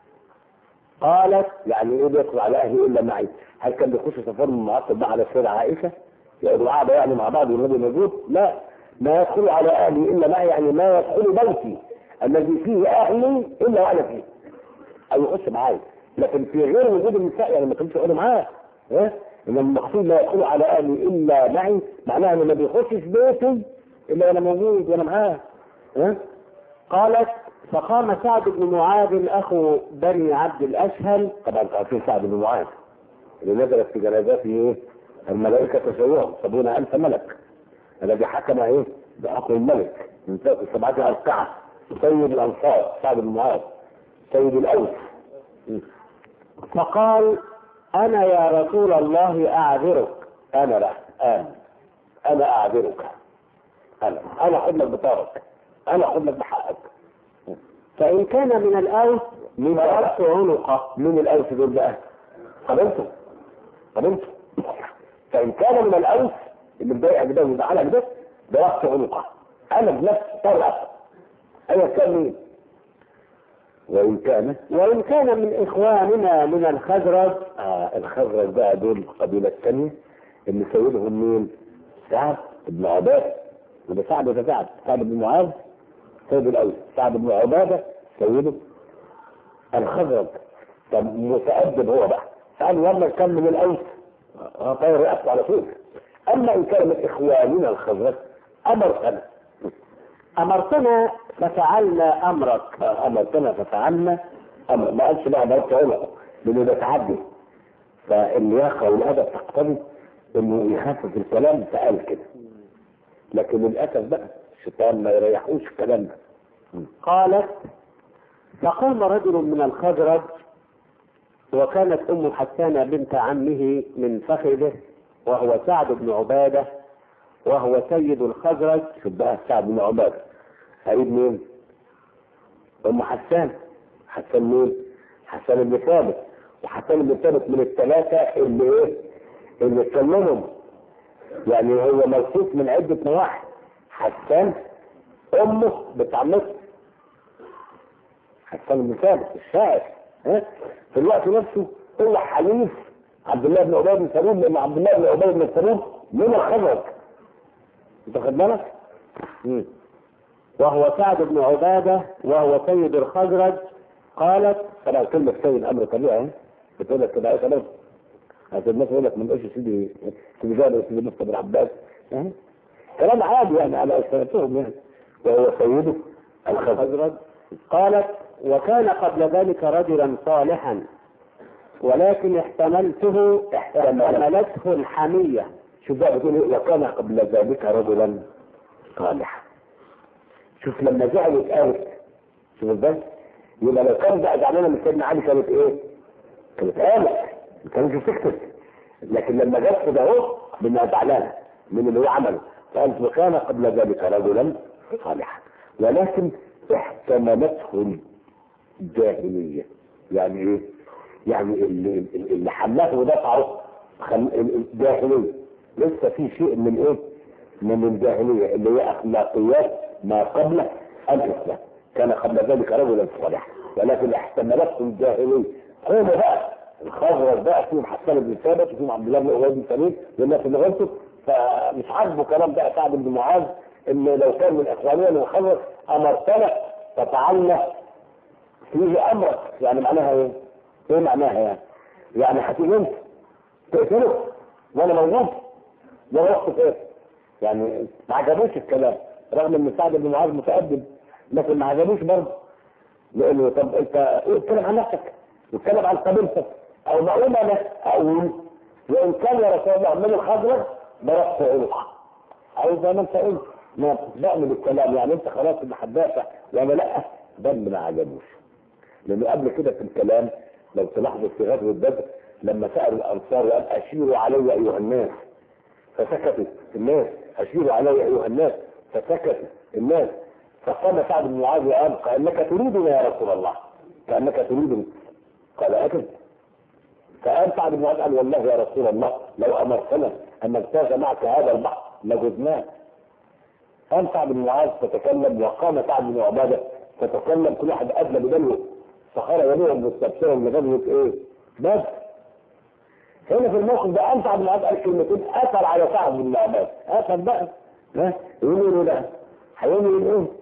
قالت يعني ايه بيدخل على اهلي الا معي؟ هل كان بيخش صفوان بن معطل بقى على السيدة عائشه؟ يقعدوا قاعده يعني مع بعض والنبي موجود؟ لا ما يدخل على اهلي الا معي يعني ما يدخل بيتي الذي فيه اهلي الا وانا فيه. او يخش معايا لكن في غير وجود النساء يعني ما كانش يقعدوا معاه ها؟ ان المقصود لا يدخل على اهلي الا معي معناها انه ما بيخشش بيتي الا وانا موجود وانا معاه ها؟ قالت فقام سعد بن معاذ أخو بني عبد الأشهل طبعا انتوا عارفين سعد بن معاذ اللي نزلت في جنازته ايه؟ الملائكة تسويهم سبعون ألف ملك الذي حكم ايه؟ بحكم الملك من سبعة أركعة سيد الأنصار سعد بن معاذ سيد الأوس م. فقال أنا يا رسول الله أعذرك أنا لا أنا أنا أعذرك أنا أنا أخذ لك بطارك أنا أخذ لك بحقك فإن كان من الأوس مين بقى؟ ضربت عنقه مين الأوس دول بقى؟ طب انتوا طب انتوا فإن كان من الأوس اللي مضايقك ده ويزعلك ده ضربت عنقه أنا بنفسي طلع أيا كان مين وإن كان وإن كان من إخواننا من الخزرج آه الخزرج بقى دول القبيلة الثانية اللي سيدهم مين؟ سعد بن عبادة وده سعد وده سعد سعد بن معاذ سيد الأوس سعد بن عبادة سيده الخزرج طب متأدب هو بقى سأل والله كم من الأوس آه، طير رأسه على طول أما إن كان من إخواننا الخزرج أمرتنا أمرتنا ففعلنا أمرك آه، أمرتنا ففعلنا أمر ما قالش بقى ضربت عنقه لأنه ده تعدي فاللياقة والأدب تقتضي إنه يخفف الكلام فقال كده لكن للأسف بقى الشيطان ما يريحوش الكلام ده قالت فقام رجل من الخزرج وكانت أم حسان بنت عمه من فخذه وهو سعد بن عبادة وهو سيد الخزرج شوف بقى سعد بن عبادة قريب مين؟ أم حسان حسان مين؟ حسان بن ثابت وحسان بن ثابت من الثلاثة اللي إيه؟ اللي اتكلموا يعني هو موصوف من عدة نواحي حسان أمه بنت عمته حسان بن ثابت الشاعر ها؟ في الوقت نفسه هو حليف عبد الله بن عبيد بن سلول لأن عبد الله بن عبيد بن سلول من الخزرج أنت خد بالك؟ مم. وهو سعد بن عبادة وهو سيد الخزرج قالت طبعا كلمة سيد أمر طبيعي ها؟ بتقول لك كده أي كلام هذا الناس يقول لك ما نقولش سيدي سيدي جابر سيدي مصطفى بن عباس ها؟ كلام عادي يعني على ألسنتهم يعني وهو سيده الخزرج قالت وكان قبل ذلك رجلا صالحا ولكن احتملته احتملته الحمية شوف بقى بتقول ايه وكان قبل ذلك رجلا صالحا شوف لما زعلت قالت شوف ازاي يبقى لو كان بقى زعلانه من سيدنا علي كانت ايه؟ كانت قالت ما كانتش سكتت لكن لما جت كده اهو منها زعلانه من اللي هو عمله فقالت وكان قبل ذلك رجلا صالحا ولكن احتملته الجاهليه يعني ايه؟ يعني اللي, اللي حماه ودفعه خل... الجاهليه لسه في شيء من ايه من الجاهلية اللي هي اخلاقيات ما قبل الاسلام كان قبل ذلك رجلا صالحا ولكن احتملته الجاهلية قوموا بقى الخزرج بقى فيهم حسان بن ثابت وفيهم عبد الله بن ابي بن سليم والناس اللي غلطوا فمش عاجبه كلام بقى سعد بن معاذ ان لو كان من اخواننا من الخزرج امرتنا ففعلنا فيه امرك يعني معناها ايه؟ ايه معناها يعني؟ يعني هتيجي انت تقتله وانا موجود ده وقت ايه؟ يعني ما عجبوش الكلام رغم ان سعد بن معاذ متأدب لكن ما عجبوش برضه لانه طب انت ايه اتكلم عن نفسك واتكلم عن قبيلتك او ما اقول انا اقول وان كان يا رسول الله من الخضرة ضربت عنق او زي ما انت قلت ما بتسبقني بالكلام يعني انت خلاص اللي هتدافع وانا لا ده اللي ما عجبوش لانه قبل كده في الكلام لو تلاحظوا في غزوه بدر لما سال الانصار وقال اشيروا علي ايها الناس فسكتت الناس اشيروا علي ايها الناس فسكتت الناس فقام سعد بن معاذ وقال كانك تريدنا يا رسول الله كانك تريدني قال اكد فقال سعد بن معاذ قال والله يا رسول الله لو امرتنا ان نجتاز معك هذا البحر لجزناه قام سعد بن معاذ فتكلم وقام سعد بن عباده فتكلم كل واحد ادلى بدلوه فقال يليهم مستبشرا لغزوه ايه؟ بدر هنا في الموقف ده قام سعد بن معاذ قال كلمتين اثر على سعد بن عباده اثر بقى ها يقولوا له ده هيقولوا له ايه؟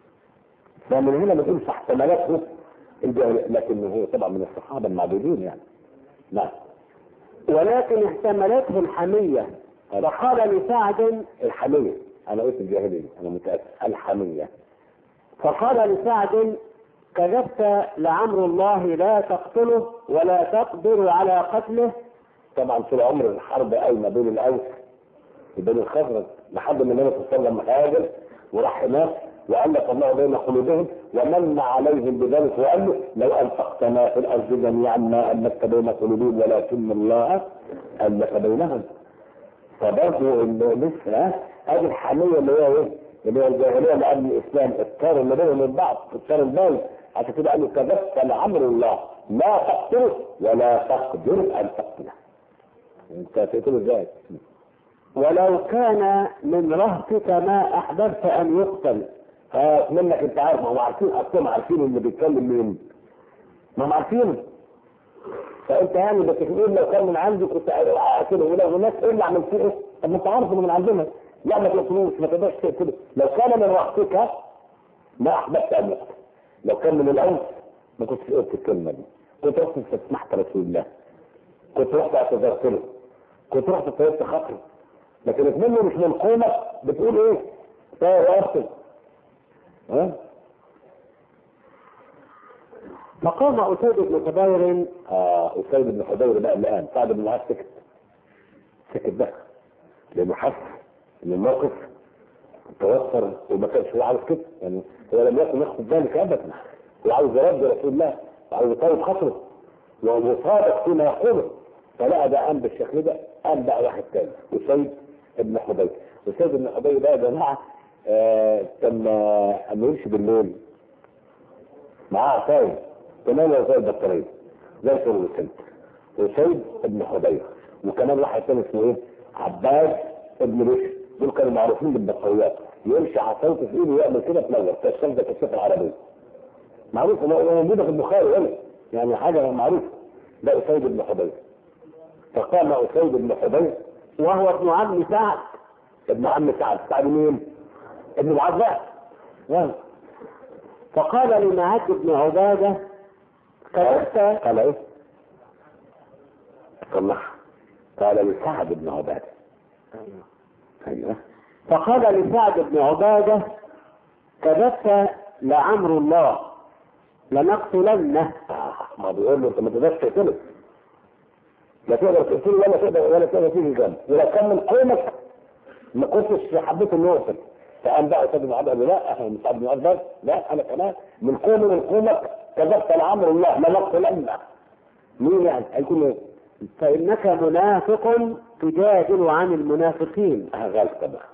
فمن هنا بنقول في احتمالاته الجاهلية لكن هو طبعا من الصحابه المعدودين يعني نعم ولكن احتملته الحمية فقال لسعد الحمية انا قلت الجاهلية انا متأكد الحمية فقال لسعد كذبت لعمر الله لا تقتله ولا تقدر على قتله طبعا طول عمر الحرب قايمه بين الاوس وبين الخزرج لحد ما النبي صلى الله عليه وسلم هاجر وراح هناك والف الله بين قلوبهم ومن عليهم بذلك وقال له لو انفقت ما في الارض جميعا ما الفت بين قلوبهم ولكن الله الف بينهم فبرضه لسه ها ادي الحميه اللي هي ايه؟ اللي هي الجاهليه اللي قبل الاسلام الطار اللي بينهم من بعض الطار الباين عشان كده قال له كذبت لعمر الله لا تقتله ولا تقدر ان تقتله انت تقتله ازاي؟ ولو كان من رهتك ما احببت ان يقتل منك انت عارف ما هم عارفين اصلا عارفين اللي بيتكلم مين ما هم عارفين فانت يعني بتقول لو كان من عندي كنت اقتله ولو الناس ايه اللي عملت ايه؟ طب ما انت عارف انه من عندنا لا ما تقتلوش ما تقدرش تقتله لو كان من رهتك ما احببت ان يقتل لو كان من الاوس ما كنتش قلت الكلمه دي كنت رحت استسمحت رسول الله كنت رحت اعتذرت له كنت رحت طيبت خاطري لكن منه مش من قومك بتقول ايه؟ طيب اقتل ها؟ فقام أسيد بن حبير اه اسيد بن حضير بقى الان سعد بن معاذ سكت سكت بقى لانه حس ان الموقف توتر وما كانش هو عاوز كده يعني هو لم يكن يقصد ذلك ابدا هو عاوز يرد رسول الله وعاوز يطيب خاطره وهو صادق فيما يقوله فلقى ده قام بالشكل ده قام بقى واحد تاني اسيد بن حضير اسيد بن حضير بقى يا جماعه آه كان اما يمشي بالليل معاه عصايه تناول زي البطاريه زي شغل السن وسيد ابن حضير وكمان واحد تاني اسمه ايه؟ عباس ابن رشد دول كانوا معروفين بالبطاريات يمشي عصايته في ايده ويعمل كده تنور تشتغل ده كشاف العربيه معروف موجوده في البخاري هنا يعني حاجه معروفه ده اسيد بن حضير فقام اسيد بن حضير وهو ابن عم سعد ابن عم سعد سعد مين؟ ابن معاذ بقى فقال لمعاذ بن عبادة كذبت قال ايه؟ صلح قال لسعد بن عباده ايوه فقال لسعد بن عبادة كذبت لعمر الله لنقتلنه آه، ما بيقول له انت ما تقدرش تقتله لا تقدر تقتله ولا تقدر ولا تقدر تيجي جنبه ولو كان من قومك ما كنتش حبيت انه يوصل فقام بقى سيد بن عبد الله لا احنا مش عبد بن عبد لا انا كمان من قوم من قومك كذبت لعمر الله لنقتلنه مين يعني هيكون ايه؟ فإنك منافق تجادل عن المنافقين آه، غلطه بقى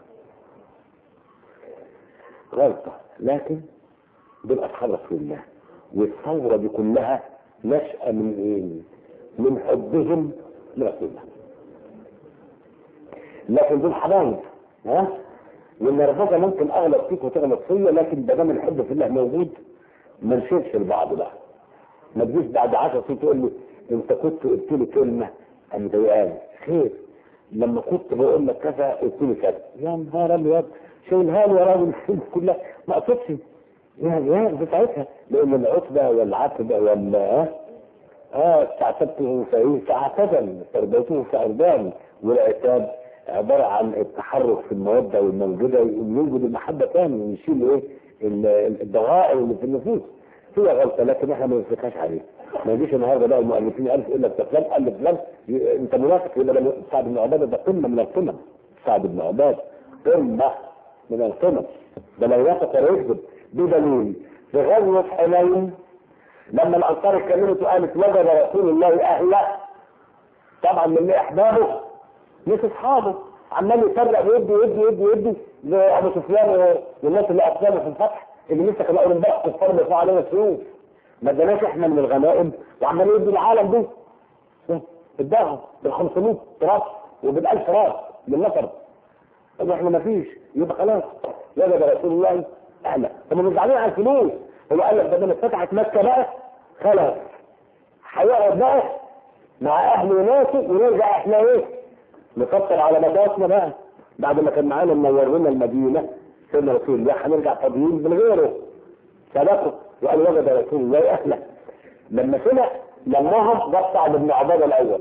غلطه لكن دول اصحاب رسول الله والثوره دي كلها نشأة من ايه؟ من حبهم لرسول الله لكن دول حبايب ها والنرفزه ممكن اغلط فيك وتغلط فيا لكن ما دام الحب في الله موجود ما نشيلش البعض بقى ما تجيش بعد 10 سنين تقول لي انت كنت قلت لي كلمه انا مضايقاني خير لما كنت بقول لك كذا قلت لي كذا يا نهار ابيض شيلها لي يا راجل كلها ما اقصدش يعني يا بتاعتها لان العتبه والعتبه وال ها اه تعتبته فايه فاعتدل تربيته فاردان والعتاب عباره عن التحرك في الموده والموجوده يوجد المحبه تاني ويشيل ايه ال- الضغائن اللي في النفوس هي غلطه لكن احنا ما نمسكهاش عليه ما يجيش النهارده بقى المؤلفين قالوا يقول لك ده فلان قال فلان ي- انت منافق يبقى ده سعد بن عباده ده قمه من القمم سعد بن عباده قمه من القمم ده لا يوافق ولا يكذب بدليل في غزوه حنين لما الانصار اتكلمت وقالت وجد رسول الله اهله طبعا من احبابه مش اصحابه عمال يفرق ويدي يدي يدي يدي لابو سفيان والناس اللي اقدامه في الفتح اللي مسك الاولمباء كفار بيرفعوا علينا السيوف ما اداناش احنا من الغنائم وعمال يدي العالم دي اداهم بال 500 راس وبال 1000 راس بالنفر طب احنا ما فيش يبقى خلاص وجد رسول الله اهلا هم مش زعلانين على الفلوس هو قال لك بدل فتحت مكه بقى خلاص هيقعد بقى مع اهله وناسه ونرجع احنا ايه نفكر على مدارسنا بقى بعد ما كان معانا منور لنا المدينه سيدنا رسول الله هنرجع فاضيين من غيره سلكوا وقال وجد رسول الله اهله لما سمع لمهم جاب سعد بن عباده الاول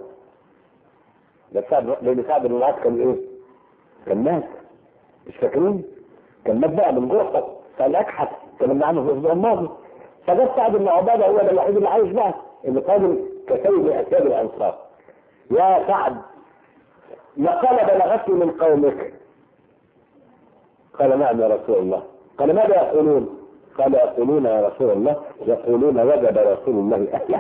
ده سعد لان سعد بن معاذ كان ايه؟ كان مات مش فاكرين؟ كان مات بقى من جوه كان اكحت كان عنه في الاسبوع الماضي فجاب سعد بن عباده هو ده الوحيد اللي عايش بقى اللي قادم كسيد اسياد الانصار يا سعد لقد بلغتني من قومك قال نعم يا رسول الله قال ماذا يقولون قال يقولون يا رسول الله يقولون وجد رسول الله اهله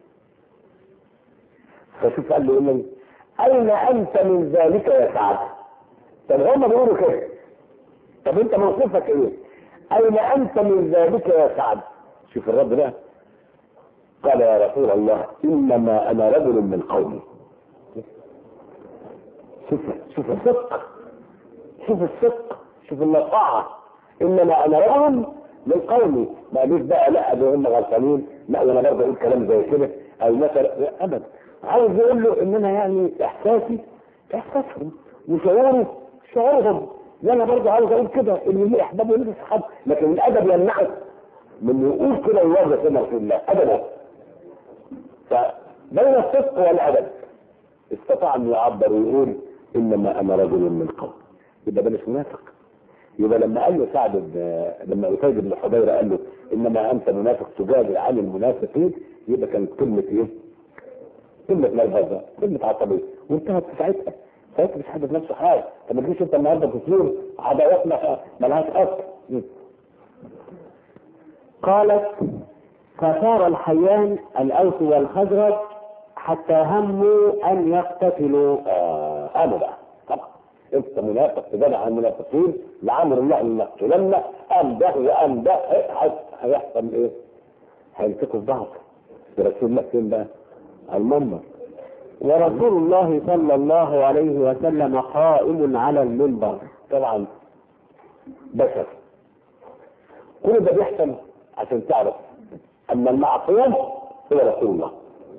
فشوف قال له إيه اين انت من ذلك يا سعد طب هم بيقولوا كده طب انت موقفك ايه اين انت من ذلك يا سعد شوف الرد ده قال يا رسول الله انما انا رجل من قومي شوف شوف الصدق شوف الصدق شوف النصاعة انما انا رجل من قومي ما قالوش بقى لا ده هم غلطانين لا وانا برضه اقول كلام زي كده او مثلا ابدا عاوز يقول له ان انا يعني احساسي احساسهم وشعوري شعورهم وانا برضه عاوز اقول كده ان ليه احباب وليه اصحاب لكن الادب يمنعه من يقول كده يواجه سيدنا رسول الله ابدا فبين الصدق والادب استطاع ان يعبر ويقول انما انا رجل من قوم يبقى ده مش منافق يبقى لما قال له سعد بن لما اسيد بن حضيره قال له انما انت منافق تجادل عن المنافقين يبقى كانت كلمه ايه؟ كلمه مرهبه كلمه عصبيه وانتهت في ساعتها ساعتها مش حدث نفسه حاجه فما تجيش انت النهارده تصير عداواتنا ملهاش اصل قالت فثار الحيان الأوس والخزرج حتى هموا أن يقتتلوا آه قالوا بقى طبعا انت منافق تدافع عن المنافقين لعمر الله ان نقتلن ام ده وام ده هي- هيحصل ايه؟ هيمسكوا في بعض رسول الله فين بقى؟ على المنبر ورسول الله صلى الله عليه وسلم قائم على المنبر طبعا بشر كل ده بيحصل عشان تعرف ان المعصوم هو رسول الله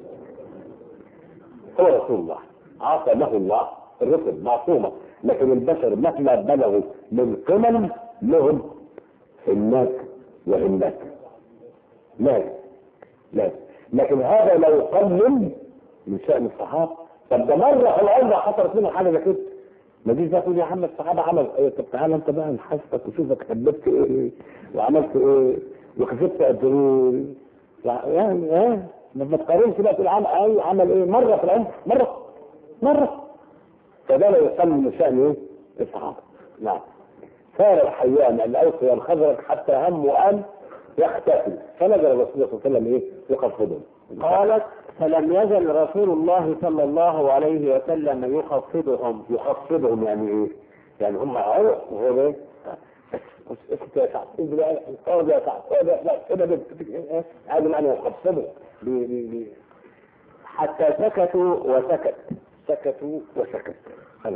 هو رسول الله عصمه الله الرسل معصومه لكن البشر مهما بلغوا من قمم لهم همات وهمات لازم لازم لكن هذا لا يقلل من شأن الصحابة طب ده مرة في العمر حصلت لنا حاجة زي كده ما تجيش بقى تقول يا عم الصحابة عمل ايه طب تعالى انت بقى نحاسبك وشوفك حببت ايه وعملت ايه وكسبت قد ايه يعني ايه ما تقارنش بقى تقول عمل ايه عمل ايه مرة في العمر مرة مرة فده لا يقلل من شأن ايه الصحابة نعم سار الحيان الاوس والخزرج حتى هموا ان يختفي فنزل الرسول صلى الله عليه وسلم ايه يخفضهم قالت فلم يزل رسول الله صلى الله عليه وسلم يخفضهم يخفضهم يعني ايه؟ يعني هم عرق وهو ايه؟ بس اسكت يا سعد انت بقى اقعد يا سعد اقعد يا سعد كده كده هذا معنى يخفضهم بي- بي- بي- حتى سكتوا وسكت سكتوا وسكت خلاص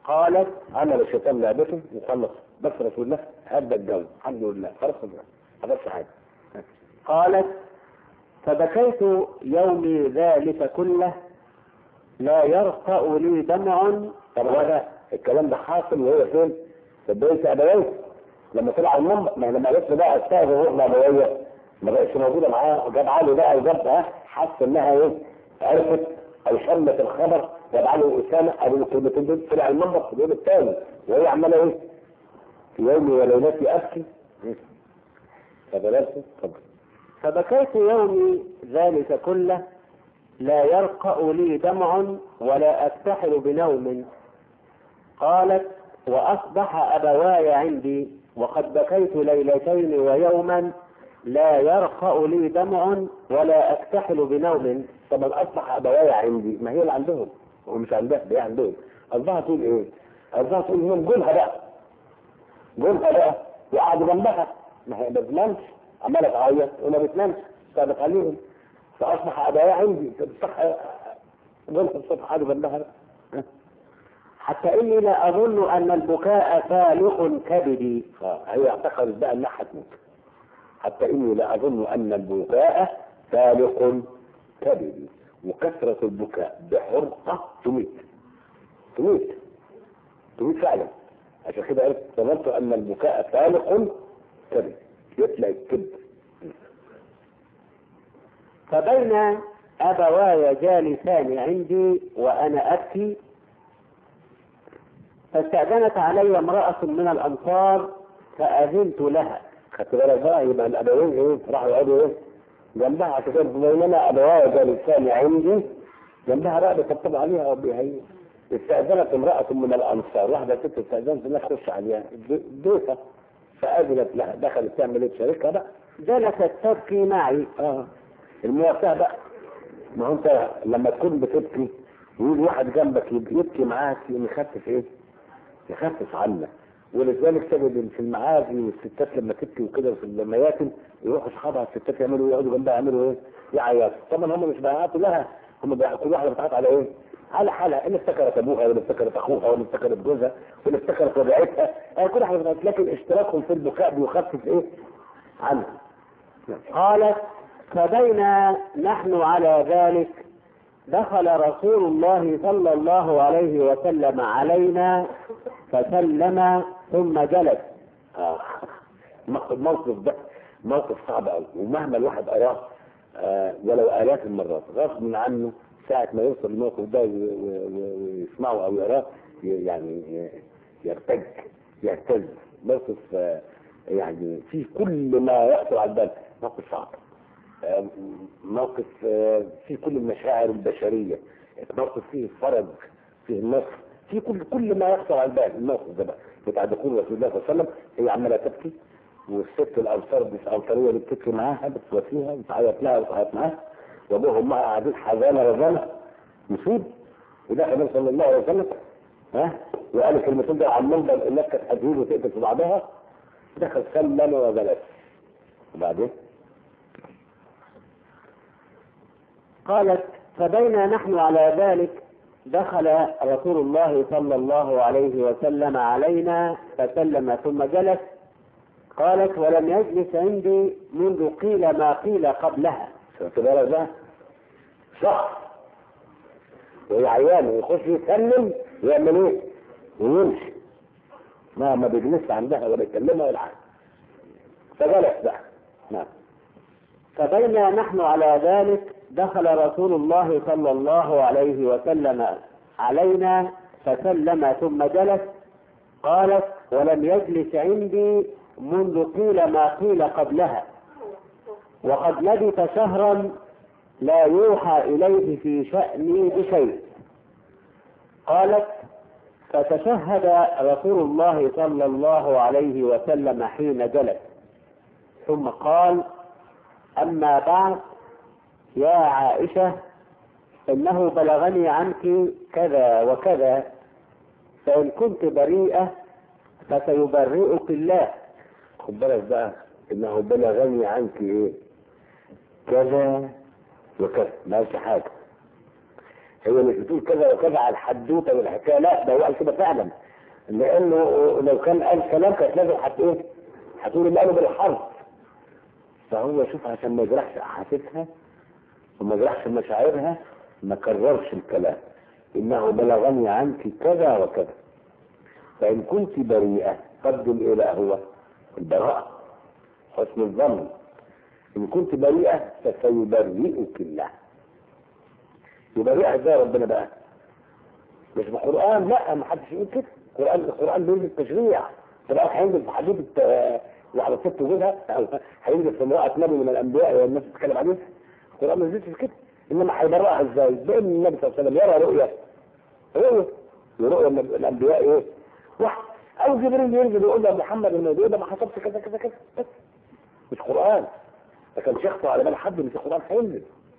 قالت عمل الشيطان لعبته وخلص بس رسول الله هدى الجو الحمد لله خلاص ما بس حاجه قالت فبكيت يومي ذلك كله لا يرقأ لي دمع طبعا هذا الكلام ده حاصل وهي فين؟ في بيت ابويه لما طلع المنبر ما هي لما قالت له بقى استاذ روح ابويه ما بقتش موجوده معاه جاب علي بقى وجاب ها حس انها ايه عرفت او شمت الخبر جاب علي اسامه قالوا له كلمتين دول طلع المنبر في اليوم الثاني وهي عماله ايه؟ في يومي وليلتي ابكي فبلاش اتفضل فبكيت يومي ذلك كله لا يرقأ لي دمع ولا أكتحل بنوم قالت وأصبح أبواي عندي وقد بكيت ليلتين ويوما لا يرقأ لي دمع ولا أكتحل بنوم طبعا اصبح ابوايا عندي ما هي اللي عندهم ومش عندها دي عندهم قصدها تقول ايه؟ قصدها تقول لهم جولها بقى جولها بقى وقعدوا جنبها ما هي ما بتنامش عماله تعيط وما بتنامش فبت عليهم فاصبح ابوايا عندي تصح جولها الصبح قعدوا جنبها بقى. حتى إني لا أظن أن البكاء فالق كبدي اه هي اعتقدت بقى انها هتموت حتى اني لا اظن ان البكاء فالق كبدي وكثرة البكاء بحرقة تميت تميت تميت فعلا عشان كده قلت ظننت ان البكاء فالق كبدي يطلع الكبد فبين أبواي جالسان عندي وأنا أبكي فاستأذنت علي امرأة من الأنصار فأذنت لها خدت بالك بقى يبقى الابوين ايه راحوا يقعدوا ايه جنبها عشان كده بينما ابوايا جالسان عندي جنبها بقى بيطبطب عليها وبيهيئ استأذنت امرأة من الأنصار واحدة ست استأذنت انها تخش عليها ضيفة فأذنت لها دخلت تعمل ايه تشاركها بقى جلست تبكي معي اه المواساة بقى ما هو انت لما تكون بتبكي ويجي واحد جنبك يبكي يبكي معاك يخفف ايه؟ يخفف عنك ولذلك تجد في المعازي والستات لما تبكي وكده في المياتم يروحوا اصحابها الستات يعملوا يقعدوا جنبها يعملوا ايه؟ يعيطوا طبعا هم مش بيعيطوا لها هم بيع- كل واحده بتعيط على ايه؟ على حالها اللي افتكرت ابوها واللي افتكرت اخوها واللي افتكرت جوزها واللي افتكرت وضعتها يعني كل واحده بتعيط لكن اشتراكهم في البكاء بيخفف ايه؟ عنها قالت فبينا نحن على ذلك دخل رسول الله صلى الله عليه وسلم علينا فسلم ثم جلس آه. الموقف ده موقف صعب قوي ومهما الواحد قراه آه ولو آلاف المرات غصب عنه ساعة ما يوصل الموقف ده و- و- و- ويسمعه أو يقراه ي- يعني ي- يرتج يهتز موقف آه يعني فيه كل ما يخطر على البال موقف صعب آه موقف آه فيه كل المشاعر البشرية موقف فيه فرج فيه نصر في كل كل ما يخطر على البال الموقف ده بقى بتاع دخول رسول الله صلى الله عليه وسلم هي عماله تبكي والست الانصار دي الانصاريه اللي بتبكي معاها بتواسيها بتعيط لها وتعيط معاها وابوها وامها قاعدين حزانه رزانه مصيب ودخل النبي صلى الله عليه وسلم ها وقال الكلمتين دول على المنبر الناس كانت هتهيج وتقتل في بعضها دخل سلم وجلس وبعدين قالت فبينا نحن على ذلك دخل رسول الله صلى الله عليه وسلم علينا فسلم ثم جلس قالت ولم يجلس عندي منذ قيل ما قيل قبلها شفت بالك بقى شخص وهي عيان ويخش يسلم يعمل ايه؟ ويمشي ما ما بيجلسش عندها ولا يكلمها ولا حاجه فجلس بقى نعم فبينا نحن على ذلك دخل رسول الله صلى الله عليه وسلم علينا فسلم ثم جلس قالت ولم يجلس عندي منذ قيل ما قيل قبلها وقد لبث شهرا لا يوحى إليه في شأني بشيء قالت فتشهد رسول الله صلى الله عليه وسلم حين جلس ثم قال أما بعد يا عائشة إنه بلغني عنك كذا وكذا فإن كنت بريئة فسيبرئك الله خد بالك بقى انه بلغني عنك ايه؟ كذا وكذا ما قالش حاجه هي مش بتقول كذا وكذا على الحدوته والحكايه لا ده هو قال كده فعلا لانه لو كان قال كلام كانت لازم هت ايه؟ هتقول اللي قاله بالحرف فهو شوف عشان ما يجرحش احاسيسها وما يجرحش مشاعرها ما كررش الكلام انه بلغني عنك كذا وكذا فان كنت بريئه قدم ايه بقى هو البراءه حسن الظن ان كنت بريئه فسيبرئك الله يبرئها ازاي ربنا بقى مش بقران لا ما حدش يقول كده القران القران بينزل تشريع القران هينزل في حديث وعلى ست وجودها هينزل في امراه نبي من الانبياء والناس تتكلم عليه القران ما نزلش كده انما هيبرئها ازاي؟ بان النبي صلى الله عليه وسلم يرى رؤيا رؤيا رؤيا الانبياء ايه؟ واحد او جبريل ينزل يقول له محمد الموضوع ده ما حصلش كذا كذا كذا بس مش قران ده كان يخطر على بال حد مش القران هينزل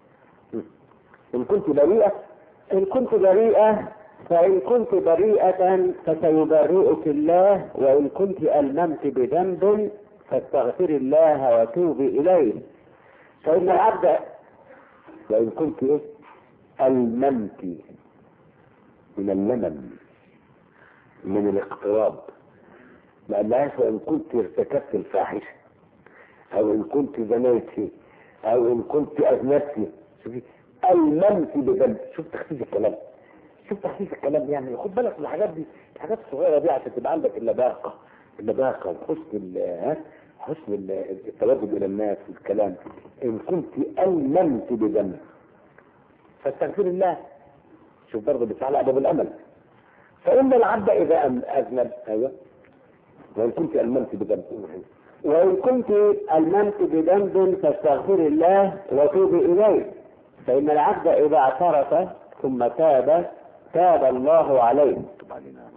ان كنت بريئه إن كنت بريئة فإن كنت بريئة فسيبرئك الله وإن كنت ألممت بذنب فاستغفر الله وتوبي إليه فإن العبد وان كنت ايه الممت من اللمم من الاقتراب ما قالهاش وان كنت ارتكبت الفاحشه او ان كنت زنيت او ان كنت اذنبت شوفي الممت بذنب شوف تخفيف الكلام شوف تخفيف الكلام يعني خد بالك من الحاجات دي الحاجات الصغيره دي عشان تبقى عندك اللباقه اللباقه وحسن ال- ها حسن ال- التودد الى الناس والكلام ان كنت الممت بذنب فاستغفر الله شوف برضه بتعلق ابواب الامل فان العبد اذا أم- اذنب ايوه وان كنت الممت بذنب وإن كنت ألممت بذنب فاستغفر الله وتوب إليه فإن العبد إذا اعترف ثم تاب تاب الله عليه طب علينا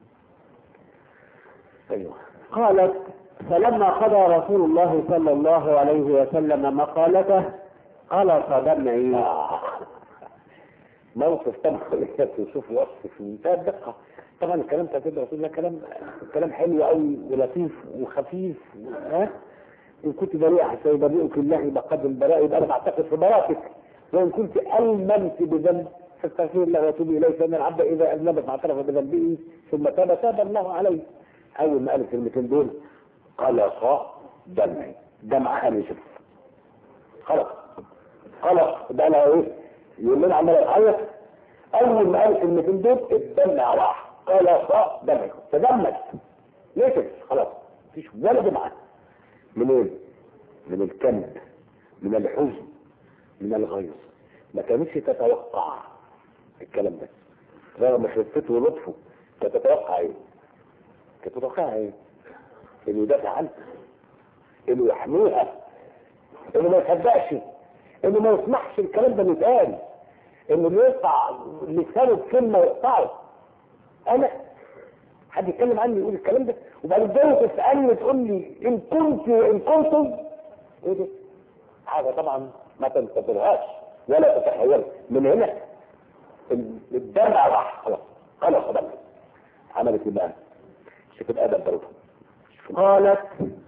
ايوه قالت فلما قضى رسول الله صلى الله عليه وسلم مقالته قلص دمعي آه. موقف طبعا تشوف وصف في منتهى الدقة طبعا الكلام بتاع سيدنا رسول الله كلام كلام حلو قوي ولطيف وخفيف ها ان كنت بريئة سيبرئك الله يبقى قد البراء يبقى انا بعتقد في براءتك وان كنت الممت بذنب فاستغفر الله واتوب اليه فان العبد اذا اذنب فاعترف بذنبه ثم تاب تاب الله عليه اول ما قال الكلمتين دول قلق دمعي دمعها نشف خلاص خلاص ده انا ايه يقول لنا عمال اتعيط اول ما قال الكلمتين دول الدمع راح قال صاء دمعي تدمج نشف خلاص مفيش ولا دمعه منين؟ من الكذب من الحزن من الغيظ ما كانتش تتوقع الكلام ده رغم خفته ولطفه كانت تتوقع ايه؟ كانت تتوقع ايه؟ انه يدافع عنها انه يحميها انه ما يصدقش انه ما يسمحش الكلام ده يتقال انه اللي يقطع لسانه بكلمه يقطعه انا حد يتكلم عني يقول الكلام ده وبعد كده تسالني وتقول لي ان كنت ان كنتم ايه ده؟ حاجه طبعا ما تنتظرهاش ولا تتخيل من هنا الدمع راح خلاص خلاص خلاص عملت ايه بقى؟ شوف الادب برضه قالت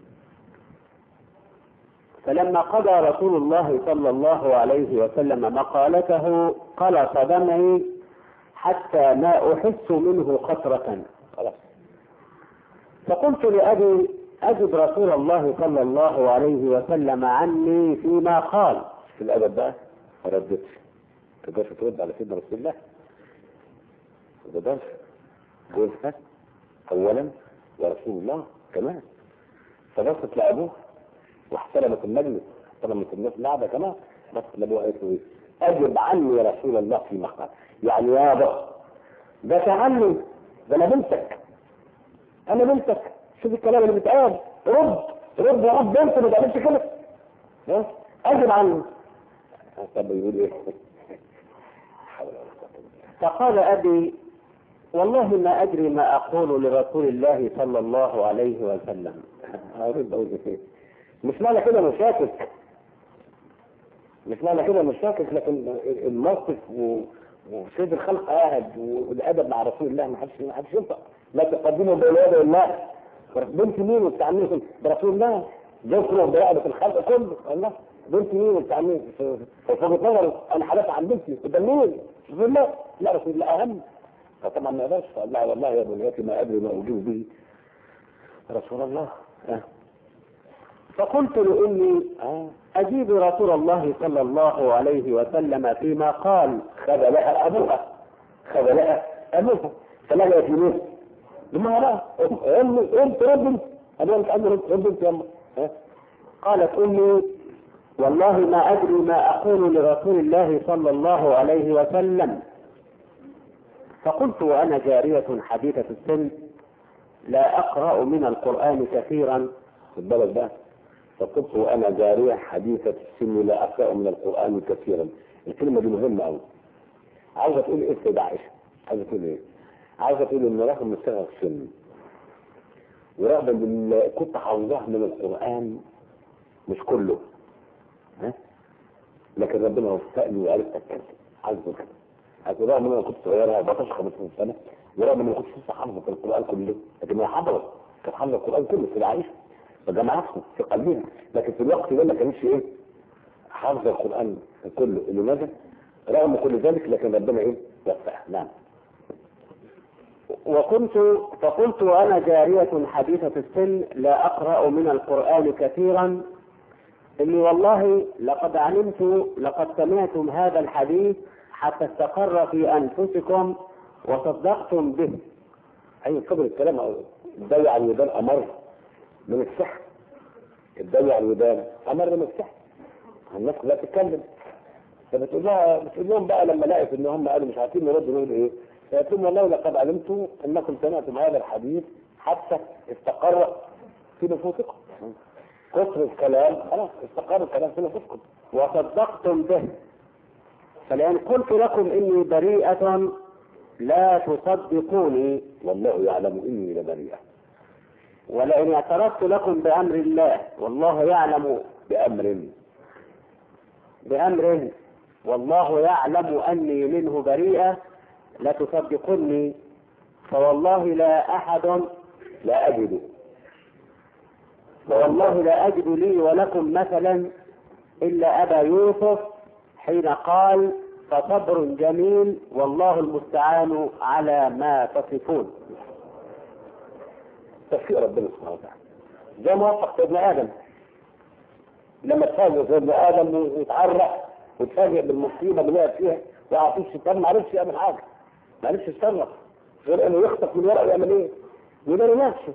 فلما قضى رسول الله صلى الله عليه وسلم مقالته قلص دمعي حتى ما أحس منه قطرة خلاص فقلت لأبي أجب رسول الله صلى الله عليه وسلم عني فيما قال في الادب بقى ما ردتش ما تقدرش ترد على سيدنا رسول الله ما تقدرش جوزها اولا ورسول الله كمان فبصت لابوه واحترمت المجلس احترمت الناس القعده كمان بصت لابوه قالت له ايه؟ اجب عني يا رسول الله فيما قال يعني يابا ده تعلم ده انا بنتك انا بنتك شوف الكلام اللي بيتقال رد رد يا رب انت ما تعملش كده ها اجب عني طب يقول ايه؟ حول ولا قوة إلا بالله. فقال أبي والله ما أدري ما أقول لرسول الله صلى الله عليه وسلم هرد اقول ايه؟ مش معنى كده انه شاكك مش معنى كده انه شاكك لكن الموقف و... وسيد الخلق قاعد والادب مع رسول الله ما حدش ما حدش ينطق لا تقدموا بين يدي الله بنت مين وبتعملوا برسول الله ذكروا برقبة الخلق كله الله بنت مين بتاع مين فوجهه نظر انا حلفت عن بنتي قدام مين؟ رسول الله لا رسول الله اهم فطبعا ما يقدرش فقال لها والله يا بنيتي ما ادري ما اجيب به رسول الله آه. فقلت لأمي آه. أجيب رسول الله صلى الله عليه وسلم فيما قال خذلها ابوها خذلها ابوها فلجأت اليه لما لا امي انت رد ابوها مش عندي رد رد انت يلا ها قالت أمي والله ما أدري ما أقول لرسول الله صلى الله عليه وسلم فقلت وأنا جارية حديثة السن لا أقرأ من القرآن كثيرا خد بالك بقى فقلت وانا جاريه حديثه السن لا اقرا من القران كثيرا الكلمه دي مهمه قوي عاوزه تقول ايه سيدة عائشه عاوزه تقول ايه عاوزه تقول ان رغم صغر السن ورغم ان كنت حافظاه من القران مش كله ها لكن ربنا وفقني وعرفت اتكلم عايز أقول كده عايز أقول رغم ان انا كنت صغيره 14 15 سنه ورغم ان ما كنتش لسه حافظه القران كله لكن هي حضرت كانت حافظه القران كله سيدة عائشه فجمعته في قلبها لكن في الوقت ده ما كانش ايه حافظ القران كله لماذا؟ رغم كل ذلك لكن ربنا ايه؟ وفقها نعم وكنت فقلت وأنا جارية حديثة السن لا أقرأ من القرآن كثيرا إني والله لقد علمت لقد سمعتم هذا الحديث حتى استقر في أنفسكم وصدقتم به اي قبل الكلام الدوي على الودان امر من السحر الدوي على الودان امر من السحر الناس كلها تتكلم فبتقول لها بتقول لهم بقى لما لقيت ان هم قالوا مش عارفين يردوا يقولوا ايه فقالت لهم والله لقد علمت انكم سمعتم هذا الحديث حتى استقر في نفوسكم كثر الكلام خلاص استقر الكلام في نفوسكم وصدقتم به فلأن قلت لكم إني بريئة لا تصدقوني والله يعلم اني لبريئه ولئن اعترفت لكم بأمر الله والله يعلم بامر بأمر والله يعلم أني منه بريئة لتصدقني فوالله لا أحد لا اجد فوالله لا أجد لي ولكم مثلا إلا أبا يوسف حين قال فصبر جميل والله المستعان على ما تصفون تفكير ربنا سبحانه وتعالى زي ما وفق سيدنا ادم لما تفاجئ سيدنا ادم ويتعرق ويتفاجئ بالمصيبه اللي وقع فيها وقع فيه الشيطان ما عرفش يعمل حاجه ما عرفش يتصرف غير انه يخطف من ورقه ويعمل ايه؟ يداري نفسه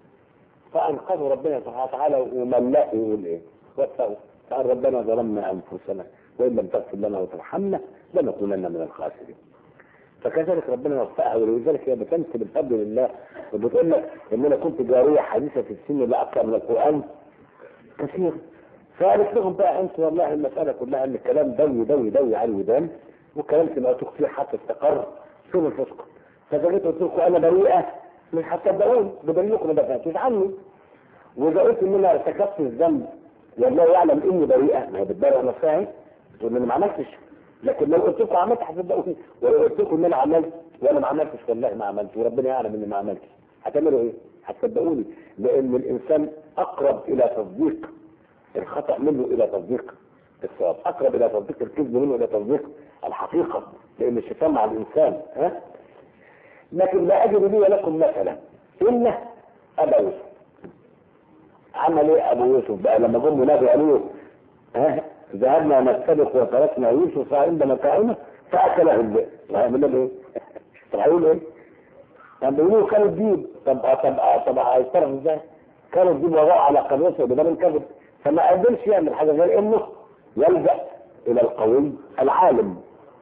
فانقذه ربنا سبحانه وتعالى وملاه يقول ايه؟ وفقه قال ربنا ظلمنا انفسنا وان لم تغفر لنا وترحمنا لنكونن من الخاسرين فكذلك ربنا وفقها ولذلك هي بتنسب الفضل لله وبتقول لك ان انا كنت جاريه حديثه في السن لا اكثر من القران كثير فقالت لهم بقى انت والله المساله كلها ان الكلام دوي دوي دوي على الودان والكلام تبقى تخفيه حتى استقر في نفوسكم فجيت قلت لكم انا بريئه مش هتصدقوني بدليلكم ما دفعتوش عني واذا قلت ان انا ارتكبت الذنب والله يعلم اني بريئه ما هي بتبرئ نفسها اهي تقول انا ما عملتش لكن لو قلت لكم عملت هتصدقوني ولو قلت لكم ان انا عملت وانا ما عملتش والله ما عملت وربنا يعلم اني ما عملتش هتعملوا ايه؟ هتصدقوني لان الانسان اقرب الى تصديق الخطا منه الى تصديق الصواب اقرب الى تصديق الكذب منه الى تصديق الحقيقه لان الشيطان مع الانسان ها لكن لا اجد لي ولكم مثلا ان ابا يوسف عمل ايه ابو يوسف بقى لما جم نادوا قالوا له ها ذهبنا نستبق وتركنا يوسف عند متاعنا فاكله الذئب هيعمل لهم ايه؟ طب هيقول ايه؟ طب بيقولوا كانوا الديب طب طب طب هيتصرف ازاي؟ كانوا الديب وضعوا على قميصه بباب الكذب فما قدرش يعمل حاجه غير انه يلجا الى القوي العالم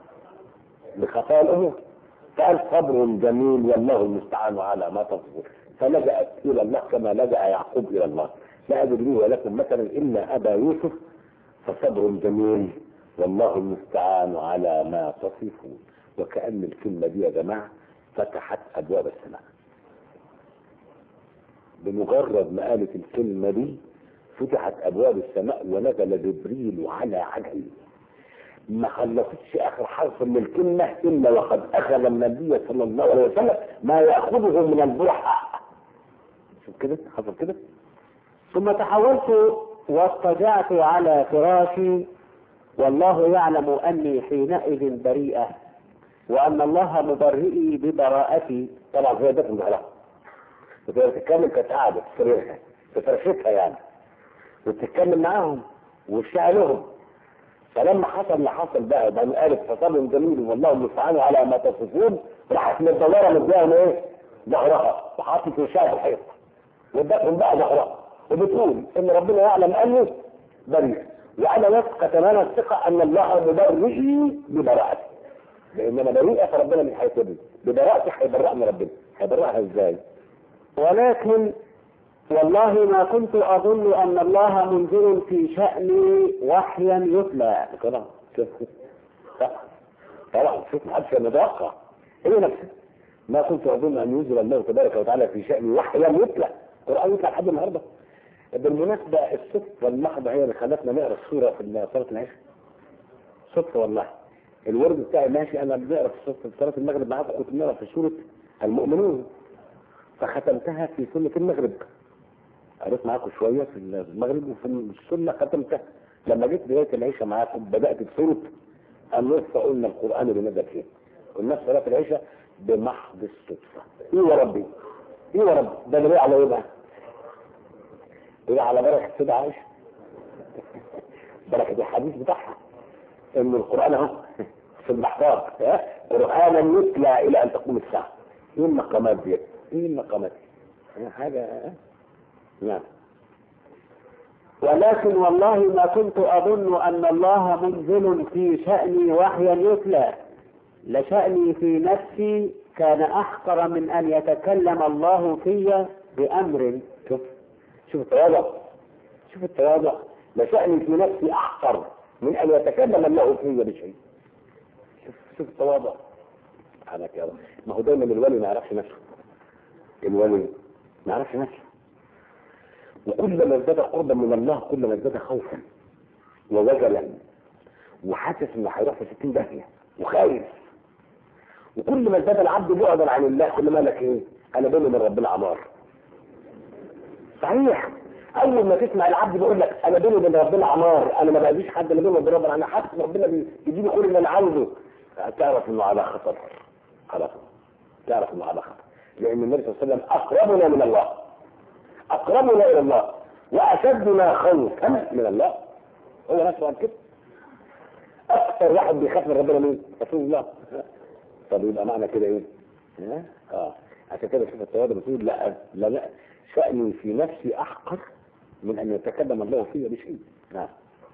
بخفاء الامور فقال صبر جميل والله المستعان على ما تصبر فلجأت الى الله كما لجأ يعقوب الى الله لا اجد لي ولكم مثلا الا ابا يوسف فصبر جميل والله المستعان على ما تصفون وكأن الكلمة دي يا جماعة فتحت أبواب السماء بمجرد ما قالت الكلمة دي فتحت أبواب السماء ونزل جبريل على عجل ما خلصتش آخر حرف من الكلمة إلا وقد أخذ النبي صلى الله عليه وسلم ما يأخذه من البرحة شوف كده حصل كده ثم تحولت واضطجعت على فراشي والله يعلم أني حينئذ بريئة وأن الله مبرئي ببراءتي طبعا هي ده في ظهرها وتبقى بتتكلم كانت قاعده في سريرها في فرشتها يعني وبتتكلم معاهم وشعلهم فلما حصل اللي حصل بقى بقى قالت فصل جميل والله المستعان على ما تصفون راحت مدوره مديهم ايه؟ ظهرها وحاطط وشها في الحيط وادتهم بقى ظهرها وبتقول ان ربنا يعلم اني بريء وانا واثقه تمام الثقه ان الله مبرئي ببراءتي لان انا بريئه فربنا مش هيسيبني ببراءتي هيبرئني ربنا هيبرئها ازاي؟ ولكن والله ما كنت أظن أن الله منزل في شأني وحيا يتلى طبعا صح طبعا شوف محدش كان يتوقع هي نفسها ما كنت اظن ان ينزل الله تبارك وتعالى في شأني وحيا يتلى القران يطلع لحد النهارده بالمناسبه الصدفه المحضه هي اللي خلتنا نقرا السوره في صلاه العشاء صدفه والله الورد بتاعي ماشي انا بنقرا في صلاه صلاه المغرب معاكم كنت بنقرا في سوره المؤمنون فختمتها في سنه المغرب قريت معاكم شويه في المغرب وفي السنه ختمتها لما جيت بدايه العشاء معاكم بدات بسوره النصف قلنا القران اللي نزل فيه قلنا في صلاه العشاء بمحض الصدفه ايه يا ربي ايه يا رب ده دليل على ايه بقى؟ دليل على بركه سيدة عائشه بركه الحديث بتاعها ان القران اهو في المحفظ قرانا يتلى الى ان تقوم الساعه ايه المقامات دي؟ ايه المقامات دي؟ حاجه نعم ولكن والله ما كنت أظن أن الله منزل في شأني وحيا يتلى لشأني في نفسي كان أحقر من أن يتكلم الله في بأمر شوف شوف التواضع شوف التواضع لشأني في نفسي أحقر من أن يتكلم الله في بشيء شوف شوف التواضع سبحانك يا رب ما هو دايما الولي ما يعرفش نفسه الولي ما يعرفش نفسه وكلما ازداد قربا من الله كلما ازداد خوفا ووجلا وحاسس انه هيروح في 60 داهيه وخايف وكل ما ازداد العبد بعدا عن الله كل ما لك ايه؟ انا بيني من ربنا عمار. صحيح اول ما تسمع العبد بيقول لك انا بيني وبين ربنا عمار انا ما باذيش حد انا بيني وبين ربنا انا حاسس ربنا بيديني كل اللي انا عاوزه تعرف انه على خطر على خطر تعرف انه على خطر لان النبي صلى الله عليه وسلم اقربنا من الله اقربنا الى الله واشدنا خوفا من الله هو نفسه قال كده اكثر واحد بيخاف من ربنا مين؟ رسول الله طب يبقى معنى كده ايه؟ ها؟ اه عشان كده شوف التواضع بتقول لا لا لا شأني في نفسي احقر من ان يتكلم الله في بشيء نعم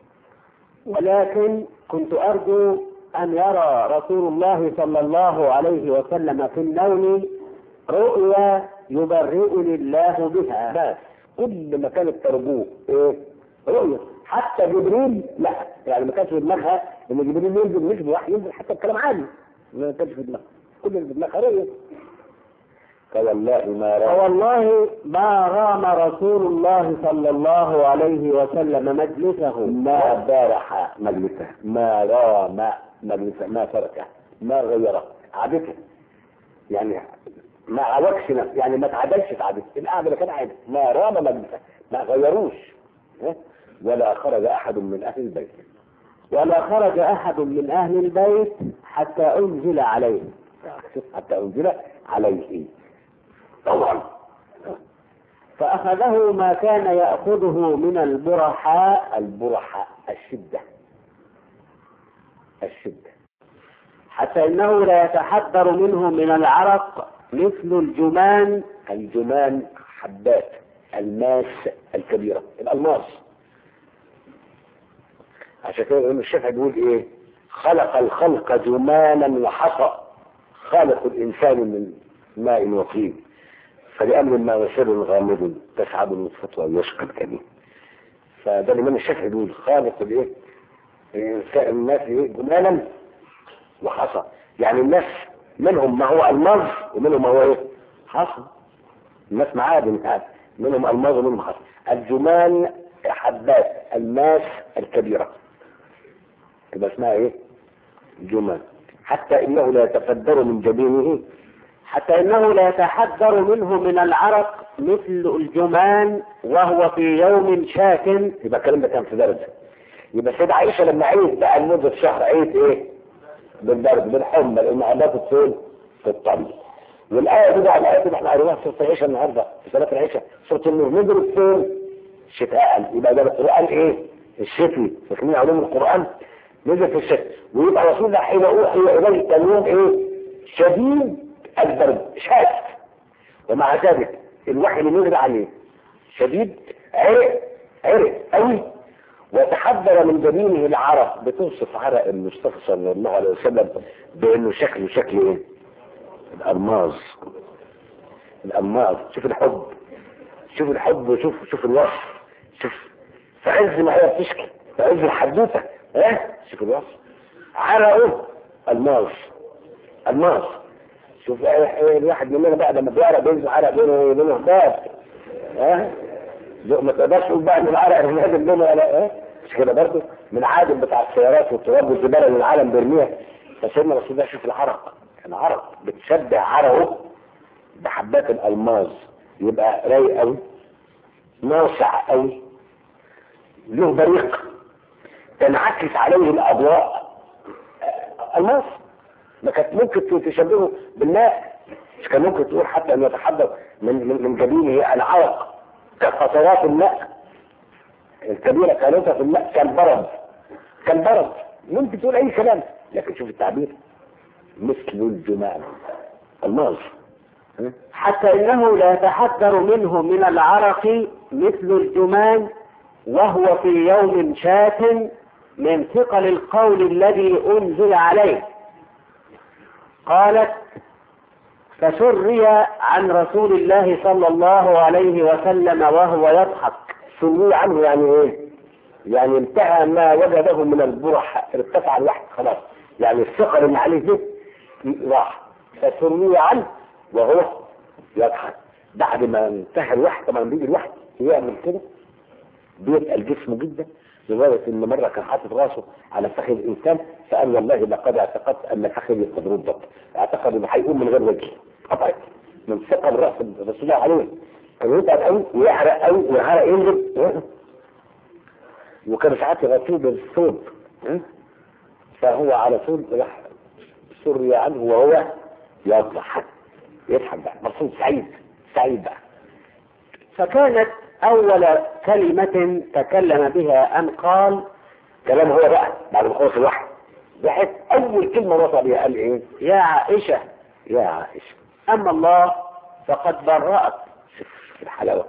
ولكن كنت أرجو أن يرى رسول الله صلى الله عليه وسلم في النوم رؤيا يبرئني الله بها بس كل ما كانت ترجوه ايه؟ رؤية حتى جبريل لا يعني ما كانش في دماغها ان جبريل ينزل مش بوحي ينزل حتى بكلام عادي ما كانش في دماغها كل اللي في دماغها رؤية فوالله ما رأى فوالله ما رام رسول الله صلى الله عليه وسلم مجلسه ما بارح مجلسه ما رام مجلسه ما تركه ما غيره عادته يعني ما عوجش نفسه يعني ما تعدلش في عادته القعده اللي كان عادي ما رام مجلسه ما غيروش ها؟ ولا خرج احد من اهل البيت ولا خرج أحد من أهل البيت حتى أنزل عليه شوف حتى انزل عليه طبعا فأخذه ما كان يأخذه من البرحاء البرحة الشدة الشدة حتى إنه لا يتحذر منه من العرق مثل الجمان الجمان حبات الماس الكبيرة الألماس عشان كده الإمام الشافعي بيقول إيه خلق الخلق جمالا وحصى خالق الإنسان من ماء وطين فلأمر ما وسر غامض تسعد النطفة ويشقى الكريم فده الإمام الشافعي بيقول خالق الإيه الإنسان الناس إيه جمالا وحصى يعني الناس منهم ما هو الماظ ومنهم ما هو ايه حصى الناس معادن يعني منهم الماظ ومنهم حصى الجمان حبات الماس الكبيرة تبقى اسمها ايه جمان حتى انه لا يتفدر من جبينه حتى إنه لا يتحذر منه من العرق مثل الجمان وهو في يوم شاك يبقى الكلام ده كان في درجة يبقى سيدة عائشة لما عيت بقى لمدة شهر عيت ايه بالبرد بالحمى لان علاقة فين في الطريق والآية دي بقى الآية اللي احنا قريناها في سورة العيشة النهاردة في صلاة العيشة سورة النور نزلت فين شتاء يبقى ده القرآن ايه الشتوي فاكرين علوم القرآن نزل في الشتاء ويبقى رسول الله حين أوحي إليه كان يوم ايه شديد البرد شاك ومع ذلك الوحي اللي نزل عليه شديد عرق عرق قوي وتحذر من جبينه العرق بتوصف عرق المصطفى صلى الله عليه وسلم بانه شكله شكل ايه الالماظ الالماظ شوف الحب شوف الحب وشوف شوف الوصف شوف في عز ما هي بتشكي في عز الحدوته ها شوف الوصف عرقه الماظ الماظ شوف الواحد مننا بقى لما بيعرق بينزل عرق بينه وبين باب ها ما تقدرش تقول بقى ان العرق اللي نازل بينه ولا ايه مش كده برضه من عادل بتاع السيارات والتراب والزباله اللي العالم بيرميها فسيدنا رسول الله شوف العرق العرق بتشبع عرقه بحبات الالماظ يبقى رايق قوي ناصع قوي له بريق تنعكس عليه الاضواء الماس ما كانت ممكن تشبهه بالماء مش كان ممكن تقول حتى انه يتحدث من من, من جبينه العرق كقطرات الماء الكبيرة كانت في الماء كالبرد كالبرد ممكن تقول اي كلام لكن شوف التعبير مثل الجمال الماظ حتى انه لا يتحذر منه من العرق مثل الجمان وهو في يوم شاك من ثقل القول الذي انزل عليه قالت فسري عن رسول الله صلى الله عليه وسلم وهو يضحك سمي عنه يعني ايه يعني انتهى ما وجده من البرح ارتفع الوحي خلاص يعني الثقل اللي عليه ده راح فسمي عنه وهو يضحك بعد ما انتهى الوحي طبعا بيجي الوحي يعمل كده بيتقل جسمه جدا لدرجه ان مره كان حاطط راسه على فخذ انسان فقال والله لقد اعتقدت ان فخذي قد ردت اعتقد انه هيقوم من غير وجه قطعت من ثقل راس الرسول الله عليه كان يتعب قوي ويحرق قوي والعرق ينزل وكان ساعات يغطيه بالثوب فهو على طول راح سري عنه وهو يضحك يضحك بقى مبسوط سعيد سعيد بقى فكانت أول كلمة تكلم بها أن قال كلام هو بقى بعد ما خلص الوحي ضحك أول كلمة وصل بها قال إيه؟ يا عائشة يا عائشة أما الله فقد برأت شوف شوف الحلاوة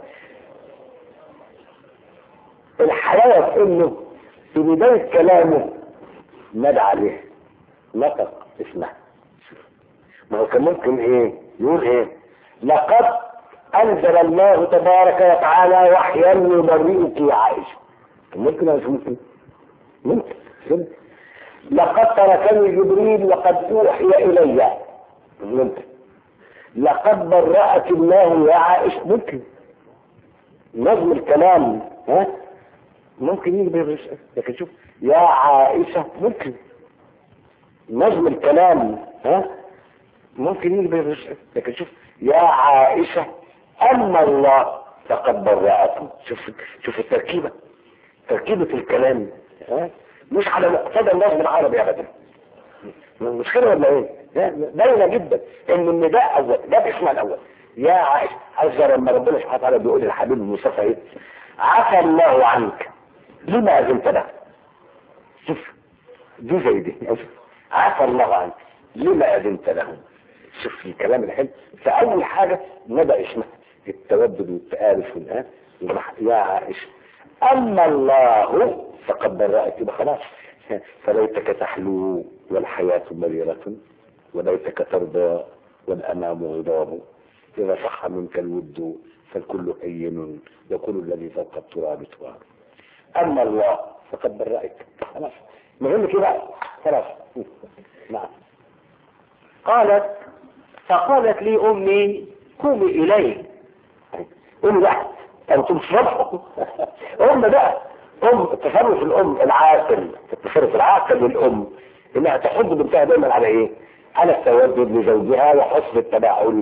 الحلاوة في إنه في بداية كلامه نادى عليه نطق اسمها شوف ما هو كان ممكن إيه؟ يقول إيه؟ لقد أنزل الله تبارك وتعالى وحيا يبرئك يا عائشة ممكن ولا مش ممكن؟ ممكن كده لقد تركني جبريل وقد أوحي إلي ممكن لقد برأك الله يا عائشة ممكن نظم الكلام ها ممكن يجي بالرشقة لكن شوف يا عائشة ممكن نظم الكلام ها ممكن يجي بالرشقة لكن شوف يا عائشة أما الله فقد برأته شوف شوف التركيبة تركيبة الكلام ها مش على مقتضى النظم العربي أبدا مش كده ولا ايه؟ باينه جدا ان النداء اول ده باسمها الاول يا عائشه عايزه لما ربنا سبحانه وتعالى بيقول للحبيب المصطفى ايه؟ عفى الله عنك لما اذنت له؟ شوف دي زي دي عفى الله عنك لما اذنت له؟ شوف الكلام الحلو فاول حاجه ندى اسمها التودد والتآلف والآن يا عائشه اما الله فقد برأت يبقى خلاص فليتك تحلو والحياة مريرة وليتك ترضى والأمام غضاب إذا صح منك الود فالكل هين وكل الذي فوق التراب تراب أما الله فقد برأت خلاص مهم كده خلاص نعم قالت فقالت لي أمي قومي إليه قومي بقى أنتم تصرفوا أم بقى أم التصرف الأم العاقل التصرف العاقل للأم إنها تحض بنتها دايما على إيه؟ على التودد لزوجها وحسن التباعل له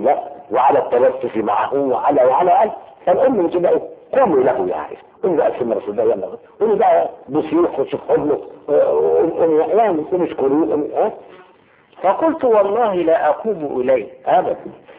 وعلى التلطف معه وعلى وعلى قال فالام بتقول له قوموا له يا عائشه قوموا بقى سيدنا رسول الله يلا قوموا بقى بسيوخ وشوف حضنه يعني قوموا اشكروه ها فقلت والله لا أقوم إليه ابدا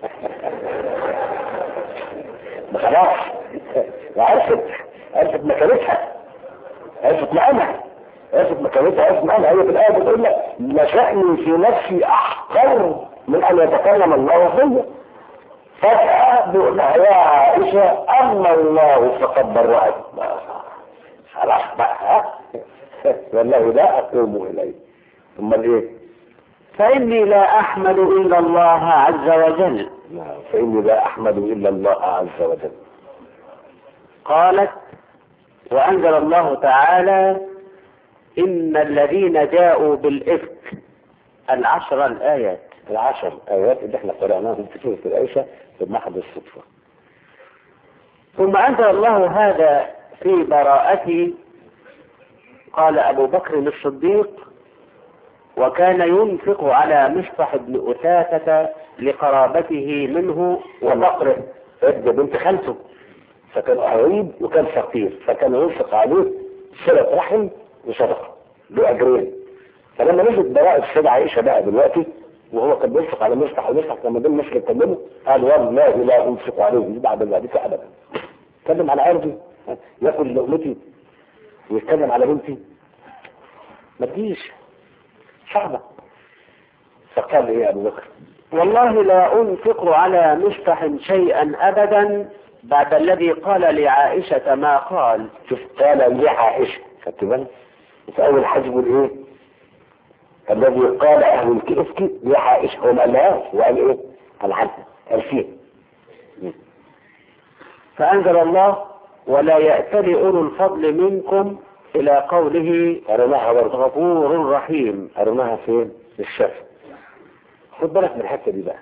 ما خلاص عرفت عرفت مكانتها عرفت مقامها عرفت مكانتها عرفت مقامها هي في الايه بتقول لك لشأني في نفسي احقر من ان يتكلم الله فيا فجأة بيقول لها يا عائشة أما الله فقد برأت خلاص بقى ها والله لا أقوم إليه ثم إيه؟ فإني لا أحمد إلا الله عز وجل نعم فإني لا أحمد إلا الله عز وجل قالت وأنزل الله تعالى إن الذين جاءوا بالإفك العشر الآيات العشر آيات اللي احنا قرأناهم في سورة العيشة بمحض الصدفة ثم أنزل الله هذا في براءته قال أبو بكر الصديق وكان ينفق على مصطح بن أثاثة لقرابته منه وفقره ابن بنت خالته فكان قريب وكان فقير فكان ينفق عليه صلة رحم وصدقة له أجرين فلما نزلت براءة السيدة عائشة بقى دلوقتي وهو كان بينفق على مصطح ومصطح لما دول مش يتكلموا قال والله لا انفق عليه بعد ذلك ابدا اتكلم على عرضي ياكل لقمتي ويتكلم على بنتي ما تجيش صعبة فقال ايه ابو بكر والله لا أنفق على مصطح شيئا أبدا بعد الذي قال لعائشة ما قال شوف قال لي عائشة خدت بالك في اول حجم الايه الذي قال اهل الكفك لعائشة هو ما قالهاش وقال ايه قال عنها قال فيه فأنزل الله ولا يأتل أولو الفضل منكم إلى قوله قرناها برضه غفور رحيم قرناها فين في الشفا خد بالك من الحته دي بقى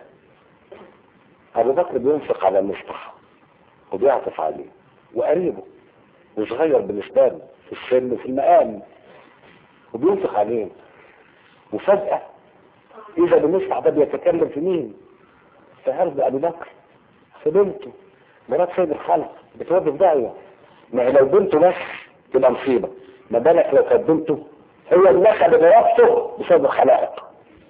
ابو بكر بينفق على المصطفى وبيعطف عليه وقريبه وصغير بالنسبه له في السن وفي المقام وبينفق عليه وفجاه اذا المصطح ده بيتكلم في مين؟ في عرض ابو بكر في بنته مرات سيد الخلق بتودي في داهيه ما هي لو بنته بس تبقى مصيبه ما بالك لو كانت بنته هي اللي اخذت راسه بسبب الخلائق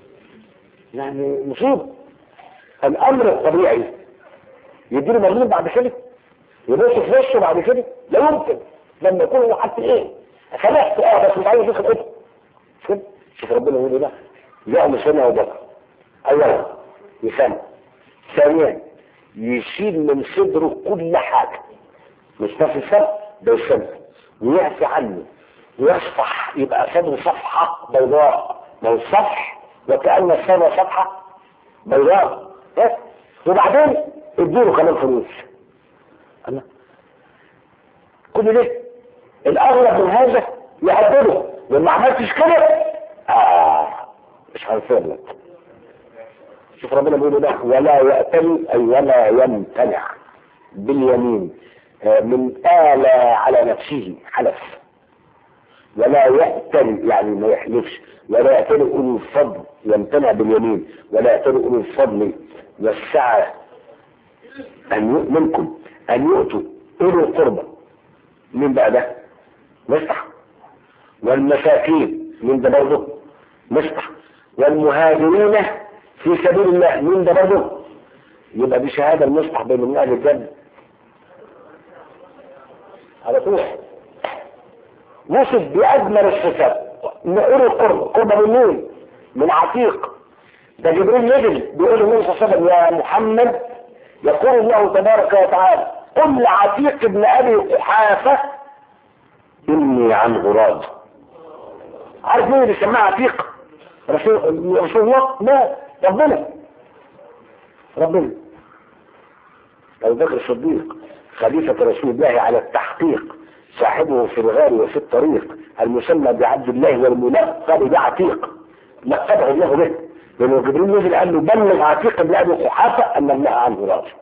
يعني مصيبه الامر الطبيعي يديله مليون بعد كده يبص في وشه بعد كده لا يمكن لما يكون هو حتى ايه خلقت اه بس مش عايز ياخد ايه كده شوف ربنا يقول ايه بقى يعمل سنه ابو بكر اولا يسمى ثانيا يشيل من صدره كل حاجه مش بس السمع ده السمع ويعفي عنه ويصفح يبقى صدره صفحة بيضاء ما الصفح وكأن السماء صفحة بيضاء بس وبعدين اديله كمان فلوس الله كل ده الأغلب من هذا يهدده لما عملتش كده آه مش هنفر لك شوف ربنا بيقول ده ولا يأتل أي ولا يمتنع باليمين من آل على نفسه حلف ولا يأتل يعني ما يحلفش ولا يأتل أولو الفضل يمتنع باليمين ولا يأتل أولو الفضل والسعة أن ي- منكم أن يؤتوا أولو القربى من بقى ده مصلح والمساكين من ده برضه مصلح والمهاجرين في سبيل الله من ده برضه يبقى دي شهاده المصلح بين من اهل الجنه على طول وصف باجمل الصفات نقول القرب قرب من مين؟ من عتيق ده جبريل نزل بيقول النبي صلى الله عليه وسلم يا محمد يقول الله تبارك وتعالى قل لعتيق ابن ابي قحافه اني عنه راض عارف مين اللي سماه عتيق؟ رسول رسول الله؟ لا ربنا ربنا ابو بكر الصديق خليفة رسول الله على التحقيق صاحبه في الغار وفي الطريق المسمى بعبد الله والملقب بعتيق لقبه الله به لأنه جبريل نزل قال له بلغ عتيق بن أبي قحافة أن الله عنه راضي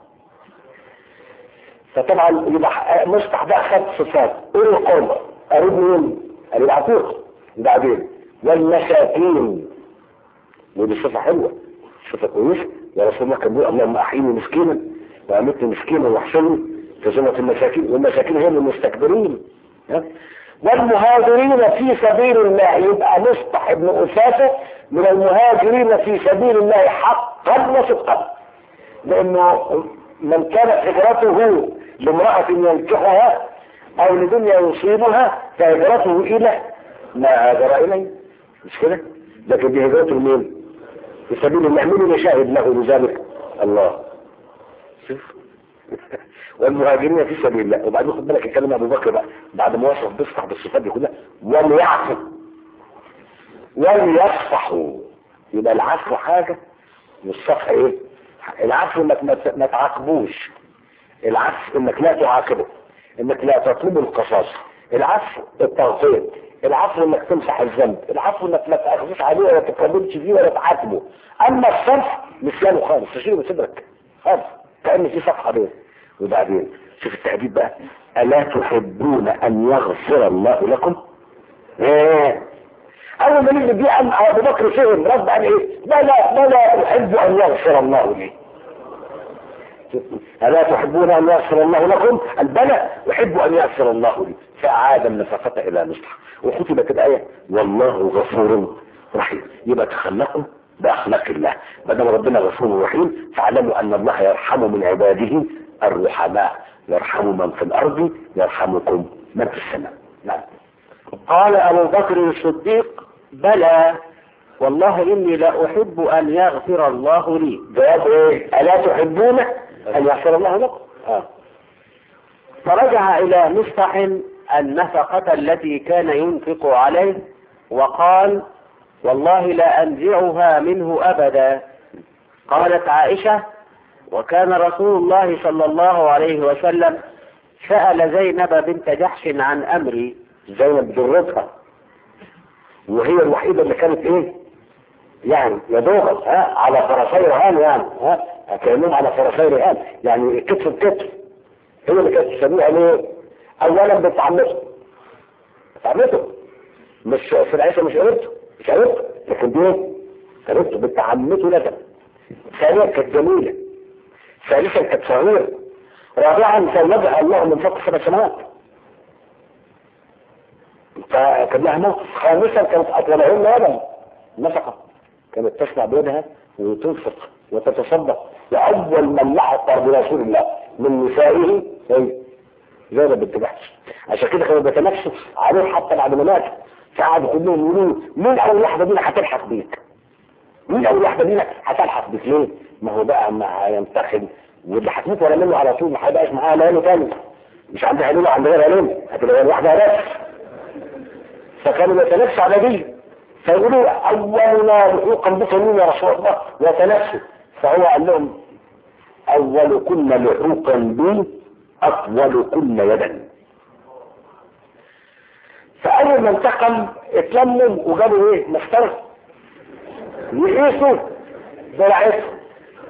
فطبعا يبقى مصطح ده خد صفات ايه القرب قريب مين؟ قال العتيق بعدين والمساكين ودي صفة حلوة شوف كويس يا رسول الله كان بيقول اللهم احيني مسكينا وامتني مسكينا واحشرني في زمرة المساكين والمساكين هم المستكبرين ها؟ والمهاجرين في سبيل الله يبقى مصطح ابن أساسة من المهاجرين في سبيل الله حقا وصدقا لأنه من كانت هجرته لامرأة ينكحها أو لدنيا يصيبها فهجرته إلى ما هاجر إليه مش كده؟ لكن دي هجرته لمين؟ في سبيل الله مين اللي شاهد له بذلك؟ الله شوف والمهاجرين في سبيل الله وبعدين خد بالك الكلمه ابو بكر بقى بعد ما وصف بيصفح بالصفات دي كلها وليعفوا وليصفحوا يبقى العفو حاجه والصفح ايه؟ العفو انك ما ت- ما تعاقبوش العفو انك لا تعاقبه انك لا تطلب القصاص العفو التغطيه العفو انك تمسح الذنب العفو انك ما تاخذوش عليه ولا تتكلمش فيه ولا تعاتبه اما الصفح مثله خالص تشيله من صدرك خالص كان في صفحه بيه وبعدين شوف التأديب بقى ألا تحبون أن يغفر الله لكم؟ إيه أول ما نزل دي قام أبو بكر فهم رد عن إيه؟ لا لا لا لا أحب أن يغفر الله لي ألا تحبون أن يغفر الله لكم؟ البلى أحب أن يغفر الله لي فأعاد النفقة إلى نصح وختمت الآية والله غفور رحيم يبقى تخلقوا بأخلاق الله ما دام ربنا غفور رحيم فاعلموا أن الله يرحم من عباده الرحماء يرحم من في الأرض يرحمكم من في السماء نعم قال أبو بكر الصديق بلى والله إني لا أحب أن يغفر الله لي جواب ايه ألا تحبون أن يغفر الله لكم آه. فرجع إلى مصطح النفقة التي كان ينفق عليه وقال والله لا أنزعها منه أبدا قالت عائشة وكان رسول الله صلى الله عليه وسلم سأل زينب بنت جحش عن أمري زينب ضرتها وهي الوحيدة اللي كانت ايه يعني يا دوبك ها على فرسي رهان يعني ها كانهم على فرسي رهان يعني كتف بكتف هي اللي كانت تسميها ليه اولا بنت عمته بنت عمته مش في العيشه مش قريبته مش قريبته لكن دي ايه قريبته بنت عمته لدى ثانيا كانت جميله ثالثا كانت صغيره رابعا زوجها الله من فوق سبع سماوات فكان لها موقف خامسا كانت اطولهن يدا نفقه كانت تصنع بيدها وتنفق وتتصدق واول من لحق برسول الله من نسائه هي زينب بنت جحش عشان كده كانوا بيتنافسوا عليه حتى بعد ما مات فقعدوا كلهم يقولوا مين اول واحده دينا هتلحق بيك؟ مين اول واحده دينا هتلحق بيك ليه؟ ما هو بقى ما هينتخب واللي هتموت ولا منه على طول ما هيبقاش معاها ليله تاني مش عندها ليله عند غيرها ليله هتبقى واحده بس فكانوا يتنافسوا على دي فيقولوا اولنا لحوقا بك مين يا رسول الله يتنافسوا فهو قال لهم اول كن لحوقا بي اطول كن يدا فاول ما انتقم اتلمم وجابوا ايه مسطره يقيسوا ذراعتهم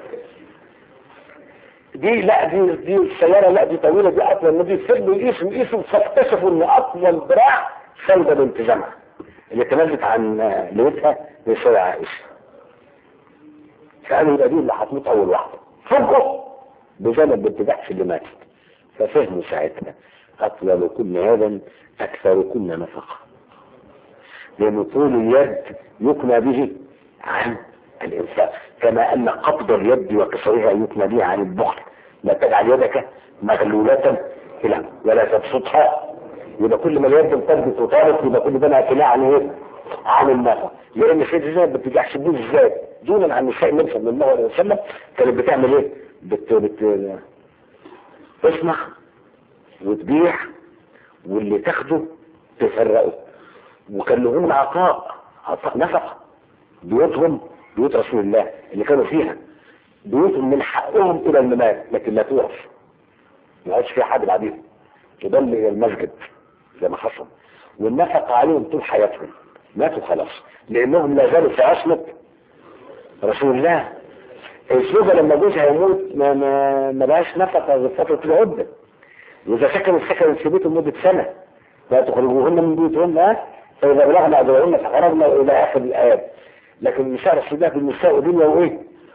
دي لا دي دي السيارة لا دي طويلة دي أطول من دي فضلوا يقيسوا يقيسوا فاكتشفوا إن أطول ذراع سودة بنت جمعة اللي تنزلت عن ليلتها هي سيدة عائشة فقالوا يبقى دي اللي هتموت أول واحدة فوقوا بجانب بنت جحش اللي ماتت ففهموا ساعتها أطول كن يدا أكثر كن نفقة لأن طول اليد يكنى به عن الإنفاق كما أن قبض اليد وكسرها يكنى به عن البخل لا تجعل يدك مغلولة إلى ولا تبسطها يبقى كل ما اليد امتدت وطالت يبقى كل ده ناكلها عن ايه؟ عن النفع لان سيدة زينب بتجحش بيه ازاي؟ دونا عن نساء النبي صلى الله عليه وسلم كانت بتعمل ايه؟ بت بت تصنع وتبيع واللي تاخده تفرقه وكان لهم عطاء عطاء نفقه بيوتهم بيوت رسول الله اللي كانوا فيها بيوتهم من حقهم الى الممات لكن لا توقف ما يقعدش فيها حد بعدين تضل الى المسجد زي ما حصل والنفق عليهم طول حياتهم ماتوا خلاص لانهم لا زالوا في عصمة رسول الله الزوجة لما جوزها يموت ما ما ما بقاش نفقة غير فترة العدة وإذا سكنوا سكنوا في بيته لمدة سنة لا تخرجوهن من بيوتهن ها فإذا بلغنا أجلهن فخرجنا إلى آخر الآيات لكن النساء رسول الله بالنساء دنيا وإيه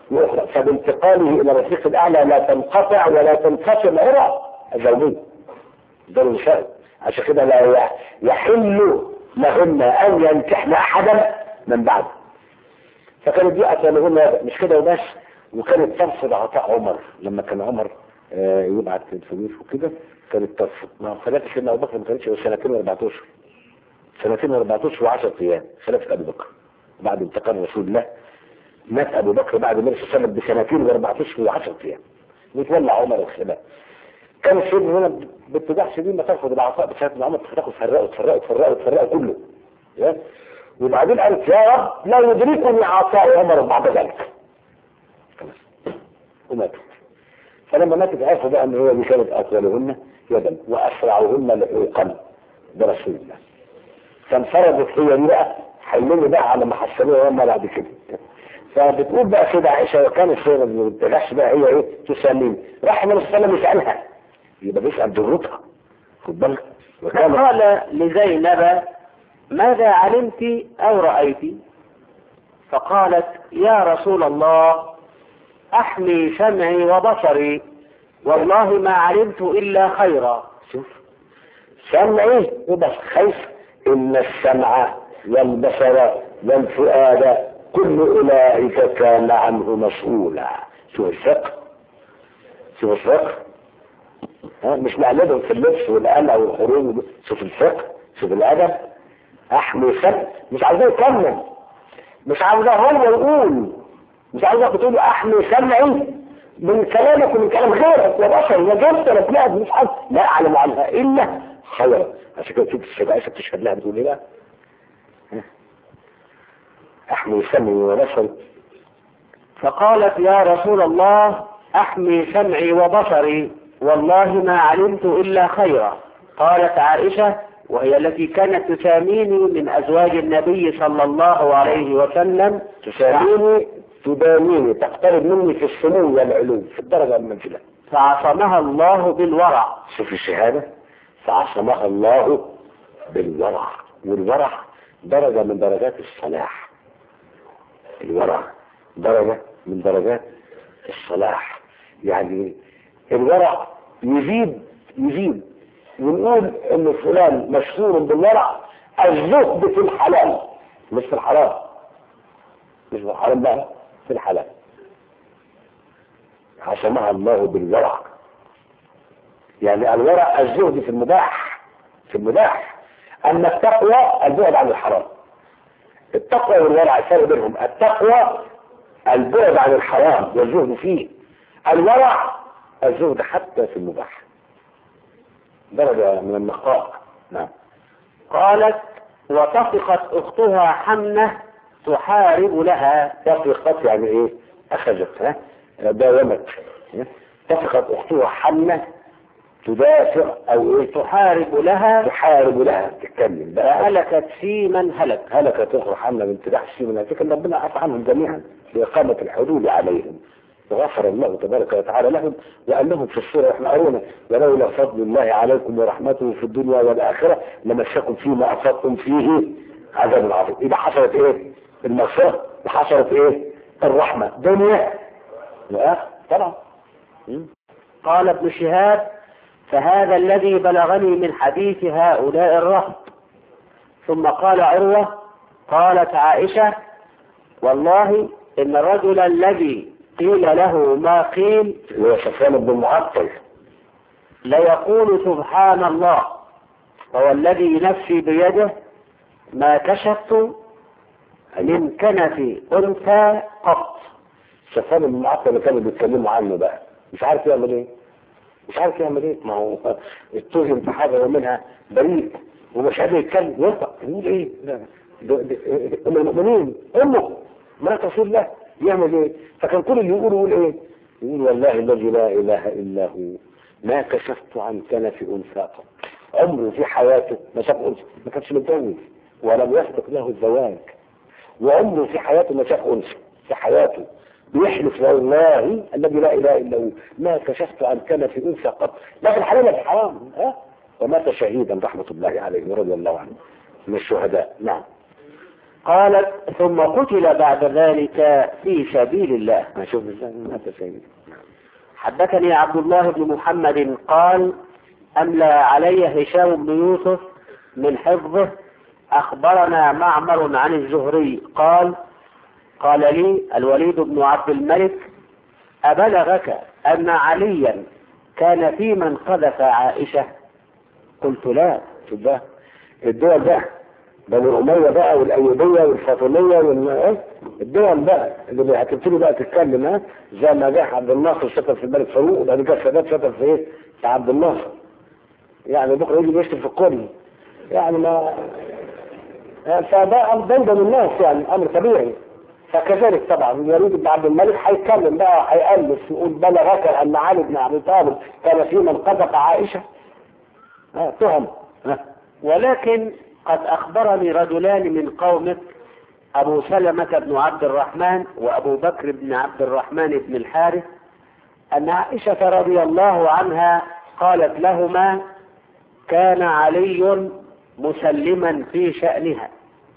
واخرى فبانتقاله الى الرفيق الاعلى لا تنقطع ولا تنفصل عرى الزوجيه ده المشاهد عشان كده لا يحل لهن ان ينكحن احدا من بعد فكانت دي اسالهن مش كده وبس وكانت ترفض عطاء عمر لما كان عمر آه، يبعت الفلوس وكده كانت ترفض ما خلافه سيدنا ابو بكر ما كانتش غير سنتين واربع اشهر سنتين واربع اشهر و10 ايام خلافه ابو بكر بعد انتقال رسول الله مات ابو بكر بعد النبي صلى الله عليه وسلم بسنتين واربع اشهر و10 ايام وتولى عمر الخلافه كان سيدنا هنا باتجاه شديد ما ترفض العطاء بسيدنا عمر تاخد تفرقوا تفرقوا تفرقوا تفرقوا كله يا؟ وبعدين قالت يا رب لا يدركني عطاء عمر بعد ذلك خلاص وماتت فلما ماتت عرفوا بقى ان هي دي كانت اطولهن يدا واسرعهن لحوقا برسول الله فانفردت هي دي بقى حلمي بقى على ما حصلوها هم بعد كده فبتقول بقى كده عائشه وكان السيره اللي بتغش بقى هي ايه تسلمني راح النبي صلى الله عليه وسلم يسالها يبقى بيسال ضرتها خد بالك وكان فقال لزينب ماذا علمت أو رأيت فقالت يا رسول الله أحمي سمعي وبصري والله ما علمت إلا خيرا شوف سمعي وبس خيف ان السمع والبصر والفؤاد كل اولئك كان عنه مسؤولا شوف الفقه شوف الفقه ها مش مقلدهم في اللبس والقلع والخروج شوف الفقه شوف الادب احمي سمع مش عاوزاه يكمل مش عاوزاه هو يقول مش عاوزاه تقول احمي سمعي من كلامك ومن كلام غيرك يا بشر يا جبت انا طلعت مش عارف لا اعلم عنها الا خيرا عشان كده تشوف السيدة عائشة بتشهد لها بتقول ايه بقى؟ ها؟ احمي سمعي وبصري فقالت يا رسول الله أحمي سمعي وبصري والله ما علمت إلا خيرا قالت عائشة وهي التي كانت تساميني من أزواج النبي صلى الله عليه وسلم تساميني تدانيني تقترب مني في السمو والعلو في الدرجة والمنزلة فعصمها الله بالورع شوف الشهادة فعصمها الله بالورع والورع درجة من درجات الصلاح الورع درجة من درجات الصلاح يعني الورع يزيد يزيد ونقول ان فلان مشهور بالورع الزهد في الحلال مش في الحرام مش في الحرام بقى في الحلال عصمها الله بالورع يعني الورع الزهد في المباح في المباح اما التقوى البعد عن الحرام التقوى والورع الفرق بينهم التقوى البعد عن الحرام والزهد فيه الورع الزهد حتى في المباح درجة من النقاء نعم قالت وطفقت أختها حمنة تحارب لها طفقت يعني ايه اخذت ها داومت ها؟ طفقت اختها حمنة تدافع او ايه تحارب لها تحارب لها تتكلم بقى فهلكت في من هلك هلكت اخرى حملة بنت جحش من لكن ربنا عفى عنهم جميعا لإقامة الحدود عليهم وغفر الله تبارك وتعالى لهم وأنهم في السورة احنا قرونا ولولا فضل الله عليكم ورحمته في الدنيا والآخرة لمسكم فيما أفضتم فيه عذاب عظيم إذا حصلت إيه؟ المغفرة وحصلت إيه؟ الرحمة دنيا وآخر طبعا م? قال ابن شهاب فهذا الذي بلغني من حديث هؤلاء الرهط ثم قال عروة قالت عائشة والله إن الرجل الذي قيل له ما قيل هو سفيان بن معطل ليقول سبحان الله وهو الذي نفسي بيده ما كشفت من كنف أنثى قط سفيان بن معطل اللي كانوا بيتكلموا عنه بقى مش عارف يعمل ايه مش عارف يعمل ايه ما هو اتهم في حاجه ومنها بريء ومش قادر يتكلم ينطق يقول ايه ده ده- ده- ام المؤمنين امه مرات رسول الله يعمل ايه فكان كل اللي يقول يقول ايه يقول والله الذي لا اله الا هو ما كشفت عن كنف انثى قط عمره في حياته ما شاف انثى ما كانش متجوز ولم يسبق له الزواج وعمره في حياته ما شاف انثى في حياته بيحلف والله الذي لا اله الا هو ما كشفت عن كنف انثى قط لا في الحلال ولا في الحرام ها ومات شهيدا رحمه الله عليه ورضي الله عنه من الشهداء نعم قالت ثم قتل بعد ذلك في سبيل الله أشوف إزاي هذا سيدي حدثني عبد الله بن محمد قال أملى علي هشام بن يوسف من حفظه أخبرنا معمر عن الزهري قال قال لي الوليد بن عبد الملك أبلغك أن عليا كان في من قذف عائشة قلت لا شوف بقى الدول بقى بني أمية بقى والأيوبية والفاطمية وال إيه؟ الدول بقى اللي هتبتدي بقى تتكلم ها زي ما جه عبد الناصر شتم في الملك فاروق وبعد كده السادات شتم في إيه؟ في عبد الناصر يعني بكره يجي بيشتم في الكل يعني ما فده بينهم الناس يعني امر طبيعي فكذلك طبعا الوليد بن عبد الملك هيتكلم بقى هيألف يقول بلغك ان علي بن ابي طالب كان في من قذف عائشه ها تهم ها ولكن قد أخبرني رجلان من قومك أبو سلمة بن عبد الرحمن وأبو بكر بن عبد الرحمن بن الحارث أن عائشة رضي الله عنها قالت لهما كان علي مسلما في شأنها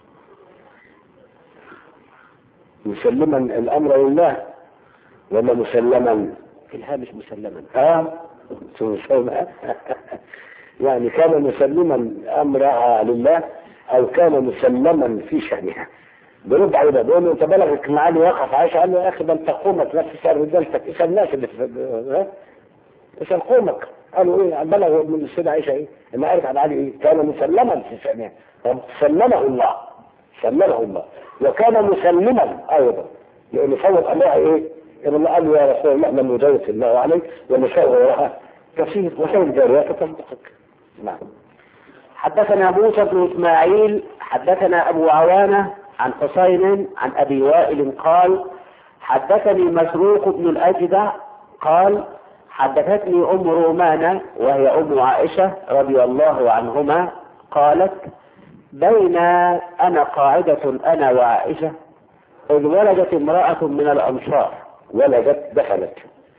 مسلما الامر لله ولا مسلما في الهامش مسلما ها مسلما يعني كان مسلما امرها لله او كان مسلما في شانها برد عليه بقى بيقول له انت بلغك ان علي وقف عايشه قال له يا اخي ده انت قومك نفس سعر رجالتك اسال الناس اللي في ها اسال قومك قالوا ايه بلغ من السيده عائشه ايه ان قالت عن علي ايه كان مسلما في شانها طب سلمه الله سلمه الله وكان مسلما ايضا لان فوض الله ايه ان الله قال له يا رسول الله لم يجوز الله عليك ونساء وراءها كثير وسائل الجاريات تصدقك نعم حدثنا موسى بن إسماعيل حدثنا أبو عوانة عن حسين عن أبي وائل قال حدثني مسروق بن الأجدع قال حدثتني أم رومانة وهي أم عائشة رضي الله عنهما قالت بين أنا قاعدة أنا وعائشة إذ ولدت امرأة من الأنصار ولدت دخلت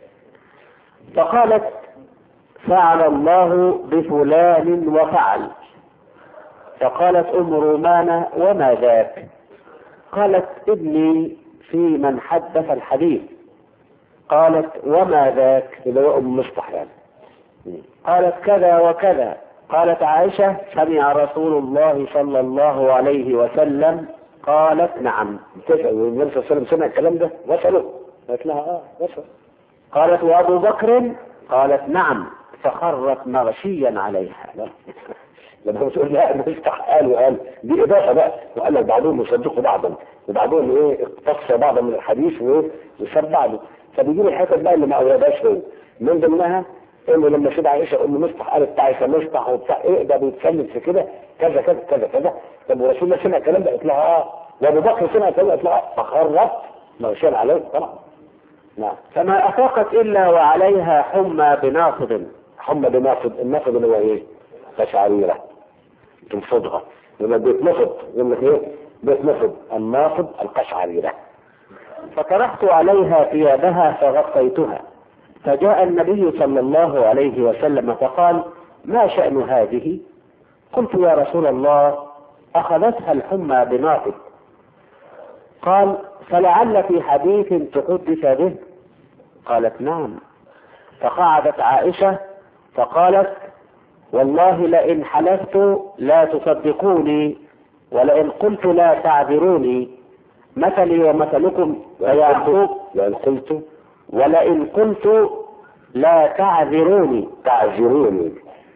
فقالت فعل الله بفلان وفعل فقالت أم رومانة وما ذاك قالت ابني في من حدث الحديث قالت وما ذاك اللي هو ام مصطح يعني قالت كذا وكذا قالت عائشة سمع رسول الله صلى الله عليه وسلم قالت نعم تسأل والنبي صلى الله عليه وسلم سمع الكلام ده وصله قالت لها اه وصل قالت وأبو بكر قالت نعم فخرت مغشيا عليها لما هو تقول لا مفتح قال وقال دي اضافه بقى وقال لك بعضهم يصدقوا بعضا وبعضهم ايه اقتص بعضا من الحديث وايه وساب بعضه فبيجيب الحتت بقى اللي ما اوردهاش هو من ضمنها انه لما سيدة عائشه ام مصطح قالت تعيسى مصطح وبتاع ايه ده بيتكلم في كده كذا كذا كذا كذا طب ورسول الله سمع الكلام ده قالت لها اه وابو بكر سمع الكلام ده قالت لها اه فخرت مغشيا عليه طبعا نعم فما أفاقت إلا وعليها حمى بناصب حمى بنافض النافض اللي هو ايه؟ قشعريره تنفضها لما بيتنفض يقول لك ايه؟ بيتنفض النافض القشعريره فطرحت عليها ثيابها فغطيتها فجاء النبي صلى الله عليه وسلم فقال ما شأن هذه قلت يا رسول الله أخذتها الحمى بناطق قال فلعل في حديث تحدث به قالت نعم فقعدت عائشة فقالت والله لئن حلفت لا تصدقوني ولئن قلت لا تعذروني مثلي ومثلكم كيعقوب لأن قلت ولئن قلت لا تعذروني تعذروني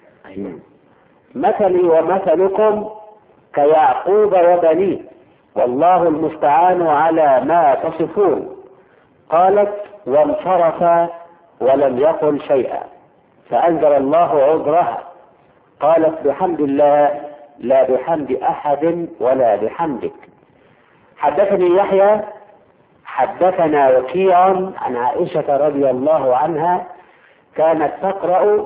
مثلي ومثلكم كيعقوب وبنيه والله المستعان على ما تصفون قالت وانصرف ولم يقل شيئا فأنزل الله عذرها قالت بحمد الله لا بحمد أحد ولا بحمدك حدثني يحيى حدثنا وكيع عن عائشة رضي الله عنها كانت تقرأ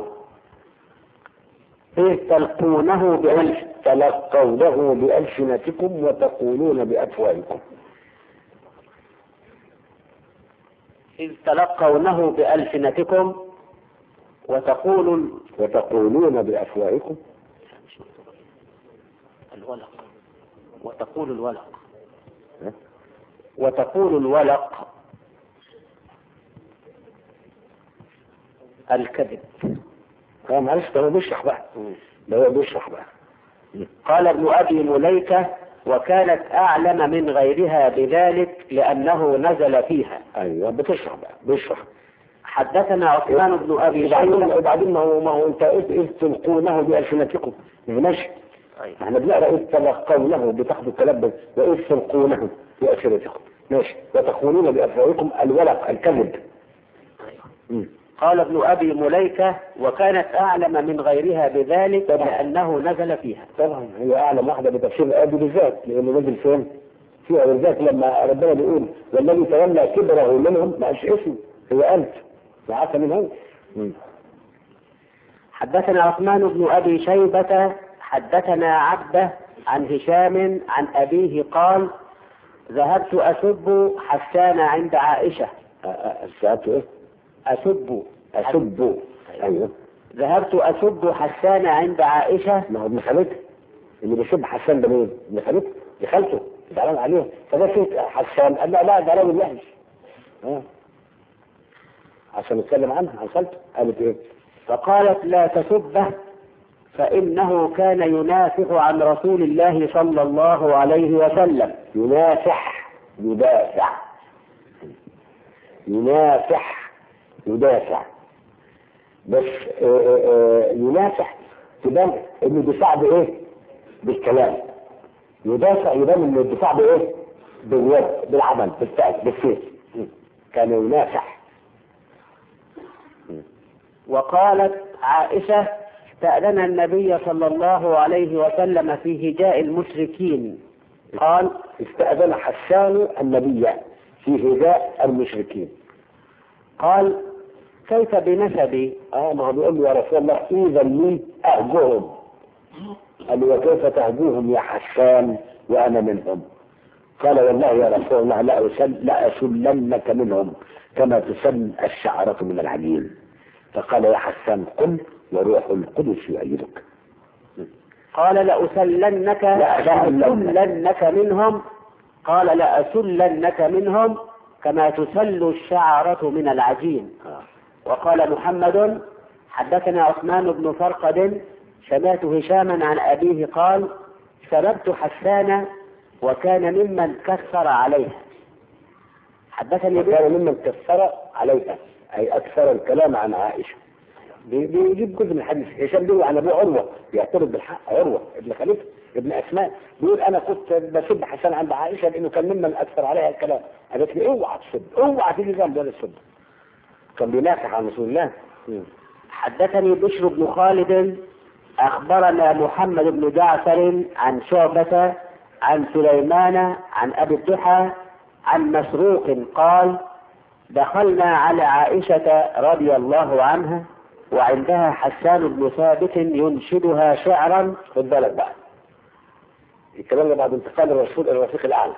إذ تلقونه بألف تلقونه بألسنتكم وتقولون بأفواهكم إذ تلقونه بألسنتكم وتقول وتقولون بأفواهكم الولق وتقول الولق وتقول الولق الكذب اه معلش ده هو بيشرح بقى ده هو بيشرح بقى قال ابن أبي مليكة وكانت أعلم من غيرها بذلك لأنه نزل فيها ايوه بتشرح بقى بيشرح حدثنا عثمان بن أبي وبعدين شيبة وبعدين ما هو ما هو انت اذ إذ تلقونه بألسنتكم ماشي أيوة. احنا بنقرا اذ تلقونه بتاخدوا الكلام ده واذ تلقونه بألسنتكم ماشي وتخونون بأفواهكم الولق الكذب مم. قال ابن أبي مليكة وكانت أعلم من غيرها بذلك طبعا. لأنه نزل فيها طبعا هي اعلم واحده بتفسير الآية دي بالذات لانه نزل فين؟ فيها ولذلك لما ربنا بيقول والذي تولى كبره منهم ما قالش اسمه هو انت وعسى من هو حدثنا عثمان بن أبي شيبة حدثنا عبده عن هشام عن أبيه قال ذهبت أسب حسان عند عائشة الساعات ايه؟ أسب اسب ايوه ذهبت أسب حسان عند عائشة ما هو ابن خالته اللي بيسب حسان ده مين؟ ابن خالته دي خالته زعلان عليه فده في حسان قال لا لا ده راجل وحش اه عشان نتكلم عنها عن خالته قالت ايه؟ فقالت لا تسبه فإنه كان ينافق عن رسول الله صلى الله عليه وسلم ينافح يدافع ينافح يدافع بس آه، آه، آه، ينافح تبان ان الدفاع بايه؟ بالكلام يدافع يبان ان الدفاع بايه؟ باليد بالعمل بالفعل بالسيف كان ينافح وقالت عائشة استأذن النبي صلى الله عليه وسلم في هجاء المشركين قال استأذن حسان النبي في هداء المشركين قال كيف بنسبي اه ما هو بيقول له يا رسول الله اذا لي اهجهم قال له وكيف تهجوهم يا حسان وانا منهم قال والله يا رسول الله لا أسل لا اسلنك منهم كما تسل الشعرة من العجين فقال يا حسان قل وروح القدس يؤيدك قال لأسلنك لأسلنك. لأسلنك منهم قال لأسلنك منهم كما تسل الشعرة من العجين آه. وقال محمد حدثنا عثمان بن فرقد سمعت هشاما عن أبيه قال سببت حسان وكان ممن كثر عليها حدثني به وكان ممن كثر عليها اي اكثر الكلام عن عائشه بي- بيجيب جزء من الحديث هشام بيقول عن ابوه عروه بيعترض بالحق عروه ابن خليفه ابن اسماء بيقول انا كنت بسب حسان عند عائشه لانه كان ممن اكثر عليها الكلام قالت لي اوعى تسب اوعى تيجي جنب ولا تسب كان بينافح عن رسول الله حدثني بشر بن خالد أخبرنا محمد بن جعفر عن شعبة عن سليمان عن أبي الضحى عن مسروق قال دخلنا على عائشة رضي الله عنها وعندها حسان بن ثابت ينشدها شعرا خد بالك بقى الكلام ده بعد انتقال الرسول الى الرفيق الاعلى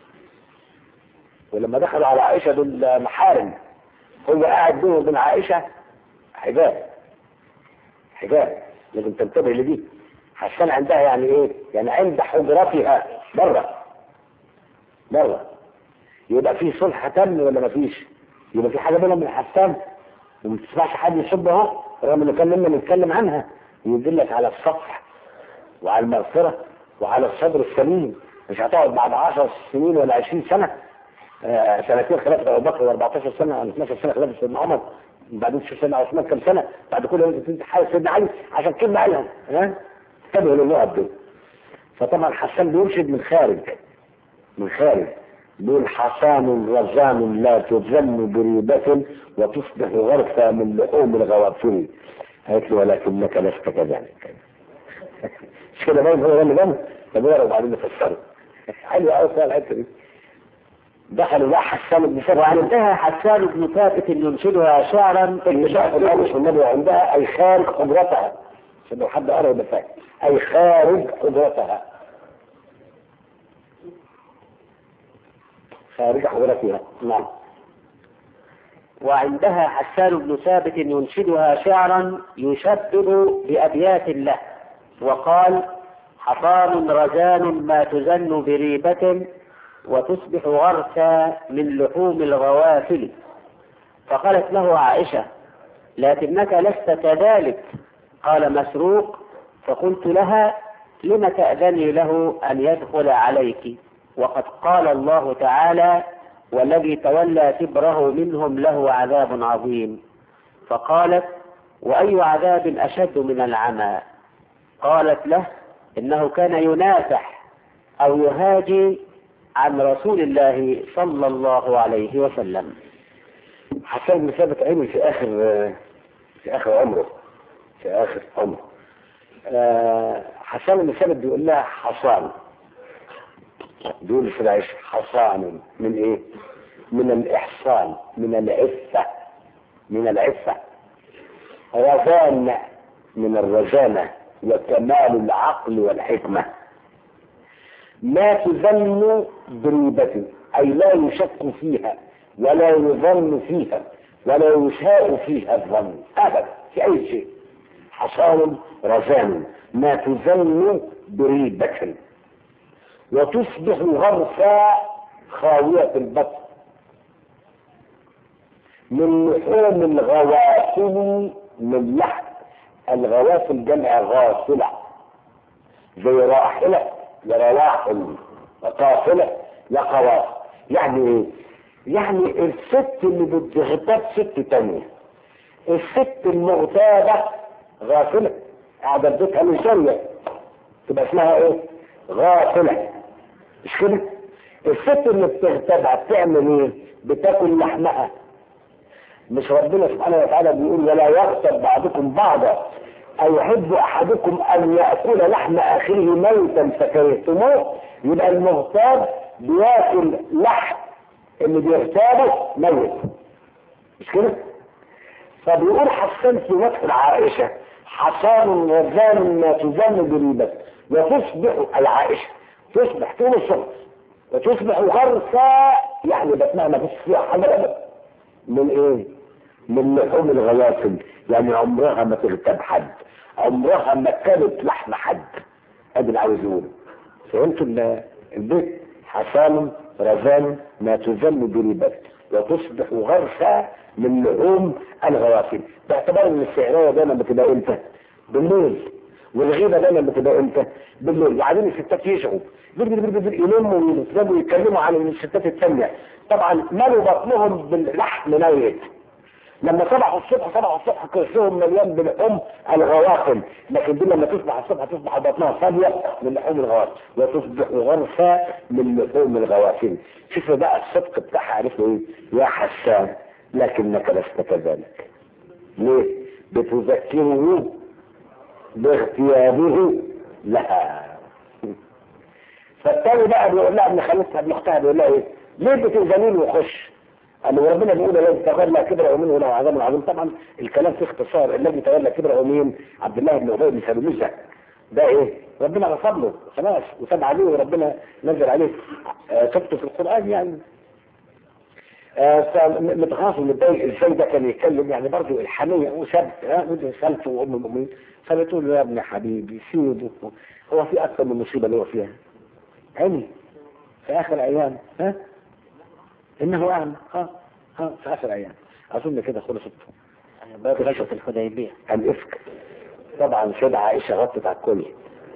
ولما دخلوا على عائشه دول محارم هو قاعد بينه وبين عائشه حجاب حجاب لازم تنتبه لدي حسان عندها يعني ايه؟ يعني عند حجرتها بره بره يبقى في صلح تم ولا ما فيش؟ يبقى في حاجه بينهم من حسان وما تسمعش حد يسب اهو رغم انه كان لما نتكلم عنها يدلك على الصفح وعلى المغفرة وعلى الصدر السليم مش هتقعد بعد 10 سنين ولا 20 سنة آه، سنتين خلافة أبو بكر و14 سنة ولا 12 سنة خلافة سيدنا عمر بعدين تشوف سيدنا عثمان كم سنة بعد كل ده انت تحاول سيدنا علي عشان كلمة قالها ها انتبهوا للنقط دي فطبعا حسان بيرشد من خارج من خارج بيقول حصان رزان لا تذم بريبة وتصبح غرفة من لحوم الغوافل قالت له ولكنك لست كذلك مش كده باين هو ده اللي جنب طب اقرا وبعدين نفسره حلو قوي فيها الحته دي دخلوا بقى حسان بن ثابت وعندها حسان بن ثابت ينشدها شعرا اللي شاف الامر النبي عندها اي خارج حجرتها عشان لو حد قرا يبقى فاهم اي خارج حجرتها خارج حجرتها نعم وعندها حسان بن ثابت ينشدها شعرا يشدد بأبيات له وقال حصان رزان ما تزن بريبة وتصبح غرسا من لحوم الغوافل فقالت له عائشة لكنك لست كذلك قال مسروق فقلت لها لم تأذني له أن يدخل عليك وقد قال الله تعالى والذي تولى كبره منهم له عذاب عظيم فقالت وأي عذاب أشد من العمى قالت له إنه كان ينافح أو يهاجي عن رسول الله صلى الله عليه وسلم حسان بن ثابت عمل في اخر في اخر عمره في اخر عمره آه، حسان بن ثابت بيقول لها حصان بيقول في العيش حصان من ايه من الاحصان من العفة من العفة رزان من الرزانة وكمال العقل والحكمة ما تظن بريبة أي لا يشك فيها ولا يظن فيها ولا يشاء فيها الظن أبدا في أي شيء حصان رزان ما تظن بريبة وتصبح غرفا خاوية البطن من لحوم الغوافل من لحم الغوافل جمع غافلة زي راحلة لرواحل وقافلة لقوافل يعني ايه؟ يعني الست اللي بتغتاب ست تانية الست المغتابة غافلة قاعدة في بيتها من شوية تبقى اسمها ايه؟ غافلة مش كده؟ الست اللي بتغتابها بتعمل ايه؟ بتاكل لحمها مش ربنا سبحانه وتعالى بيقول ولا يغتب بعضكم بعضا أيحب أحدكم أن يأكل لحم أخيه ميتا فكرهتموه يبقى المغتاب بياكل لحم اللي بيغتابه ميت مش كده؟ فبيقول حسان في مدخل عائشة حصان رزان ما تزن بريبة وتصبح العائشة تصبح طول الصبح وتصبح غرسا يعني بطنها ما فيش فيها حاجة أبدا من ايه؟ من لحوم الغوافل يعني عمرها ما تغتاب حد عمرها ما كانت لحم حد ادي اللي عاوز يقوله فهمتوا ال- البيت حصان رزان ما تزن بريبة وتصبح غرسا من لحوم الغوافل باعتبار ان السعرية دايما بتبقى امتى؟ بالليل والغيبة دايما بتبقى امتى؟ بالليل وبعدين الستات يشعوا بر- بر- بر- بر- يلموا ويتكلموا يتكلموا عن الستات الثانية طبعا ملوا بطنهم باللحم ميت لما صبحوا الصبح صبحوا الصبح كرسيهم مليان بلحوم الغوافل لكن دي لما تصبح الصبح تصبح بطنها فاضية من لحوم الغوافل وتصبح غرفة من لحوم الغوافل شوف بقى الصدق بتاعها عرف ايه يا حسان لكنك لست كذلك ليه بتذكره باغتيابه لها فالتاني بقى بيقول لها ابن خالتها ابن اختها بيقول لها ايه ليه بتأذنين وخش أن ربنا بيقول الذي تولى كبره ومنه له عذاب عظيم طبعا الكلام في اختصار الذي تولى كبره ومين عبد الله بن ابي بن سلول ده ده ايه ربنا غفر له خلاص وتاب عليه وربنا نزل عليه آه كتبته في القران يعني آه فمتغاظ متضايق ازاي ده كان يتكلم يعني برضه الحميه وسب ها خالته وام المؤمنين فبتقول له يا ابن حبيبي سيبه هو في اكثر من المصيبه اللي هو فيها عمي في اخر ايام ها انه اعمى ها ها في اخر ايام اظن كده خلصت باب غزوة الحديبية الافك طبعا سيدة عائشة غطت على الكل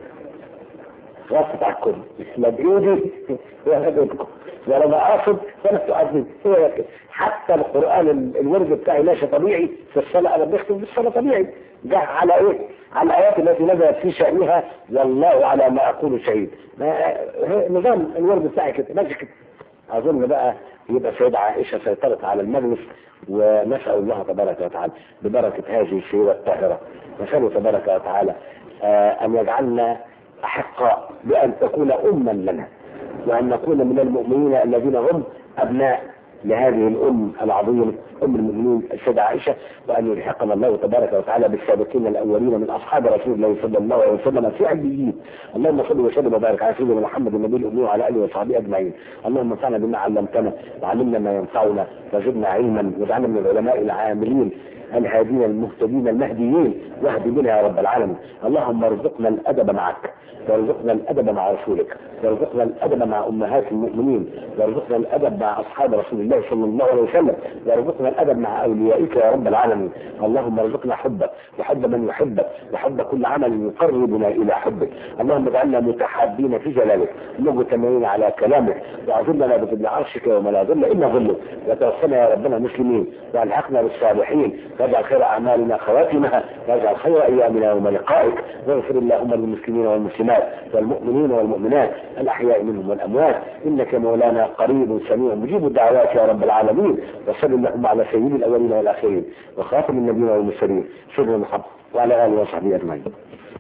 غطت على الكل لا بايدي ولا بايدكم ولا بقصد ولا تؤذن هو كده حتى القران ال- الورد بتاعي ماشي طبيعي في الصلاه انا بختم بالصلاه طبيعي جه على ايه؟ على الايات التي نزلت في شانها والله على ما اقول شهيد ما- نظام الورد بتاعي كده ماشي كده اظن بقى يبقى سيدة عائشة سيطرت على المجلس ونسأل الله تبارك وتعالى ببركة هذه السيرة الطاهرة نسأله تبارك وتعالى آه، أن يجعلنا أحقاء بأن تكون أما لنا وأن نكون من المؤمنين الذين هم أبناء لهذه الأم العظيمة أم المؤمنين السيدة عائشة وأن يلحقنا الله تبارك وتعالى بالسابقين الأولين من أصحاب رسول الله صلى الله عليه وسلم في عليين اللهم صل وسلم وبارك على سيدنا محمد النبي الأمي وعلى آله وصحبه أجمعين اللهم انفعنا بما علمتنا وعلمنا ما ينفعنا وزدنا علما واجعلنا من العلماء العاملين الهادين المهتدين المهديين واهد بنا يا رب العالمين اللهم ارزقنا الادب معك وارزقنا الادب مع رسولك وارزقنا الادب مع امهات المؤمنين وارزقنا الادب مع اصحاب رسول الله صلى الله عليه وسلم وارزقنا الادب مع اوليائك يا رب العالمين اللهم ارزقنا حبك وحب من يحبك وحب كل عمل يقربنا الى حبك اللهم اجعلنا متحابين في جلالك مجتمعين على كلامك واعذرنا بظل عرشك يوم لا ظل الا ظلك وتوفنا يا ربنا مسلمين والحقنا بالصالحين واجعل خير اعمالنا خواتمها واجعل خير ايامنا يوم لقائك واغفر اللهم للمسلمين والمسلمات والمؤمنين والمؤمنات الاحياء منهم والاموات انك مولانا قريب سميع مجيب الدعوات يا رب العالمين وصل اللهم على سيد الاولين والاخرين وخاتم النبيين والمرسلين سيدنا محمد وعلى اله وصحبه اجمعين